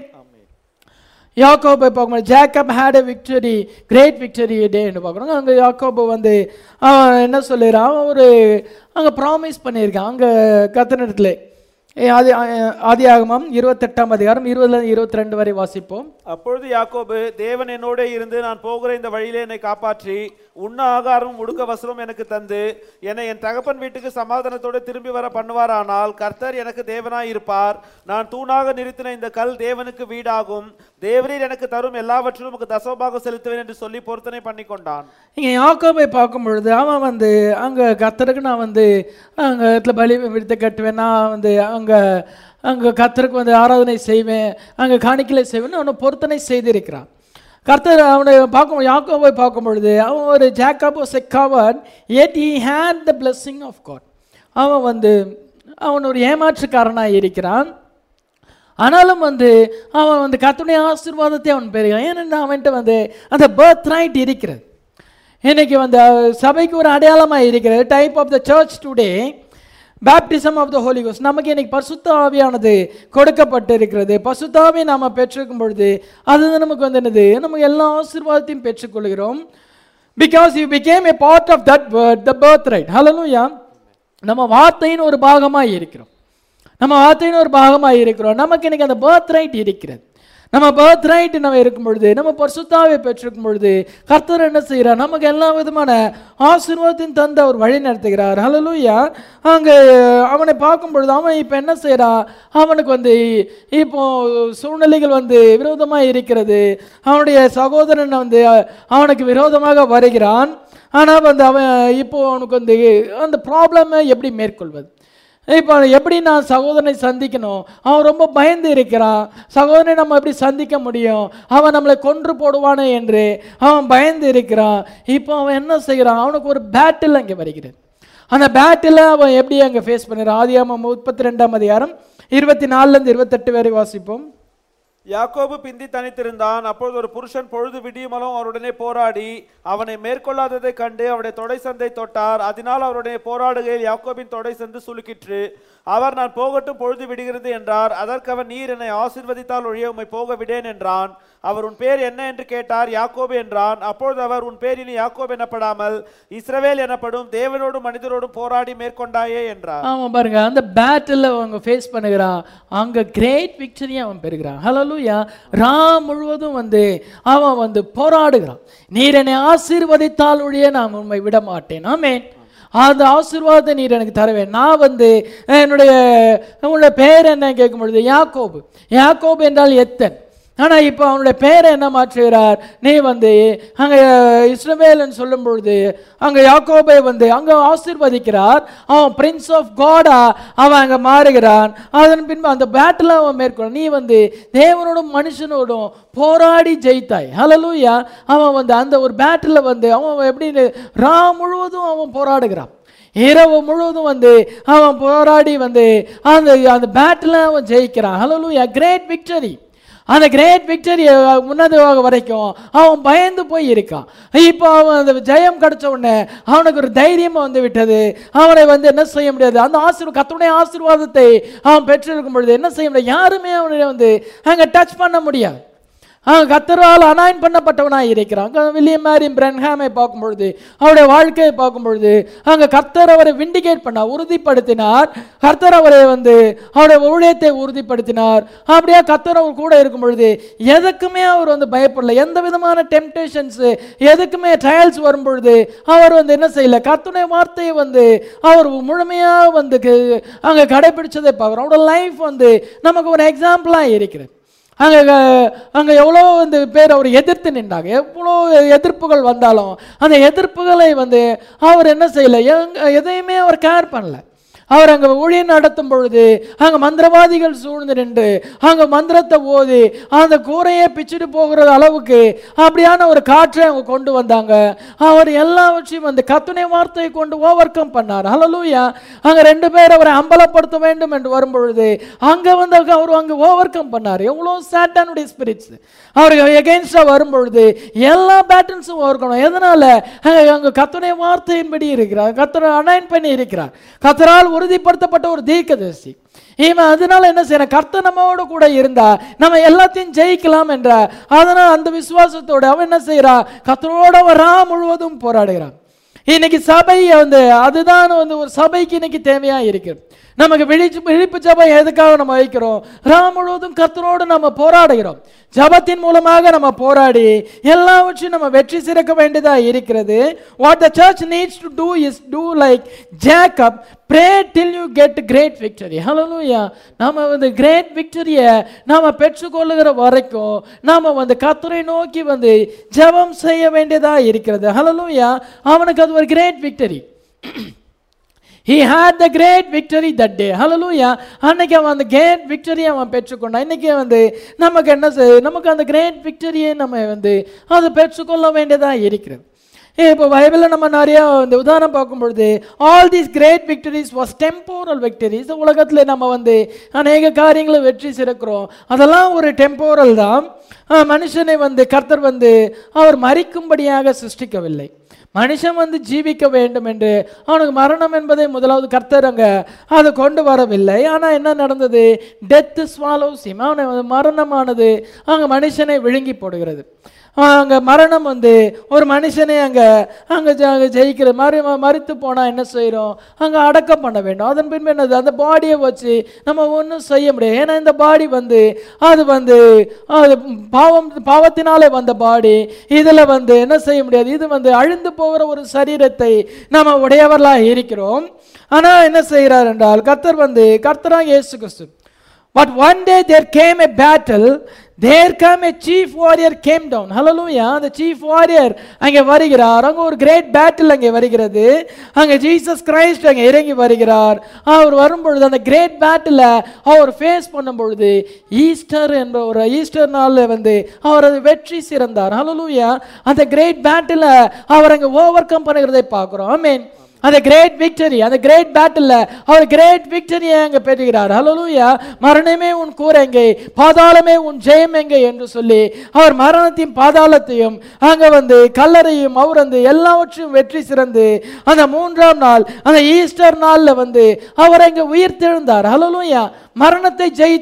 A: யாக்கோபை பார்க்கும்போது Jacob had a victory great victory டேன்னு பார்க்குறோம் அங்கே யாக்கோபு வந்து அவன் என்ன சொல்லிடுறான் அவன் ஒரு அங்கே ப்ராமிஸ் பண்ணியிருக்கான் அங்கே கத்தனிடத்துல ஆதி ஆதியாகமம் இருபத்தெட்டாம் அதிகாரம் இருபதுல இருபத்தி ரெண்டு வரை வாசிப்போம்
B: அப்பொழுது யாக்கோபு தேவன் என்னோட இருந்து நான் போகிற இந்த வழியிலே என்னை காப்பாற்றி உண்ண ஆகாரம் உடுக்க வஸ்திரம் எனக்கு தந்து என்னை என் தகப்பன் வீட்டுக்கு சமாதானத்தோடு திரும்பி வர பண்ணுவாரானால் கர்த்தர் எனக்கு தேவனாய் இருப்பார் நான் தூணாக நிறுத்தின இந்த கல் தேவனுக்கு வீடாகும் தேவரீர் எனக்கு தரும் எல்லாவற்றிலும் உமக்கு தசோபாகம் செலுத்துவேன் என்று சொல்லி பொருத்தனை பண்ணி கொண்டான்
A: இங்கே யாக்கோபை பார்க்கும் பொழுது அவன் வந்து அங்கே கத்தருக்கு நான் வந்து அங்கே இடத்துல பலி விடுத்து கட்டுவேன் நான் வந்து அங்கே அங்கே கத்தருக்கு வந்து ஆராதனை செய்வேன் அங்கே காணிக்கலை செய்வேன் அவனை பொருத்தனை செய்திருக்கிறான் கர்த்தர் அவனை பார்க்கும் யாக்கோபை பார்க்கும் பொழுது அவன் ஒரு ஜாக்கபோ செக்காவன் yet he had the blessing of God அவன் வந்து அவன் ஒரு ஏமாற்றுக்காரனாக இருக்கிறான் ஆனாலும் வந்து அவன் வந்து கர்த்தருடைய ஆசீர்வாதத்தை அவன் பெறுகிறான் ஏனென்றா அவன்கிட்ட வந்து அந்த பர்த் ரைட் இருக்கிறது இன்னைக்கு வந்து அஹ், சபைக்கு ஒரு அடையாளமாக இருக்கிறது type of the church today baptism of the holy ghost நமக்கு இன்னைக்கு பசுத்த ஆவியானது கொடுக்கப்பட்டு இருக்கிறது பசுத்தாவை நாம் பெற்றிருக்கும் பொழுது அது நமக்கு வந்து என்னது நமக்கு எல்லா ஆசீர்வாதத்தையும் பெற்றுக்கொள்கிறோம் because you became a part of that word the birthright hallelujah நம்ம வார்த்தையின் ஒரு பாகமாக இருக்கிறோம் நம்ம வார்த்தையின் ஒரு பாகமாக இருக்கிறோம் நமக்கு இன்னைக்கு அந்த பர்த் ரைட் இருக்கிறது நம்ம பர்த் ரைட் நம்ம இருக்கும் பொழுது நம்ம பரிசுத்தாவை பெற்றிருக்கும் பொழுது கர்த்தர் என்ன செய்கிறார் நமக்கு எல்லா விதமான ஆசீர்வாதத்தையும் தந்து அவர் வழி நடத்துகிறார் ஹalleluya அங்கே அவனை பார்க்கும் பொழுது அவன் இப்போ என்ன செய்கிறான் அவனுக்கு வந்து இப்போ சூழ்நிலைகள் வந்து விரோதமாக இருக்கிறது அவனுடைய சகோதரன் வந்து அவனுக்கு விரோதமாக வருகிறான் ஆனால் வந்து அவன் இப்போ அவனுக்கு வந்து அந்த ப்ராப்ளமை எப்படி மேற்கொள்வது இப்போ எப்படி நான் சகோதரனை சந்திக்கணும் அவன் ரொம்ப பயந்து இருக்கிறான் சகோதரனை நம்ம எப்படி சந்திக்க முடியும் அவன் நம்மளை கொன்று போடுவானே என்று அவன் பயந்து இருக்கிறான் இப்போ அவன் என்ன செய்கிறான் அவனுக்கு ஒரு பேட்டில் அங்கே வருகிறது அந்த பேட்டில் அவன் எப்படி அங்கே ஃபேஸ் பண்ணுறான் ஆதியாமம் முப்பத்தி ரெண்டாம் அதிகாரம் இருபத்தி நாலுலேருந்து இருபத்தெட்டு வரை வாசிப்போம்
B: யாக்கோபு பிந்தி தனித்திருந்தான் அப்பொழுது ஒரு புருஷன் பொழுது விடியுமலும் அவருடனே போராடி அவனை மேற்கொள்ளாததைக் கண்டு அவருடைய தொடை சந்தை தொட்டார் அதனால் அவருடைய போராடுகையில் யாக்கோபின் தொடை சந்து சுலுக்கிற்று அவர் நான் போகட்டும் பொழுது விடுகிறது என்றார் அதற்கு அவன் நீர் என்னை ஆசீர்வதித்தால் ஒழிய உம்மை போக விடேன் என்றான் அவர் உன் பேர் என்ன என்று கேட்டார் யாக்கோபு என்றான் அப்பொழுது அவர் உன் பேர் இனி யாக்கோபு எனப்படாமல் இஸ்ரவேல் எனப்படும் தேவனோடும் மனிதரோடும் போராடி மேற்கொண்டாயே என்றார்
A: அவன் பாருங்க அந்த பேட்டில் அவங்க ஃபேஸ் பண்ணுகிறான் அங்க கிரேட் விக்டரி அவன் பெறுகிறான் ஹலலூயா ரா முழுவதும் வந்து அவன் வந்து போராடுகிறான் நீர் என்னை ஆசீர்வதித்தால் ஒழிய நான் உண்மை விட மாட்டேன் ஆமென் அந்த ஆசீர்வாதத்தை நீர் எனக்கு தருவேன் நான் வந்து என்னுடைய உன்னுடைய பேர் என்ன கேட்கும் பொழுது யாக்கோபு யாக்கோபு என்றால் எத்தன் ஆனா இப்போ அவனுடைய பேரை என்ன மாற்றுகிறார் நீ வந்து அங்க இஸ்ரவேல்னு சொல்லும் பொழுது அங்க யாக்கோபை வந்து அங்க ஆசீர்வதிக்கிறார் அவன் பிரின்ஸ் ஆஃப் காடா அவன் அங்க மாறுகிறான் அதன் பின்பு அந்த பேட்டில் அவன் மேற்கொள்ள நீ வந்து தேவனோடும் மனுஷனோடும் போராடி ஜெயித்தாய் ஹalleluya அவன் வந்து அந்த ஒரு பேட்டில் வந்து அவன் எப்படி ரா முழுவதும் அவன் போராடுகிறான் இரவு முழுவதும் வந்து அவன் போராடி வந்து அந்த அந்த பேட்டில் அவன் ஜெயிக்கிறான் ஹalleluya கிரேட் விக்டரி அந்த கிரேட் விக்டரி முன்னதாக வரைக்கும் அவன் பயந்து போய் இருக்கான் இப்போ அவன் அந்த ஜெயம் கிடைச்ச உடனே அவனுக்கு ஒரு தைரியம் வந்து விட்டது அவனை வந்து என்ன செய்ய முடியாது அந்த ஆசீர்வாத கத்துடைய ஆசீர்வாதத்தை அவன் பெற்றிருக்கும் பொழுது என்ன செய்ய முடியாது யாருமே அவனை வந்து அங்கே டச் பண்ண முடியாது அவன் கத்தரால் அனாயின் பண்ணப்பட்டவனாய் இருக்கிறான் அங்க வில்லியம் மேரி பிரன்ஹாமை பார்க்கும் பொழுது அவருடைய வாழ்க்கையை பார்க்கும் பொழுது அங்க கர்த்தர் அவரை விண்டிகேட் பண்ணார் உறுதிப்படுத்தினார் கர்த்தர் அவரை வந்து அவருடைய ஊழியத்தை உறுதிப்படுத்தினார் அப்படியே கர்த்தர் அவர் கூட இருக்கும் பொழுது எதுக்குமே அவர் வந்து பயப்படல எந்த விதமான டெம்டேஷன்ஸ் எதுக்குமே ட்ரையல்ஸ் வரும் பொழுது அவர் வந்து என்ன செய்யல கர்த்தருடைய வார்த்தையை வந்து அவர் முழுமையா வந்து க- அங்க கடைபிடிச்சதை பார்க்குறோம் அவரோட லைஃப் வந்து நமக்கு ஒரு எக்ஸாம்பிளா இருக்கிறது அங்கே அங்கே எவ்வளோ வந்து பேர் அவர் எதிர்த்து நின்றாங்க எவ்வளோ எதிர்ப்புகள் வந்தாலும் அந்த எதிர்ப்புகளை வந்து அவர் என்ன செய்யலை எங்க- எதையுமே அவர் கேர் பண்ணல அவர் அங்கே ஊழியம் நடத்தும் பொழுது அங்கே மந்திரவாதிகள் சூழ்ந்து நின்று அங்கே மந்திரத்தை ஓதி அந்த கூரையை பிச்சுட்டு போகிற அளவுக்கு அப்படியான ஒரு காற்றை அவங்க கொண்டு வந்தாங்க அவர் எல்லாவற்றையும் வந்து கத்துணை வார்த்தையை கொண்டு ஓவர் கம் பண்ணார் ஹalleluya அங்கே ரெண்டு பேர் அவரை அம்பலப்படுத்த வேண்டும் என்று வரும்பொழுது அங்கே வந்து அவர் அங்கே ஓவர் கம் பண்ணார் எவ்வளோ சாட்டானுடைய ஸ்பிரிட்ஸ் அவருக்கு எகெயின்ஸ்டாக வரும்பொழுது எல்லா பேட்டர்ன்ஸும் ஓர்க்கணும் எதனால அங்கே அங்கே கத்துணை வார்த்தையின்படி இருக்கிறார் கத்தரை அனைன் பண்ணி இருக்கிறார் கத்தரால் உறுதிப்படுத்தப்பட்ட ஒரு தீர்க்கதரிசி இவன் அதனால என்ன செய்யறான் கர்த்தர் நம்மோட கூட இருந்தா நம்ம எல்லாத்தையும் ஜெயிக்கலாம் என்ற அதனால் அந்த விசுவாசத்தோட அவன் என்ன செய்யறான் கர்த்தரோட வரா முழுவதும் போராடுகிறான் இன்னைக்கு சபை வந்து அதுதான் வந்து ஒரு சபைக்கு இன்னைக்கு தேவையா இருக்கு நமக்கு விழிச்சு விழிப்பு ஜபம் எதுக்காக நம்ம வைக்கிறோம் ரா முழுவதும் கர்த்தரோடு நம்ம போராடுகிறோம் ஜபத்தின் மூலமாக நம்ம போராடி எல்லாவற்றையும் நம்ம வெற்றி சிறக்க வேண்டியதா இருக்கிறது what the church needs to do is to like Jacob pray till you get great victory hallelujah நாம வந்து கிரேட் விக்டரியை நாம பெற்றுக்கொள்ளுகிற வரைக்கும் நாம வந்து கர்த்தரை நோக்கி வந்து ஜெபம் செய்ய வேண்டியதா இருக்கிறது ஹalleluya அவனுக்கு அது ஒரு great victory he had the great victory that day hallelujah அன்னைக்கு அவன் அந்த கிரேட் விக்டரியை அவன் பெற்றுக்கொண்டான் இன்னைக்கு வந்து நமக்கு என்ன செய் நமக்கு அந்த கிரேட் விக்டரியை நம்ம வந்து அதை பெற்றுக்கொள்ள வேண்டியதா இருக்கிறது இப்போ பைபிளில் நம்ம நிறைய இந்த உதாரணம் பார்க்கும் பொழுது all these great victories was temporal victories உலகத்தில் நம்ம வந்து அநேக காரியங்களை வெற்றி சிறக்கிறோம் அதெல்லாம் ஒரு டெம்போரல் தான் ஆஹ் மனுஷனை வந்து கர்த்தர் வந்து அவர் மறிக்கும்படியாக சிருஷ்டிக்கவில்லை மனுஷன் வந்து ஜீவிக்க வேண்டும் என்று அவனுக்கு மரணம் என்பதை முதலாவது கர்த்தர் அங்க அதை கொண்டு வரவில்லை ஆனால் என்ன நடந்தது டெத்து ஸ்வாலோஸ் அவனை வந்து மரணமானது அங்கே மனுஷனை விழுங்கி போடுகிறது அங்கே மரணம் வந்து ஒரு மனுஷனை அங்கே அங்கே அங்கே ஜெயிக்கிற மறு மறித்து போனால் என்ன செய்கிறோம் அங்கே அடக்கம் பண்ண வேண்டும் அதன் பின்பு என்னது அந்த பாடியை வச்சு நம்ம ஒன்றும் செய்ய முடியாது ஏன்னா இந்த பாடி வந்து அது வந்து அது பாவம் பாவத்தினாலே வந்த பாடி இதில் வந்து என்ன செய்ய முடியாது இது வந்து அழிந்து போகிற ஒரு சரீரத்தை நம்ம உடையவர்களாக இருக்கிறோம் ஆனால் என்ன செய்கிறார் என்றால் கர்த்தர் வந்து கர்த்தராக இயேசு கிறிஸ்து but one day there came a battle there come a chief warrior came down hallelujah அந்த சீஃப் வாரியர் அங்கே வருகிறார் அங்கே ஒரு கிரேட் பேட்டில் அங்கே வருகிறது அங்கே ஜீசஸ் கிரைஸ்ட் அங்கே இறங்கி வருகிறார் அவர் வரும்பொழுது அந்த கிரேட் பேட்டில் அவர் ஃபேஸ் பண்ணும் பொழுது ஈஸ்டர் என்ற ஒரு ஈஸ்டர் நாளில் வந்து அவர் அது வெற்றி சிறந்தார் ஹலலூயா அந்த கிரேட் பேட்டில் அவர் அங்கே ஓவர் கம் பண்ணுகிறதை பார்க்குறோம் ஐ மீன் அந்த கிரேட் விக்டரி அந்த கிரேட் பேட்டில் அவர் கிரேட் விக்டரியை அங்கே பெறுகிறார் ஹalleluya மரணமே உன் கூர் எங்கே பாதாளமே உன் ஜெயம் எங்கே என்று சொல்லி அவர் மரணத்தையும் பாதாளத்தையும் அங்கே வந்து கல்லறையும் அவர் வந்து எல்லாவற்றையும் வெற்றி சிறந்து அந்த மூன்றாம் நாள் அந்த ஈஸ்டர் நாளில் வந்து அவர் அங்கே உயிர் தெழுந்தார் ஹalleluya மரணத்தை ஜெயித்தார்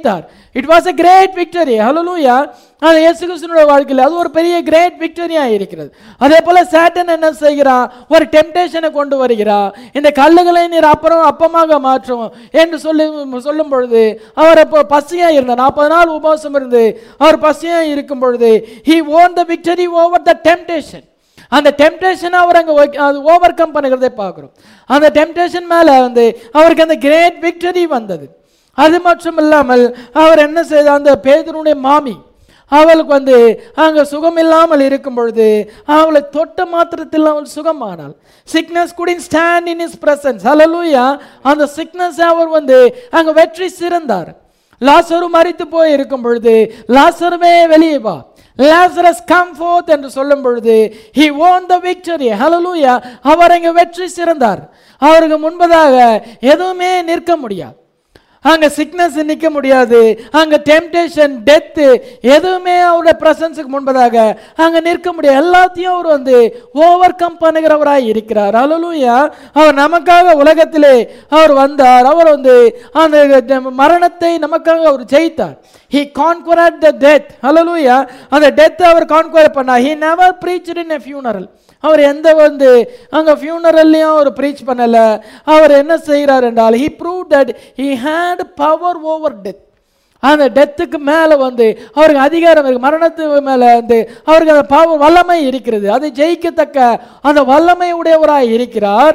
A: it was a great victory hallelujah அது இயேசு கிறிஸ்துவோட வாழ்க்கையில் அது ஒரு பெரிய கிரேட் விக்டரியா இருக்கிறது அதே போல சாட்டன் என்ன செய்கிறான் ஒரு டெம்டேஷனை கொண்டு வருகிறான் இந்த கல்லுகளை நீர் அப்புறம் அப்பமாக மாற்றும் என்று சொல்லி சொல்லும் பொழுது அவர் அப்போ பசியா இருந்தார் நாற்பது நாள் உபவாசம் இருந்து அவர் பசியா இருக்கும் பொழுது he won the victory over the temptation அந்த டெம்டேஷனை அவர் அங்கே அது ஓவர் கம் பண்ணுகிறதை பார்க்குறோம் அந்த டெம்டேஷன் மேலே வந்து அவருக்கு அந்த கிரேட் விக்டரி வந்தது அது மட்டும் இல்லாமல் அவர் என்ன செய்தார் அந்த பேதனுடைய மாமி அவளுக்கு வந்து அங்கே சுகம் இல்லாமல் இருக்கும் பொழுது அவளை தொட்ட மாத்திரத்தில் அவள் சுகமானாள் sickness couldn't stand in his presence hallelujah அந்த சிக்னஸ் அவர் வந்து அங்கே வெற்றி சிறந்தார் லாசரு மரித்து போய் இருக்கும் பொழுது லாசருமே வெளியே வா லாசரஸ் கம் forth என்று சொல்லும் பொழுது he won the victory hallelujah அவர் அங்கே வெற்றி சிறந்தார் அவருக்கு முன்பதாக எதுவுமே நிற்க முடியாது அங்க சிக்னஸ் நிற்க முடியாது அங்க டெம்டேஷன் டெத்து எதுவுமே அவருடைய பிரசன்ஸுக்கு முன்பதாக அங்க நிற்க முடியாது எல்லாத்தையும் அவர் வந்து ஓவர் கம் பண்ணுகிறவராய் இருக்கிறார் அலலுயா அவர் நமக்காக உலகத்திலே அவர் வந்தார் அவர் வந்து அந்த மரணத்தை நமக்காக அவர் ஜெயித்தார் ஹி கான்குரட் த டெத் ஹalleluya அந்த டெத் அவர் கான்குவர் பண்ணார் he never preached in a funeral அவர் எந்த வந்து அங்கே ஃபியூனரல்லையும் அவர் ப்ரீச் பண்ணலை அவர் என்ன செய்கிறார் என்றால் he prove that he had power over death அந்த டெத்துக்கு மேலே வந்து அவருக்கு அதிகாரம் இருக்கு மரணத்துக்கு மேலே வந்து அவருக்கு அந்த பவர் வல்லமை இருக்கிறது அதை ஜெயிக்கத்தக்க அந்த வல்லமை உடையவராய் இருக்கிறார்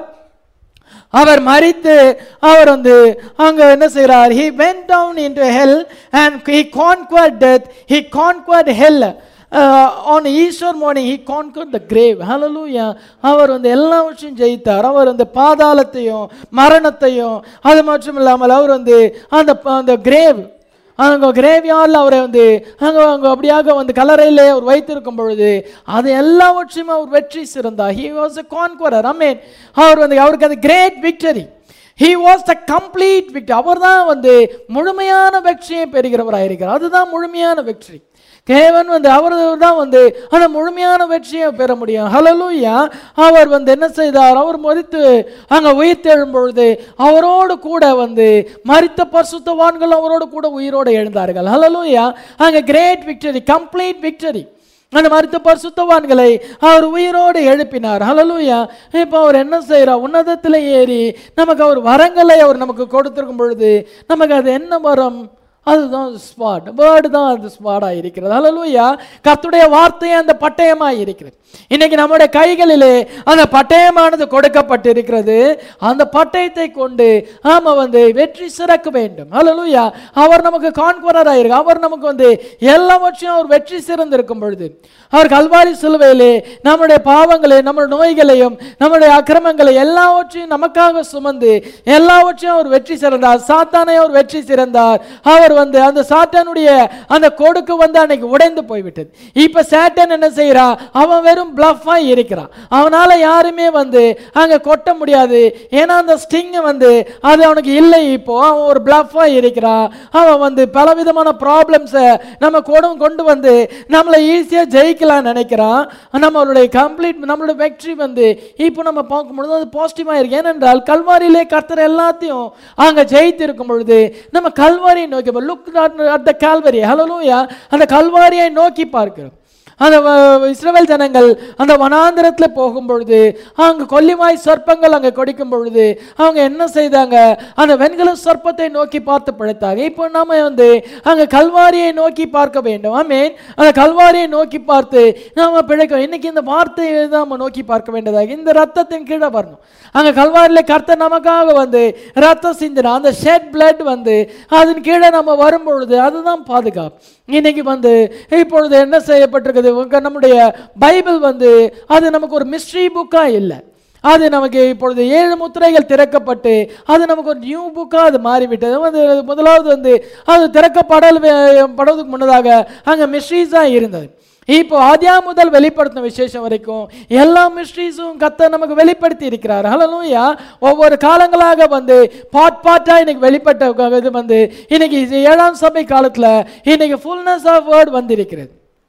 A: அவர் மரித்து அவர் வந்து அங்க என்ன செய்கிறார் he went down into hell and he conquered death he conquered hell uh, on Easter morning he conquered the grave hallelujah அவர் வந்து எல்லாவற்றையும் ஜெயித்தார் அவர் அந்த பாதாளத்தையும் மரணத்தையும் அது மட்டும் இல்லாமல் அவர் வந்து அந்த அந்த கிரேவ் அங்கே கிரேவியாரில் அவரை வந்து அங்கே அங்கே அப்படியாக வந்து கல்லறையிலே அவர் வைத்திருக்கும் பொழுது அது எல்லாவற்றையும் அவர் வெற்றி சிறந்தார் ஹி வாஸ் அ கான்குவரர் அமேன் அவர் வந்து அவருக்கு அது great victory he was the complete victory அவர் தான் வந்து முழுமையான வெற்றியை பெறுகிறவராக இருக்கிறார் அதுதான் முழுமையான வெற்றி தேவன் வந்து அவர் தான் வந்து அந்த முழுமையான வெற்றியை பெற முடியும் ஹலலூயா அவர் வந்து என்ன செய்தார் அவர் மறித்து அங்கே உயிர் தெழும் பொழுது அவரோடு கூட வந்து மறித்த பரிசுத்தவான்கள் அவரோடு கூட உயிரோடு எழுந்தார்கள் ஹலலூயா அங்கே கிரேட் விக்டரி கம்ப்ளீட் விக்டரி அந்த மருத்துவ பரிசுத்தவான்களை அவர் உயிரோடு எழுப்பினார் ஹலலூயா இப்போ அவர் என்ன செய்கிறார் உன்னதத்தில் ஏறி நமக்கு அவர் வரங்களை அவர் நமக்கு கொடுத்திருக்கும் பொழுது நமக்கு அது என்ன வரம் அதுதான் ஸ்பாட் வேர்டு தான் அது ஸ்பாடாக இருக்கிறது ஹalleluya கர்த்தருடைய வார்த்தையே அந்த பட்டயமாக இருக்கிறது இன்னைக்கு நம்முடைய கைகளிலே அந்த பட்டயமானது கொடுக்கப்பட்டிருக்கிறது அந்த பட்டயத்தை கொண்டு ஆமா வந்து வெற்றி சிறக்க வேண்டும் ஹalleluya அவர் நமக்கு கான்குவரராக இருக்கு அவர் நமக்கு வந்து எல்லாவற்றையும் அவர் வெற்றி சிறந்திருக்கும் பொழுது அவர் கல்வாரி சிலுவையிலே நம்முடைய பாவங்களை நம்முடைய நோய்களையும் நம்முடைய அக்கிரமங்களை எல்லாவற்றையும் நமக்காக சுமந்து எல்லாவற்றையும் அவர் வெற்றி சிறந்தார் சாத்தானை அவர் வெற்றி சிறந்தார் அவர் வந்து அந்த சாத்தானுடைய அந்த கொடுக்கு வந்து அன்னைக்கு உடைந்து போய்விட்டது இப்ப சாட்டன் என்ன செய்யறான் அவன் வெறும் பிளஃபா இருக்கிறான் அவனால யாருமே வந்து அங்க கொட்ட முடியாது ஏன்னா அந்த ஸ்டிங் வந்து அது அவனுக்கு இல்லை இப்போ அவன் ஒரு பிளஃபா இருக்கிறான் அவன் வந்து பலவிதமான ப்ராப்ளம்ஸை நம்ம கூட கொண்டு வந்து நம்மளை ஈஸியாக ஜெயிக்கலாம்னு நினைக்கிறான் நம்மளுடைய கம்ப்ளீட் நம்மளுடைய வெற்றி வந்து இப்போ நம்ம பார்க்கும்பொழுது அது பாசிட்டிவாக இருக்கு ஏனென்றால் கல்வாரியிலே கர்த்தர் எல்லாத்தையும் அங்கே ஜெயித்து இருக்கும் பொழுது நம்ம கல்வாரியை நோக்கி look at the Calvary hallelujah அந்த கல்வாரியை நோக்கி பார்க்கிறோம் அந்த வ- இஸ்ரவேல் ஜனங்கள் அந்த வனாந்திரத்தில் போகும் பொழுது அங்கே கொல்லிமாய் சர்ப்பங்கள் அங்கே கொடிக்கும் பொழுது அவங்க என்ன செய்தாங்க அந்த வெண்கல சர்ப்பத்தை நோக்கி பார்த்து பிழைத்தாங்க இப்போ நாம வந்து அங்கே கல்வாரியை நோக்கி பார்க்க வேண்டும் ஆமேன் அந்த கல்வாரியை நோக்கி பார்த்து நாம பிழைக்க இன்னைக்கு இந்த வார்த்தையை தான் நம்ம நோக்கி பார்க்க வேண்டியதாக இந்த ரத்தத்தின் கீழே வரணும் அங்கே கல்வாரியில் கர்த்தர் நமக்காக வந்து ரத்தம் சிந்தினா அந்த ஷெட் blood வந்து அதன் கீழே நம்ம வரும் பொழுது அதுதான் பாதுகாப்பு இன்னைக்கு வந்து இப்பொழுது என்ன செய்யப்பட்டிருக்குது உங்க நம்முடைய பைபிள் வந்து அது நமக்கு ஒரு மிஸ்ட்ரி புக்காக இல்லை அது நமக்கு இப்பொழுது ஏழு முத்திரைகள் திறக்கப்பட்டு அது நமக்கு ஒரு நியூ புக்காக அது மாறிவிட்டது வந்து முதலாவது வந்து அது திறக்கப்படல் படுவதற்கு முன்னதாக அங்கே மிஸ்ட்ரீஸாக இருந்தது இப்போ ஆதியா முதல் வெளிப்படுத்தின விசேஷம் வரைக்கும் எல்லா மிஸ்ட்ரீஸும் கத்த நமக்கு வெளிப்படுத்தி இருக்கிறார் ஹலலூயா ஒவ்வொரு காலங்களாக வந்து பாட் பாட்டா இன்னைக்கு வெளிப்பட்ட இது வந்து இன்னைக்கு இது ஏழாம் சபை காலத்துல இன்னைக்கு ஃபுல்னஸ் ஆஃப் வேர்ட் வந்திருக்கிறது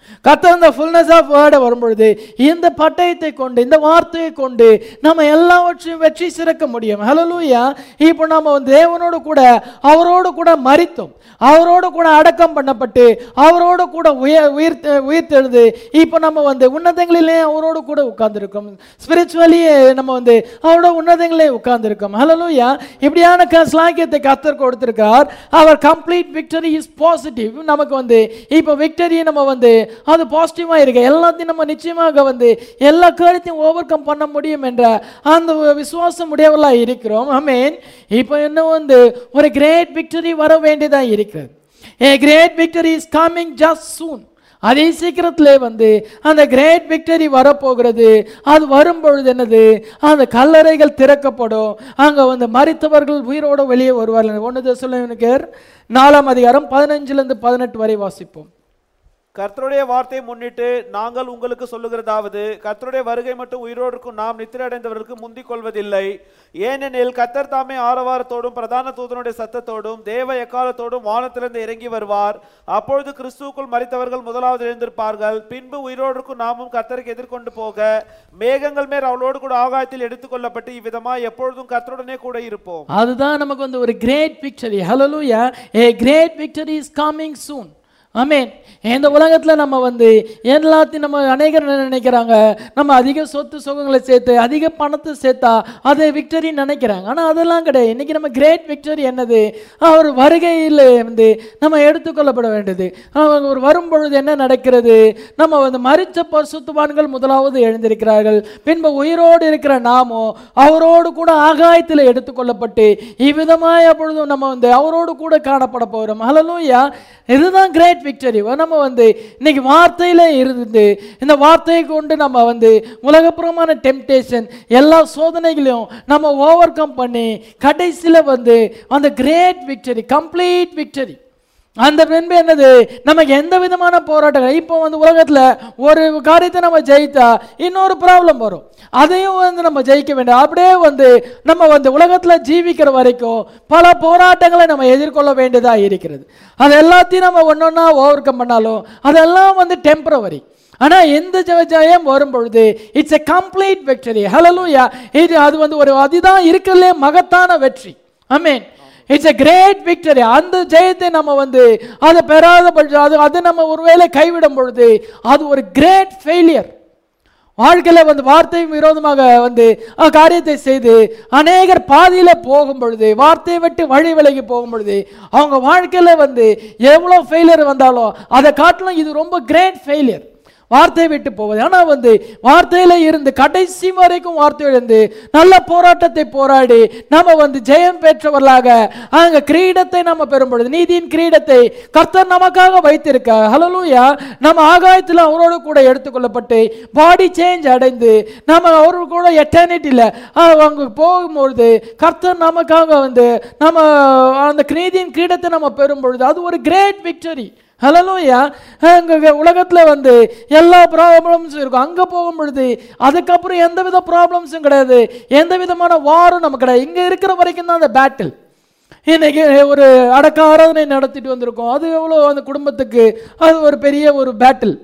A: கர்த்தர் இந்த ஃபுல்னஸ் ஆஃப் வேர்டை வரும்பொழுது இந்த பட்டயத்தை கொண்டு இந்த வார்த்தையை கொண்டு நம்ம எல்லாவற்றையும் வெற்றி சிறக்க முடியும் ஹalleluya இப்போ நம்ம வந்து தேவனோடு கூட அவரோடு கூட மரித்தோம் அவரோடு கூட அடக்கம் பண்ணப்பட்டு அவரோடு கூட உயர் உயிர் உயிர்த்தெழுது இப்போ நம்ம வந்து உன்னதங்களிலே அவரோடு கூட உட்கார்ந்துருக்கோம் ஸ்பிரிச்சுவலி நம்ம வந்து அவரோட உன்னதங்களே உட்கார்ந்துருக்கோம் ஹalleluya இப்படியான க ஸ்லாக்கியத்தை கர்த்தர் கொடுத்திருக்கார் அவர் கம்ப்ளீட் விக்டரி இஸ் பாசிட்டிவ் நமக்கு வந்து இப்போ விக்டரியை நம்ம வந்து அது பாசிட்டிவாக இருக்கு எல்லாத்தையும் நம்ம நிச்சயமாக வந்து எல்லா காரியத்தையும் ஓவர் கம் பண்ண முடியும் என்ற அந்த விசுவாசம் உடையவர்களாக இருக்கிறோம் ஆமென் இப்போ இன்னும் வந்து ஒரு கிரேட் விக்டரி வர வேண்டியதாக இருக்கிறது a great victory is coming just soon அதே சீக்கிரத்திலே வந்து அந்த கிரேட் விக்டரி வரப்போகிறது அது வரும்பொழுது என்னது அந்த கல்லறைகள் திறக்கப்படும் அங்கே வந்து மரித்தவர்கள் உயிரோடு வெளியே வருவார்கள் ஒன்று சொல்ல நாலாம் அதிகாரம் பதினஞ்சுலேருந்து பதினெட்டு வரை வாசிப்போம்
B: கர்த்தருடைய வார்த்தையை முன்னிட்டு நாங்கள் உங்களுக்கு சொல்லுகிறதாவது கர்த்தருடைய வருகை மட்டும் உயிரோடு இருக்கும் நாம் நித்திரை அடைந்தவர்களுக்கு முந்திக் கொள்வதில்லை ஏனெனில் கர்த்தர் தாமே ஆரவாரத்தோடும் பிரதான தூதனுடைய சத்தத்தோடும் தேவ எக்காலத்தோடும் வானத்திலிருந்து இறங்கி வருவார் அப்பொழுது கிறிஸ்துவுக்குள் மரித்தவர்கள் முதலாவது எழுந்திருப்பார்கள் பின்பு உயிரோடு இருக்கும் நாமும் கர்த்தருக்கு எதிர்கொண்டு போக மேகங்கள் மேல் அவளோடு கூட ஆகாயத்தில் எடுத்துக்கொள்ளப்பட்டு இவ்விதமாய் எப்பொழுதும் கர்த்தருடனே கூட இருப்போம்
A: அதுதான் நமக்கு வந்து ஒரு great victory hallelujah a great victory is coming soon ஆமென் இந்த உலகத்தில் நம்ம வந்து எல்லாத்தையும் நம்ம அநேகர் என்ன நினைக்கிறாங்க நம்ம அதிக சொத்து சுகங்களை சேர்த்து அதிக பணத்தை சேர்த்தா அதை விக்டரி நினைக்கிறாங்க ஆனால் அதெல்லாம் கிடையாது இன்னைக்கு நம்ம கிரேட் விக்டரி என்னது அவர் வருகையில் வந்து நம்ம எடுத்துக்கொள்ளப்பட வேண்டியது அவங்க ஒரு வரும்பொழுது என்ன நடக்கிறது நம்ம வந்து மரித்த பரிசுத்தவான்கள் முதலாவது எழுந்திருக்கிறார்கள் பின்பு உயிரோடு இருக்கிற நாமோ அவரோடு கூட ஆகாயத்தில் எடுத்துக்கொள்ளப்பட்டு இவ்விதமாய் அப்பொழுதும் நம்ம வந்து அவரோடு கூட காணப்பட போகிறோம் ஹalleluya இதுதான் கிரேட் விக்டரி நம்ம வந்து இன்னைக்கு வார்த்தையில இருந்து இந்த விசுவார்த்தையை கொண்டு நம்ம வந்து உலகப்புறமான டெம்டேஷன் எல்லா சோதனைகளையும் நம்ம ஓவர் கம் பண்ணி கடைசியில் வந்து அந்த கிரேட் விக்டரி கம்ப்ளீட் விக்டரி அந்த பின்பு என்னது நமக்கு எந்த விதமான போராட்டம் இப்போ வந்து உலகத்தில் ஒரு காரியத்தை நம்ம ஜெயித்தா இன்னொரு ப்ராப்ளம் வரும் அதையும் வந்து நம்ம ஜெயிக்க வேண்டும் அப்படியே வந்து நம்ம வந்து உலகத்தில் ஜீவிக்கிற வரைக்கும் பல போராட்டங்களை நம்ம எதிர்கொள்ள வேண்டியதாக இருக்கிறது அது எல்லாத்தையும் நம்ம ஒன்று ஒன்றா ஓவர் கம் பண்ணாலும் அதெல்லாம் வந்து டெம்பரவரி ஆனா எந்த ஜெய- ஜெயம் வரும் பொழுது இட்ஸ் எ கம்ப்ளீட் வெற்றி ஹalleluya இது அது வந்து ஒரு அதுதான் இருக்கிறதுலே மகத்தான வெற்றி ஆமென் இட்ஸ் எ கிரேட் விக்டரி அந்த ஜெயத்தை நம்ம வந்து அதை பெறாத பட்சம் அது அதை நம்ம ஒருவேளை கைவிடும் பொழுது அது ஒரு கிரேட் ஃபெயிலியர் வாழ்க்கையில் வந்து வார்த்தை விரோதமாக வந்து அஹ், காரியத்தை செய்து அநேகர் பாதியில் போகும் பொழுது வார்த்தையை விட்டு வழி விலகி போகும் பொழுது அவங்க வாழ்க்கையில் வந்து எவ்வளோ ஃபெயிலியர் வந்தாலும் அதை காட்டிலும் இது ரொம்ப கிரேட் ஃபெயிலியர் வார்த்தையை விட்டு போவது ஆனால் வந்து வார்த்தையில இருந்து கடைசி வரைக்கும் வார்த்தையோடு இருந்து நல்ல போராட்டத்தை போராடி நம்ம வந்து ஜெயம் பெற்றவர்களாக அங்க கிரீடத்தை நம்ம பெறும் பொழுது நீதியின் கிரீடத்தை கர்த்தர் நமக்காக வைத்திருக்க ஹalleluya நம்ம ஆகாயத்தில் அவரோடு கூட எடுத்துக்கொள்ளப்பட்டு பாடி சேஞ்ச் அடைந்து நம்ம அவரோடு கூட எட்டர்னிட்டியில் அங்கே போகும்பொழுது கர்த்தர் நமக்காக வந்து நம்ம அந்த நீதியின் கிரீடத்தை நம்ம பெறும் பொழுது அது ஒரு கிரேட் விக்டரி ஹலலூயா அங்கே உலகத்தில் வந்து எல்லா ப்ராப்ளம்ஸும் இருக்கும் அங்கே போகும் பொழுது அதுக்கப்புறம் எந்த வித ப்ராப்ளம்ஸும் கிடையாது எந்த விதமான வாரும் நமக்கு கிடையாது இங்கே இருக்கிற வரைக்கும் தான் அந்த பேட்டில் இன்னைக்கு ஒரு அடக்க ஆராதனை நடத்திட்டு வந்திருக்கோம் அது எவ்வளோ அந்த குடும்பத்துக்கு அது ஒரு பெரிய ஒரு பேட்டில்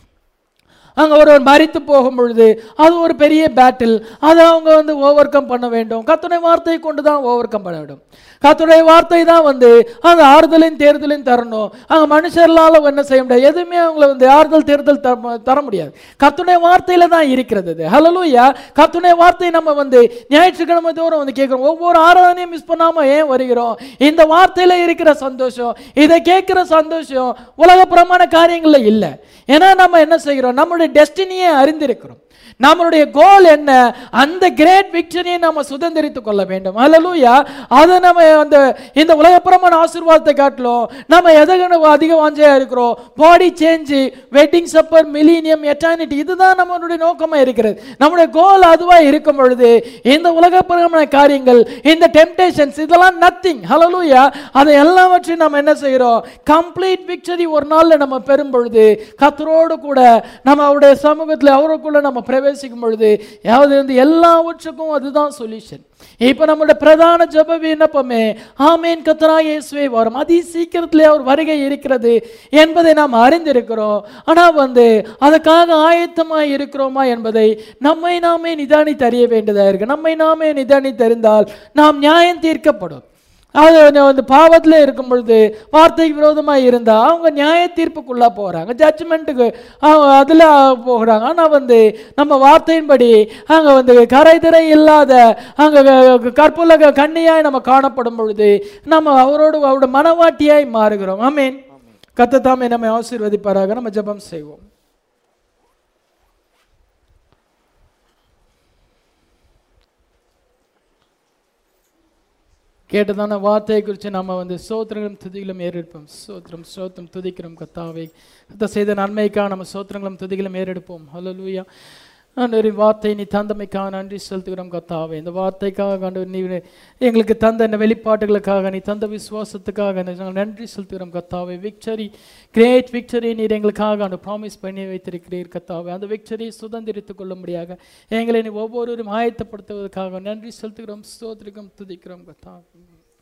A: அங்கே ஒருவர் மறித்து போகும் பொழுது அது ஒரு பெரிய பேட்டில் அதை அவங்க வந்து ஓவர் கம் பண்ண வேண்டும் கத்துடைய வார்த்தையை கொண்டு தான் ஓவர் கம் பண்ண வேண்டும் கத்துடைய வார்த்தை தான் வந்து அந்த ஆறுதலையும் தேர்தலையும் தரணும் அங்கே மனுஷர்களால் என்ன செய்ய முடியாது எதுவுமே அவங்கள வந்து ஆறுதல் தேர்தல் தர தர முடியாது கத்துடைய வார்த்தையில தான் இருக்கிறது அது ஹலலூயா கத்துடைய வார்த்தை நம்ம வந்து ஞாயிற்றுக்கிழமை தோறும் வந்து கேட்குறோம் ஒவ்வொரு ஆராதனையும் மிஸ் பண்ணாமல் ஏன் வருகிறோம் இந்த வார்த்தையில இருக்கிற சந்தோஷம் இதை கேட்குற சந்தோஷம் உலகப்புறமான காரியங்கள்ல இல்லை ஏன்னா நம்ம என்ன செய்கிறோம் நம்மளுடைய டெஸ்டினியை அறிந்திருக்கிறோம் நம்மளுடைய கோல் என்ன அந்த கிரேட் விக்டரியை நம்ம சுதந்திரித்துக் கொள்ள வேண்டும் அல்லலூயா அதை நம்ம அந்த இந்த உலகப்புறமான ஆசீர்வாதத்தை காட்டிலும் நம்ம எதை அதிக வாஞ்சையா இருக்கிறோம் body change wedding supper millennium eternity இதுதான் நம்மளுடைய நோக்கமா இருக்கிறது நம்முடைய கோல் அதுவா இருக்கும் பொழுது இந்த உலகப்புறமான காரியங்கள் இந்த டெம்டேஷன்ஸ் இதெல்லாம் நத்திங் ஹலலூயா அதை எல்லாவற்றையும் நம்ம என்ன செய்கிறோம் கம்ப்ளீட் விக்டரி ஒரு நாள்ல நம்ம பெறும் பொழுது கத்தரோடு கூட நம்ம அவருடைய சமூகத்தில் அவருக்குள்ள நம்ம பிரவேசி பிரவேசிக்கும் பொழுது யாவது வந்து எல்லாவற்றுக்கும் அதுதான் சொல்யூஷன் இப்போ நம்மளுடைய பிரதான ஜெப விண்ணப்பமே ஆமேன் கத்தரா இயேசுவே வரும் அதி சீக்கிரத்திலே அவர் வருகை இருக்கிறது என்பதை நாம் அறிந்திருக்கிறோம் ஆனால் வந்து அதுக்காக ஆயத்தமாக இருக்கிறோமா என்பதை நம்மை நாமே நிதானித்து அறிய வேண்டியதாக இருக்கு நம்மை நாமே நிதானித்து அறிந்தால் நாம் நியாயம் தீர்க்கப்படும் அது வந்து பாவத்தில் இருக்கும் பொழுது வார்த்தைக்கு விரோதமாக இருந்தால் அவங்க நியாய தீர்ப்புக்குள்ளே போகிறாங்க ஜட்ஜ்மெண்ட்டுக்கு அவங்க அதில் போகிறாங்க ஆனால் வந்து நம்ம வார்த்தையின்படி அங்கே வந்து கரை திரை இல்லாத அங்கே கற்புல கண்ணியாய் நம்ம காணப்படும் பொழுது நம்ம அவரோடு அவரோட மனவாட்டியாய் மாறுகிறோம் ஆமீன் கத்தத்தாமே நம்மை ஆசீர்வதிப்பாராக நம்ம ஜெபம் செய்வோம் கேட்டதான வார்த்தையை குறித்து நம்ம வந்து சோத்திரங்களும் துதிகளும் ஏறெடுப்போம் சோத்திரம் சோத்திரம் துதிக்கிறோம் கத்தாவை கத்த செய்த நன்மைக்காக நம்ம சோத்திரங்களும் துதிகளும் ஏறெடுப்போம் ஹalleluya ஆண்டவரே வார்த்தை நீ தந்தமைக்காக நன்றி செலுத்துகிறோம் கத்தாவே இந்த வார்த்தைக்காக ஆண்டவர் நீ எங்களுக்கு தந்த இந்த வெளிப்பாட்டுகளுக்காக நீ தந்த விசுவாசத்துக்காக நாங்கள் நன்றி செலுத்துகிறோம் கத்தாவே விக்டரி கிரேட் விக்டரி நீர் எங்களுக்காக அந்த ப்ராமிஸ் பண்ணி வைத்திருக்கிறீர் கத்தாவே அந்த விக்டரியை சுதந்திரித்துக் கொள்ளும்படியாக எங்களை நீ ஒவ்வொருவரும் ஆயத்தப்படுத்துவதற்காக நன்றி செலுத்துகிறோம் ஸ்தோத்திரிக்கிறோம் துதிக்கிறோம் கத்தாவே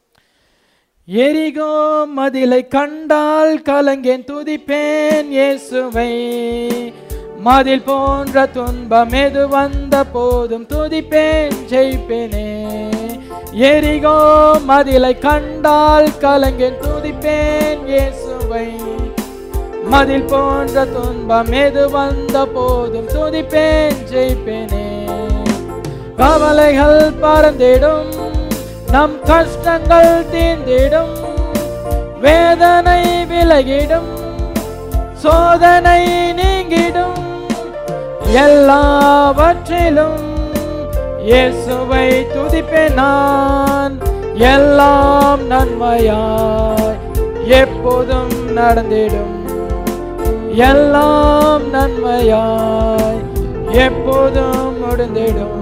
A: எரிகோ மதிலை கண்டால் கலங்கேன் துதிப்பேன் இயேசுவை மதில் போன்ற துன்பம் எது வந்த போதும் துதிப்பேன் ஜெயிப்பேனே எரிகோ மதிலை கண்டால் கலங்கேன் துதிப்பேன் இயேசுவை மதில் போன்ற துன்பம் எது வந்த போதும் துதிப்பேன் ஜெயிப்பேனே கவலைகள் பறந்திடும் நம் கஷ்டங்கள் தீர்ந்திடும் வேதனை விலகிடும் சோதனை நீங்கிடும் எல்லாவற்றிலும் இயேசுவை துதிப்பேன் நான் எல்லாம் நன்மையாய் எப்போதும் நடந்திடும் எல்லாம் நன்மையாய் எப்போதும் முடிந்திடும்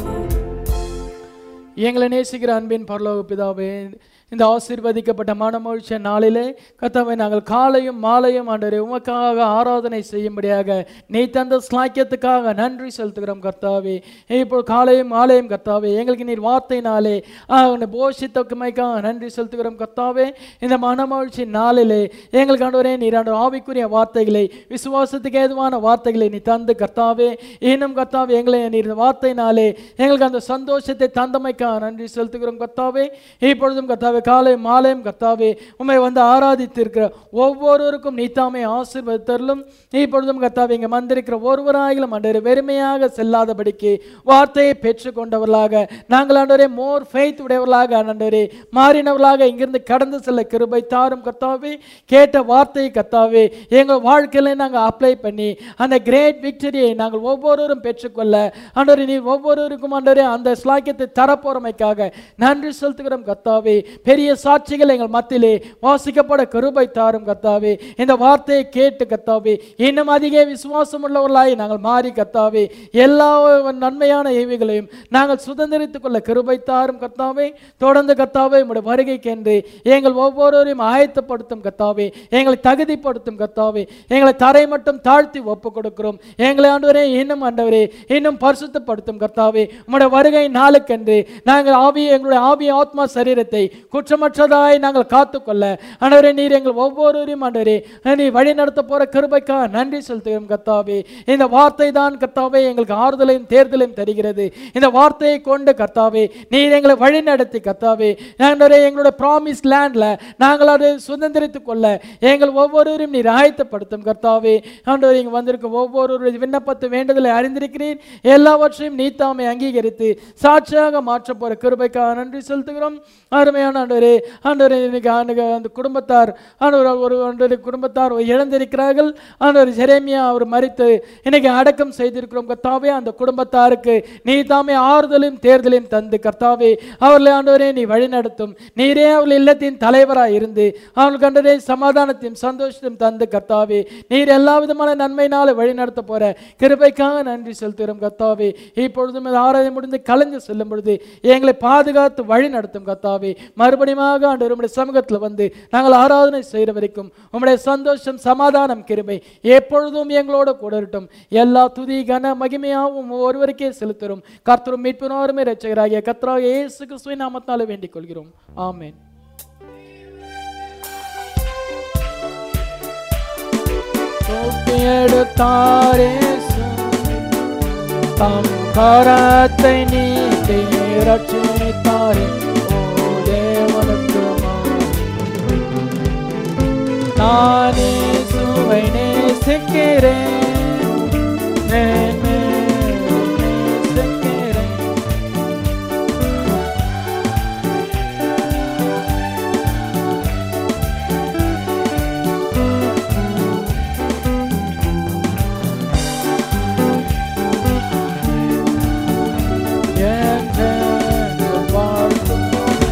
A: எங்களை நேசிக்கிற அன்பின் பரலோக பிதாவே இந்த ஆசீர்வதிக்கப்பட்ட மனமொழிச்ச நாளிலே கத்தாவை நாங்கள் காலையும் மாலையும் ஆண்டவரே உமக்காக ஆராதனை செய்யும்படியாக நீ தந்த ஸ்லாக்கியத்துக்காக நன்றி செலுத்துகிறோம் கர்த்தாவே இப்போ காலையும் மாலையும் கர்த்தாவே எங்களுக்கு நீர் வார்த்தையினாலே உன்னை போஷித்தமைக்காக நன்றி செலுத்துகிறோம் கர்த்தாவே இந்த மனமொழிச்சி நாளிலே எங்களுக்கு ஆண்டவரே நீர் ஆண்டு ஆவிக்குரிய வார்த்தைகளை விசுவாசத்துக்கு ஏதுவான வார்த்தைகளை நீ தந்து கர்த்தாவே இன்னும் கர்த்தாவே எங்களை நீர் இந்த வார்த்தையினாலே எங்களுக்கு அந்த சந்தோஷத்தை தந்தமைக்காக நன்றி செலுத்துகிறோம் கர்த்தாவே இப்பொழுதும் கர்த்தாவே காலை மாலையும் கர்த்தாவே உண்மை வந்து ஆராதித்திருக்கிற ஒவ்வொருவருக்கும் நீத்தாமை ஆசீர்வதித்தருளும் இப்பொழுதும் கர்த்தாவே இங்கே வந்திருக்கிற ஒருவராயிலும் அன்றரை வெறுமையாக செல்லாதபடிக்கு வார்த்தையை பெற்றுக்கொண்டவர்களாக நாங்கள் ஆண்டவரே மோர் ஃபெய்த் உடையவர்களாக ஆண்டவரே மாறினவர்களாக இங்கிருந்து கடந்து செல்ல கிருபை தாரும் கர்த்தாவே கேட்ட வார்த்தையை கர்த்தாவே எங்கள் வாழ்க்கையில நாங்கள் அப்ளை பண்ணி அந்த கிரேட் விக்டரியை நாங்கள் ஒவ்வொருவரும் பெற்றுக்கொள்ள ஆண்டவரே நீ ஒவ்வொருவருக்கும் ஆண்டவரே அந்த ஸ்லாக்கியத்தை தரப்போறமைக்காக நன்றி செலுத்துகிறோம் கர்த்தாவே பெரிய சாட்சிகள் எங்கள் மத்தியிலே வாசிக்கப்பட கிருபை தாரும் கர்த்தாவே இந்த வார்த்தையை கேட்டு கர்த்தாவே இன்னும் அதிக விசுவாசம் உள்ளவர்களாய் நாங்கள் மாறி கர்த்தாவே எல்லா நன்மையான ஏவிகளையும் நாங்கள் சுதந்திரித்துக் கொள்ள கிருபை தாரும் கர்த்தாவே தொடர்ந்து கர்த்தாவே உம்முடைய வருகைக்கென்று எங்கள் ஒவ்வொருவரையும் ஆயத்தப்படுத்தும் கர்த்தாவே எங்களை தகுதிப்படுத்தும் கர்த்தாவே எங்களை தரை மட்டும் தாழ்த்தி ஒப்பு கொடுக்கிறோம் எங்களை ஆண்டவரே இன்னும் ஆண்டவரே இன்னும் பரிசுத்தப்படுத்தும் கர்த்தாவே உம்முடைய வருகை நாளுக்கென்று நாங்கள் ஆவி எங்களுடைய ஆவி ஆத்மா சரீரத்தை குற்றமற்றதாய் நாங்கள் காத்துக்கொள்ள ஆண்டவரே நீர் எங்கள் ஒவ்வொருவரையும் ஆண்டவரே நீ வழி நடத்த போற கிருபைக்காக நன்றி செலுத்துகிறோம் கர்த்தாவே இந்த வார்த்தை தான் கர்த்தாவே எங்களுக்கு ஆறுதலையும் தேர்தலையும் தருகிறது இந்த வார்த்தையை கொண்டு கர்த்தாவே நீர் எங்களை வழி நடத்தி கர்த்தாவே ஆண்டவரே எங்களுடைய ப்ராமிஸ் லேண்ட்ல நாங்கள் அதை சுதந்திரித்துக் கொள்ள எங்கள் ஒவ்வொருவரையும் நீர் ஆயத்தப்படுத்தும் கர்த்தாவே ஆண்டவர் இங்கு வந்திருக்கும் ஒவ்வொருவருடைய விண்ணப்பத்தை வேண்டுதலை அறிந்திருக்கிறீர் எல்லாவற்றையும் நீத்தாமை அங்கீகரித்து சாட்சியாக மாற்ற போற கிருபைக்காக நன்றி செலுத்துகிறோம் அருமையான ஆண்டவரே ஆண்டவரே இன்னைக்கு ஆண்டு அந்த குடும்பத்தார் ஆண்டவர் ஒரு ஆண்டவரே குடும்பத்தார் இழந்திருக்கிறார்கள் ஆண்டவர் ஜெரேமியா அவர் மறித்து இன்னைக்கு அடக்கம் செய்திருக்கிறோம் கர்த்தாவே அந்த குடும்பத்தாருக்கு நீ தாமே ஆறுதலையும் தேர்தலையும் தந்து கர்த்தாவே அவர்களை ஆண்டவரே நீ வழிநடத்தும் நீரே அவர்கள் இல்லத்தின் தலைவராய் இருந்து அவர்களுக்கு ஆண்டவரே சமாதானத்தையும் சந்தோஷத்தையும் தந்து கர்த்தாவே நீர் எல்லா விதமான நன்மையினால வழிநடத்த போற கிருபைக்காக நன்றி செலுத்துகிறோம் கர்த்தாவே இப்பொழுதும் இந்த ஆராதனை முடிந்து கலைஞ்சு செல்லும் பொழுது எங்களை பாதுகாத்து வழி நடத்தும் கர்த்தாவே மறு மறுபடியுமாக ஆண்டு உம்முடைய சமூகத்தில் வந்து நாங்கள் ஆராதனை செய்கிற வரைக்கும் உம்முடைய சந்தோஷம் சமாதானம் கிருபை எப்பொழுதும் எங்களோட கூட இருக்கட்டும் எல்லா துதி கன மகிமையாவும் ஒருவருக்கே செலுத்துகிறோம் கர்த்தரும் மீட்பினோருமே ரட்சகராகிய கர்த்தராகிய இயேசு கிறிஸ்துவின் நாமத்தினாலே வேண்டிக் கொள்கிறோம் ஆமென் எடுத்தாரே தம் கரத்தை நீட்டி ரட்சித்தாரே ஓ தேவனுக்கு நானே சுவை நேசிக்கிறேன் நான் நேசிக்கிறேன் என்றென்றும் வாழ்த்தும்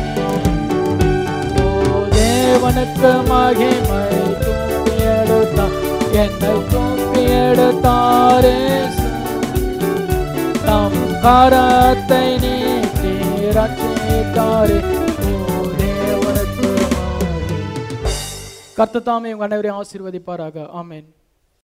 A: ஓ தேவனுக்கு மகிமை தூக்கி எடுத்தார் என்னை தூக்கி எடுத்தாரே தம் கரத்தை நீட்டி ரட்சித்தாரே ஓ தேவனுக்கு மகிமை கர்த்தர் தாமே உங்கள் அனைவரையும் ஆசீர்வதிப்பாராக ஆமென்